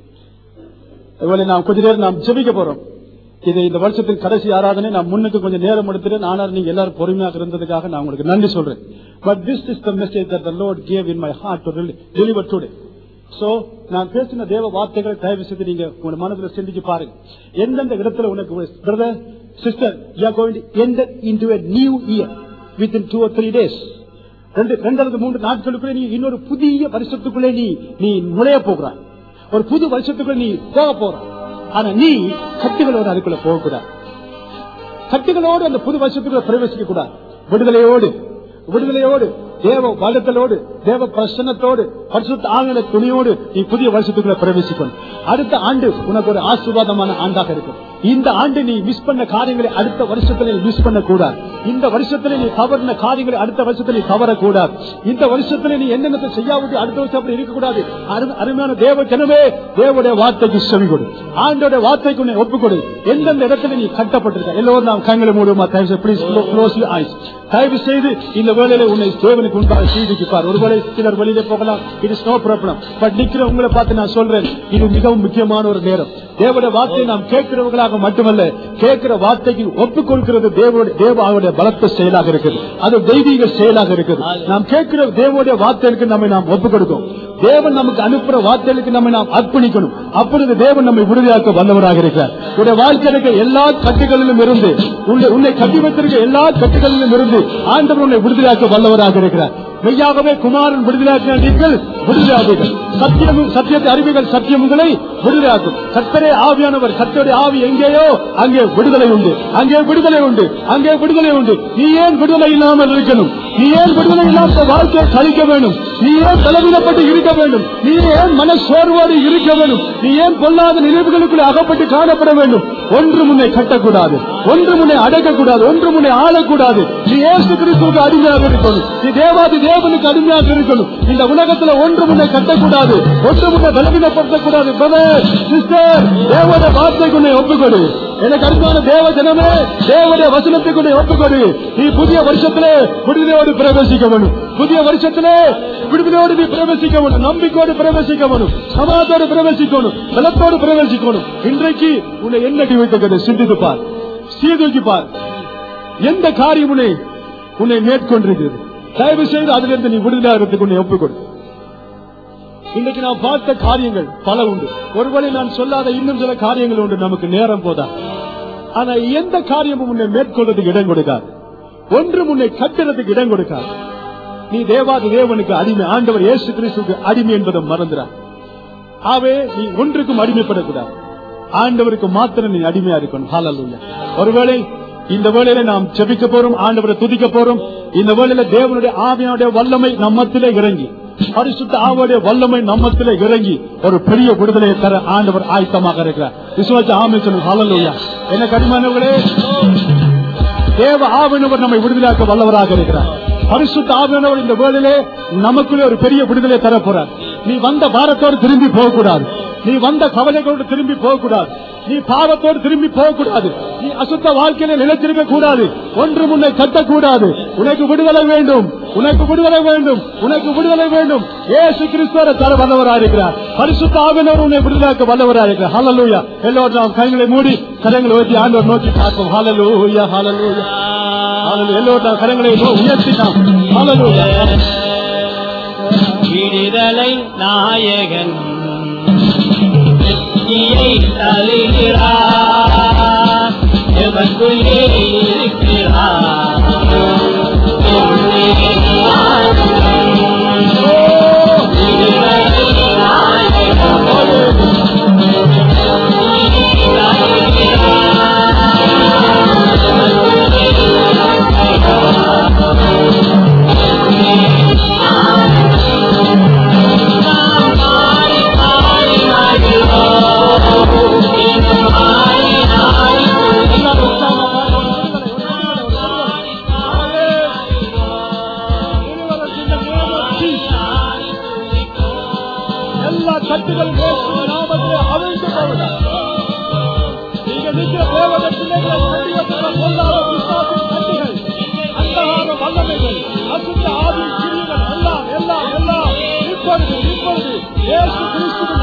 இவளை நாம் கொஞ்ச நேரம் நாம் ஜெபிக்க போறோம் இது இந்த வருஷத்தின் கடைசி ஆராதனை நான் முன்னுக்கு கொஞ்சம் நேரம் எடுத்துட்டு ஆனால் நீங்க எல்லாரும் பொறுமையாக இருந்ததுக்காக நான் உங்களுக்கு நன்றி சொல்றேன் but this is the message that the Lord gave in my heart to deliver today so நான் பேசின தேவ வார்த்தைகளை தயவு செய்து நீங்க உங்க மனதில் சிந்திச்சு பாருங்க எந்தெந்த இடத்துல உனக்கு brother sister you are going to enter into a new year with in two or three days ரெண்டு ரெண்டு அல்லது மூன்று நாட்களுக்குள்ளே நீ இன்னொரு புதிய வருஷத்துக்குள்ளே நீ நீ நுழைய போகிறாய் ஒரு புது வருஷத்துக்குள்ள நீ போக போற ஆனா நீ கட்டுகளோடு அதுக்குள்ள போக கூடாது கட்டுகளோடு அந்த புது வருஷத்துக்குள்ள பிரவேசிக்க கூடாது விடுதலையோடு விடுதலையோடு தேவ வளத்தலோடு தேவ பிரசன்னத்தோடு பரிசுத்த ஆங்கில துணியோடு நீ புதிய வருஷத்துக்குள்ள பிரவேசிக்கணும் அடுத்த ஆண்டு உனக்கு ஒரு ஆசீர்வாதமான ஆண்டாக இருக்கும் இந்த ஆண்டு நீ மிஸ் பண்ண காரியங்களை அடுத்த வருஷத்துல நீ மிஸ் பண்ண கூடாது இந்த வருஷத்துல நீ தவறின காரியங்களை அடுத்த வருஷத்துல நீ தவறக்கூடாது இந்த வருஷத்துல நீ என்னென்ன செய்யாவிட்டு அடுத்த வருஷம் அப்படி இருக்கக்கூடாது அரு- அருமையான தேவ ஜனமே தேவனுடைய வார்த்தைக்கு செவி கொடு ஆண்டோட வார்த்தைக்கு உன்னை ஒப்புக் கொடு எந்தெந்த இடத்துல நீ கட்டப்பட்டிருக்க எல்லோரும் நாம் கண்களை மூடுமா தயவு ப்ளீஸ் க்ளோஸ் ஐஸ் தயவு செய்து இந்த வேளையில உன்னை தேவனுக்கு உண்டாக செய்திக்குப்பார் ஒருவேளை சிலர் வெளியில போகலாம் இது ஸ்னோ ப்ராப்ளம் பட் நிக்கிற உங்களை பார்த்து நான் சொல்றேன் இது மிகவும் முக்கியமான ஒரு நேரம் தேவனுடைய வார்த்தையை நாம் கேட்கிறவர்களாக மட்டுமல்ல கேட்கிற வார்த்தைக்கு ஒப்புக் கொடுக்கிறது தேவனுடைய தேவாவுடைய பலத்த செயலாக இருக்குது அது தெய்வீக செயலாக இருக்குது நாம் கேட்கிற தேவனுடைய வார்த்தைகளுக்கு நம்மை நாம் ஒப்புக் கொடுக்கும் தேவன் நமக்கு அனுப்புற வார்த்தைகளுக்கு நம்மை நாம் அர்ப்பணிக்கணும் அப்பொழுது தேவன் நம்மை விடுதலையாக்க வல்லவராக இருக்கிறார் உடைய வாழ்க்கை இருக்க எல்லா கட்டுகளிலும் இருந்து உன்னை உன்னை கட்டி வைத்திருக்க எல்லா கட்டுகளிலும் இருந்து ஆண்டவர் உன்னை விடுதலையாக்க வல்லவராக இருக்கிறார் மெய்யாகவே குமாரன் விடுதலையாக்கின நீங்கள் விடுதலையாகுங்கள் சத்தியமும் சத்தியத்தை அறிவிகள் சத்தியம் உங்களை விடுதலையாக்கும் கர்த்தரே ஆவியானவர் கர்த்தருடைய ஆவி எங்கேயோ அங்கே விடுதலை உண்டு அங்கே விடுதலை உண்டு அங்கே விடுதலை உண்டு நீ ஏன் விடுதலை இல்லாமல் இருக்கணும் நீ ஏன் விடுதலை இல்லாத வாழ்க்கையை கழிக்க வேணும் நீ ஏன் பலவீனப்பட்டு இருக்க இருக்க வேண்டும் நீ ஏன் மன சோர்வோடு இருக்க வேண்டும் நீ ஏன் பொல்லாத நினைவுகளுக்குள் அகப்பட்டு காணப்பட வேண்டும் ஒன்று முன்னே கட்டக்கூடாது ஒன்று முன்னே அடக்கக்கூடாது ஒன்று முன்னே ஆளக்கூடாது நீ ஏசு கிறிஸ்துவுக்கு அடிமையாக இருக்கணும் நீ தேவாதி தேவனுக்கு அடிமையாக இருக்கணும் இந்த உலகத்துல ஒன்று முன்னே கட்டக்கூடாது ஒன்று முன்னே பலவீனப்படுத்தக்கூடாது பிரதர் சிஸ்டர் தேவனுடைய வார்த்தைக்கு உன்னை ஒப்புக்கொடு எனக்கு அருமையான தேவ ஜனமே தேவனுடைய வசனத்துக்கு உன்னை ஒப்புக்கொடு நீ புதிய வருஷத்திலே விடுதலையோடு பிரவேசிக்க வேண்டும் புதிய வருஷத்திலே விடுதலையோடு நீ பிரவேசிக்க வேண்டும் நம்பிக்கையோடு பிரவேசிக்க வேண்டும் சமாதத்தோடு பிரவேசிக்கணும் பலத்தோடு பிரவேசிக்கணும் இன்றைக்கு உன்னை என்ன வைத்தது சிந்தித்து பார் சீதூக்கி பார் எந்த காரியம் உன்னை உன்னை மேற்கொண்டிருக்கிறது தயவு செய்து அதிலிருந்து நீ விடுதலாகிறதுக்கு உன்னை ஒப்புக்கொடு இன்றைக்கு நான் பார்த்த காரியங்கள் பல உண்டு ஒருவேளை நான் சொல்லாத இன்னும் சில காரியங்கள் உண்டு நமக்கு நேரம் போதா ஆனா எந்த காரியமும் உன்னை மேற்கொள்றதுக்கு இடம் கொடுக்காது ஒன்று உன்னை கட்டுறதுக்கு இடம் கொடுக்காது நீ தேவாதி தேவனுக்கு அடிமை ஆண்டவர் இயேசு கிறிஸ்துக்கு அடிமை என்பதை மறந்துடா ஆவே நீ ஒன்றுக்கும் அடிமைப்படக்கூடாது ஆண்டவருக்கு மாத்திரம் நீ அடிமையா இருக்கணும் ஹalleluya ஒருவேளை இந்த வேளையில நாம் ஜெபிக்க போறோம் ஆண்டவரை துதிக்க போறோம் இந்த வேளையில தேவனுடைய ஆவியானுடைய வல்லமை நம்மத்திலே இறங்கி பரிசுத்த ஆவோடைய வல்லமை நம்மத்திலே இறங்கி ஒரு பெரிய விடுதலையை தர ஆண்டவர் ஆயத்தமாக இருக்கிறார் விசுவாச ஆமை சொல்லுங்க ஹalleluya என்ன கடிமானவர்களே தேவ ஆவினவர் நம்மை விடுதலாக்க வல்லவராக இருக்கிறார் பரிசுத்த ஆவினவர் இந்த வேளையிலே நமக்குள்ளே ஒரு பெரிய விடுதலை தர போறார் நீ வந்த பாரத்தோடு திரும்பி போகக்கூடாது நீ வந்த கவலைகளோடு திரும்பி போகக்கூடாது நீ பாவத்தோடு திரும்பி போகக்கூடாது நீ அசுத்த வாழ்க்கையில நிலைத்திருக்க கூடாது ஒன்று முன்னை கட்டக்கூடாது உனக்கு விடுதலை வேண்டும் உனக்கு விடுதலை வேண்டும் உனக்கு விடுதலை வேண்டும் ஏசு கிறிஸ்துவர தர வல்லவராக இருக்கிறார் பரிசுத்த ஆவினர் உன்னை விடுதலாக்க வல்லவராக இருக்கிறார் ஹalleluya எல்லோரும் நாம் கைகளை மூடி கரங்களை ஊற்றி ஆண்டவர் நோக்கி பார்ப்போம் ஹalleluya ஹalleluya ஹalleluya எல்லோரும் நாம் கரங்களை நோ- உயர்த்தி நாம் ஹalleluya விடுதலை நாயகன் வெற்றியை தருகிறார் எவருக்குள்ளே இருக்கிறார் விடுதலை நாயகன் எல்லா கட்டுகள் இயேசுவின் நாமத்திலே அவிழ்ந்து போவதாக. நீங்க நிற்கிற தேவதத்திலே கொண்டு வந்த பொல்லாத பிசாசின் கட்டுகள், அந்தகார வல்லமைகள், அசுத்த ஆவி கிரியைகள் எல்லாம் எல்லாம் எல்லாம் இப்பொழுது இப்பொழுது இயேசு கிறிஸ்துவின்